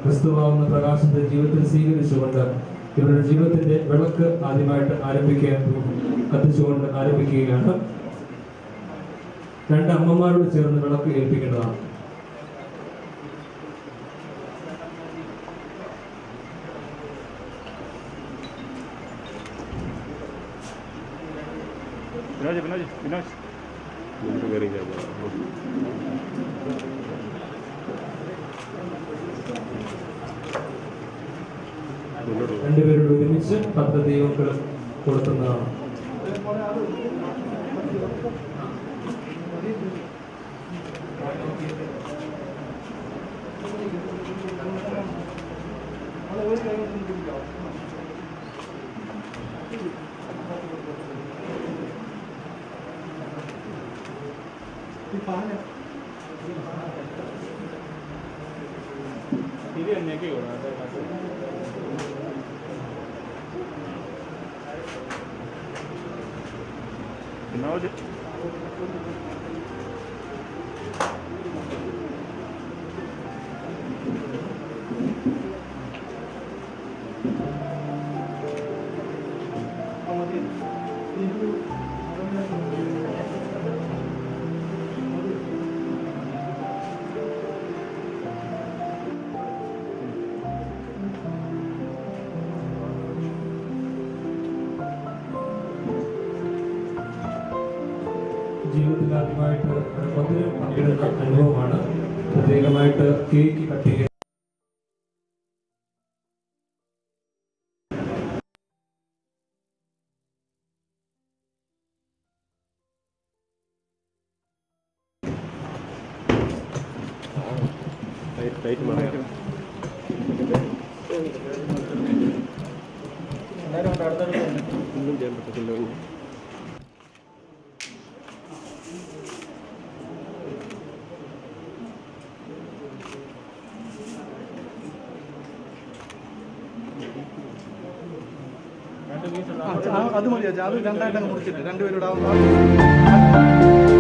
S3: ക്രിസ്തുവാകുന്ന പ്രകാശത്തെ ജീവിതത്തിൽ സ്വീകരിച്ചുകൊണ്ട് ഇവരുടെ ജീവിതത്തിന്റെ വിളക്ക് ആദ്യമായിട്ട് ആരംഭിക്കാൻ കത്തിച്ചുകൊണ്ട് ആരംഭിക്കുകയാണ് രണ്ട് അമ്മമാരോട് ചേർന്ന് വിളക്ക് ഏൽപ്പിക്കേണ്ടതാണ്
S13: വിനോജ് വിനോജ് വിനോജ്
S3: രണ്ടുപേരോട് ഒരുമിച്ച് പത്ത് ദൈവങ്ങൾ കൊടുക്കുന്നതാണ്
S13: വിനോജ്
S3: ജീവിതത്തിൽ ആദ്യമായിട്ട് മധുരം പങ്കിടുന്ന അനുഭവമാണ് പ്രത്യേകമായിട്ട് കേക്ക് കട്ട് ചെയ്യുക
S14: ഒന്നും ചെയ്യാൻ പറ്റത്തില്ല
S15: അത് മതി അത് രണ്ടായിട്ട് അങ്ങ് മുറിച്ചിട്ട് രണ്ടുപേരുടെ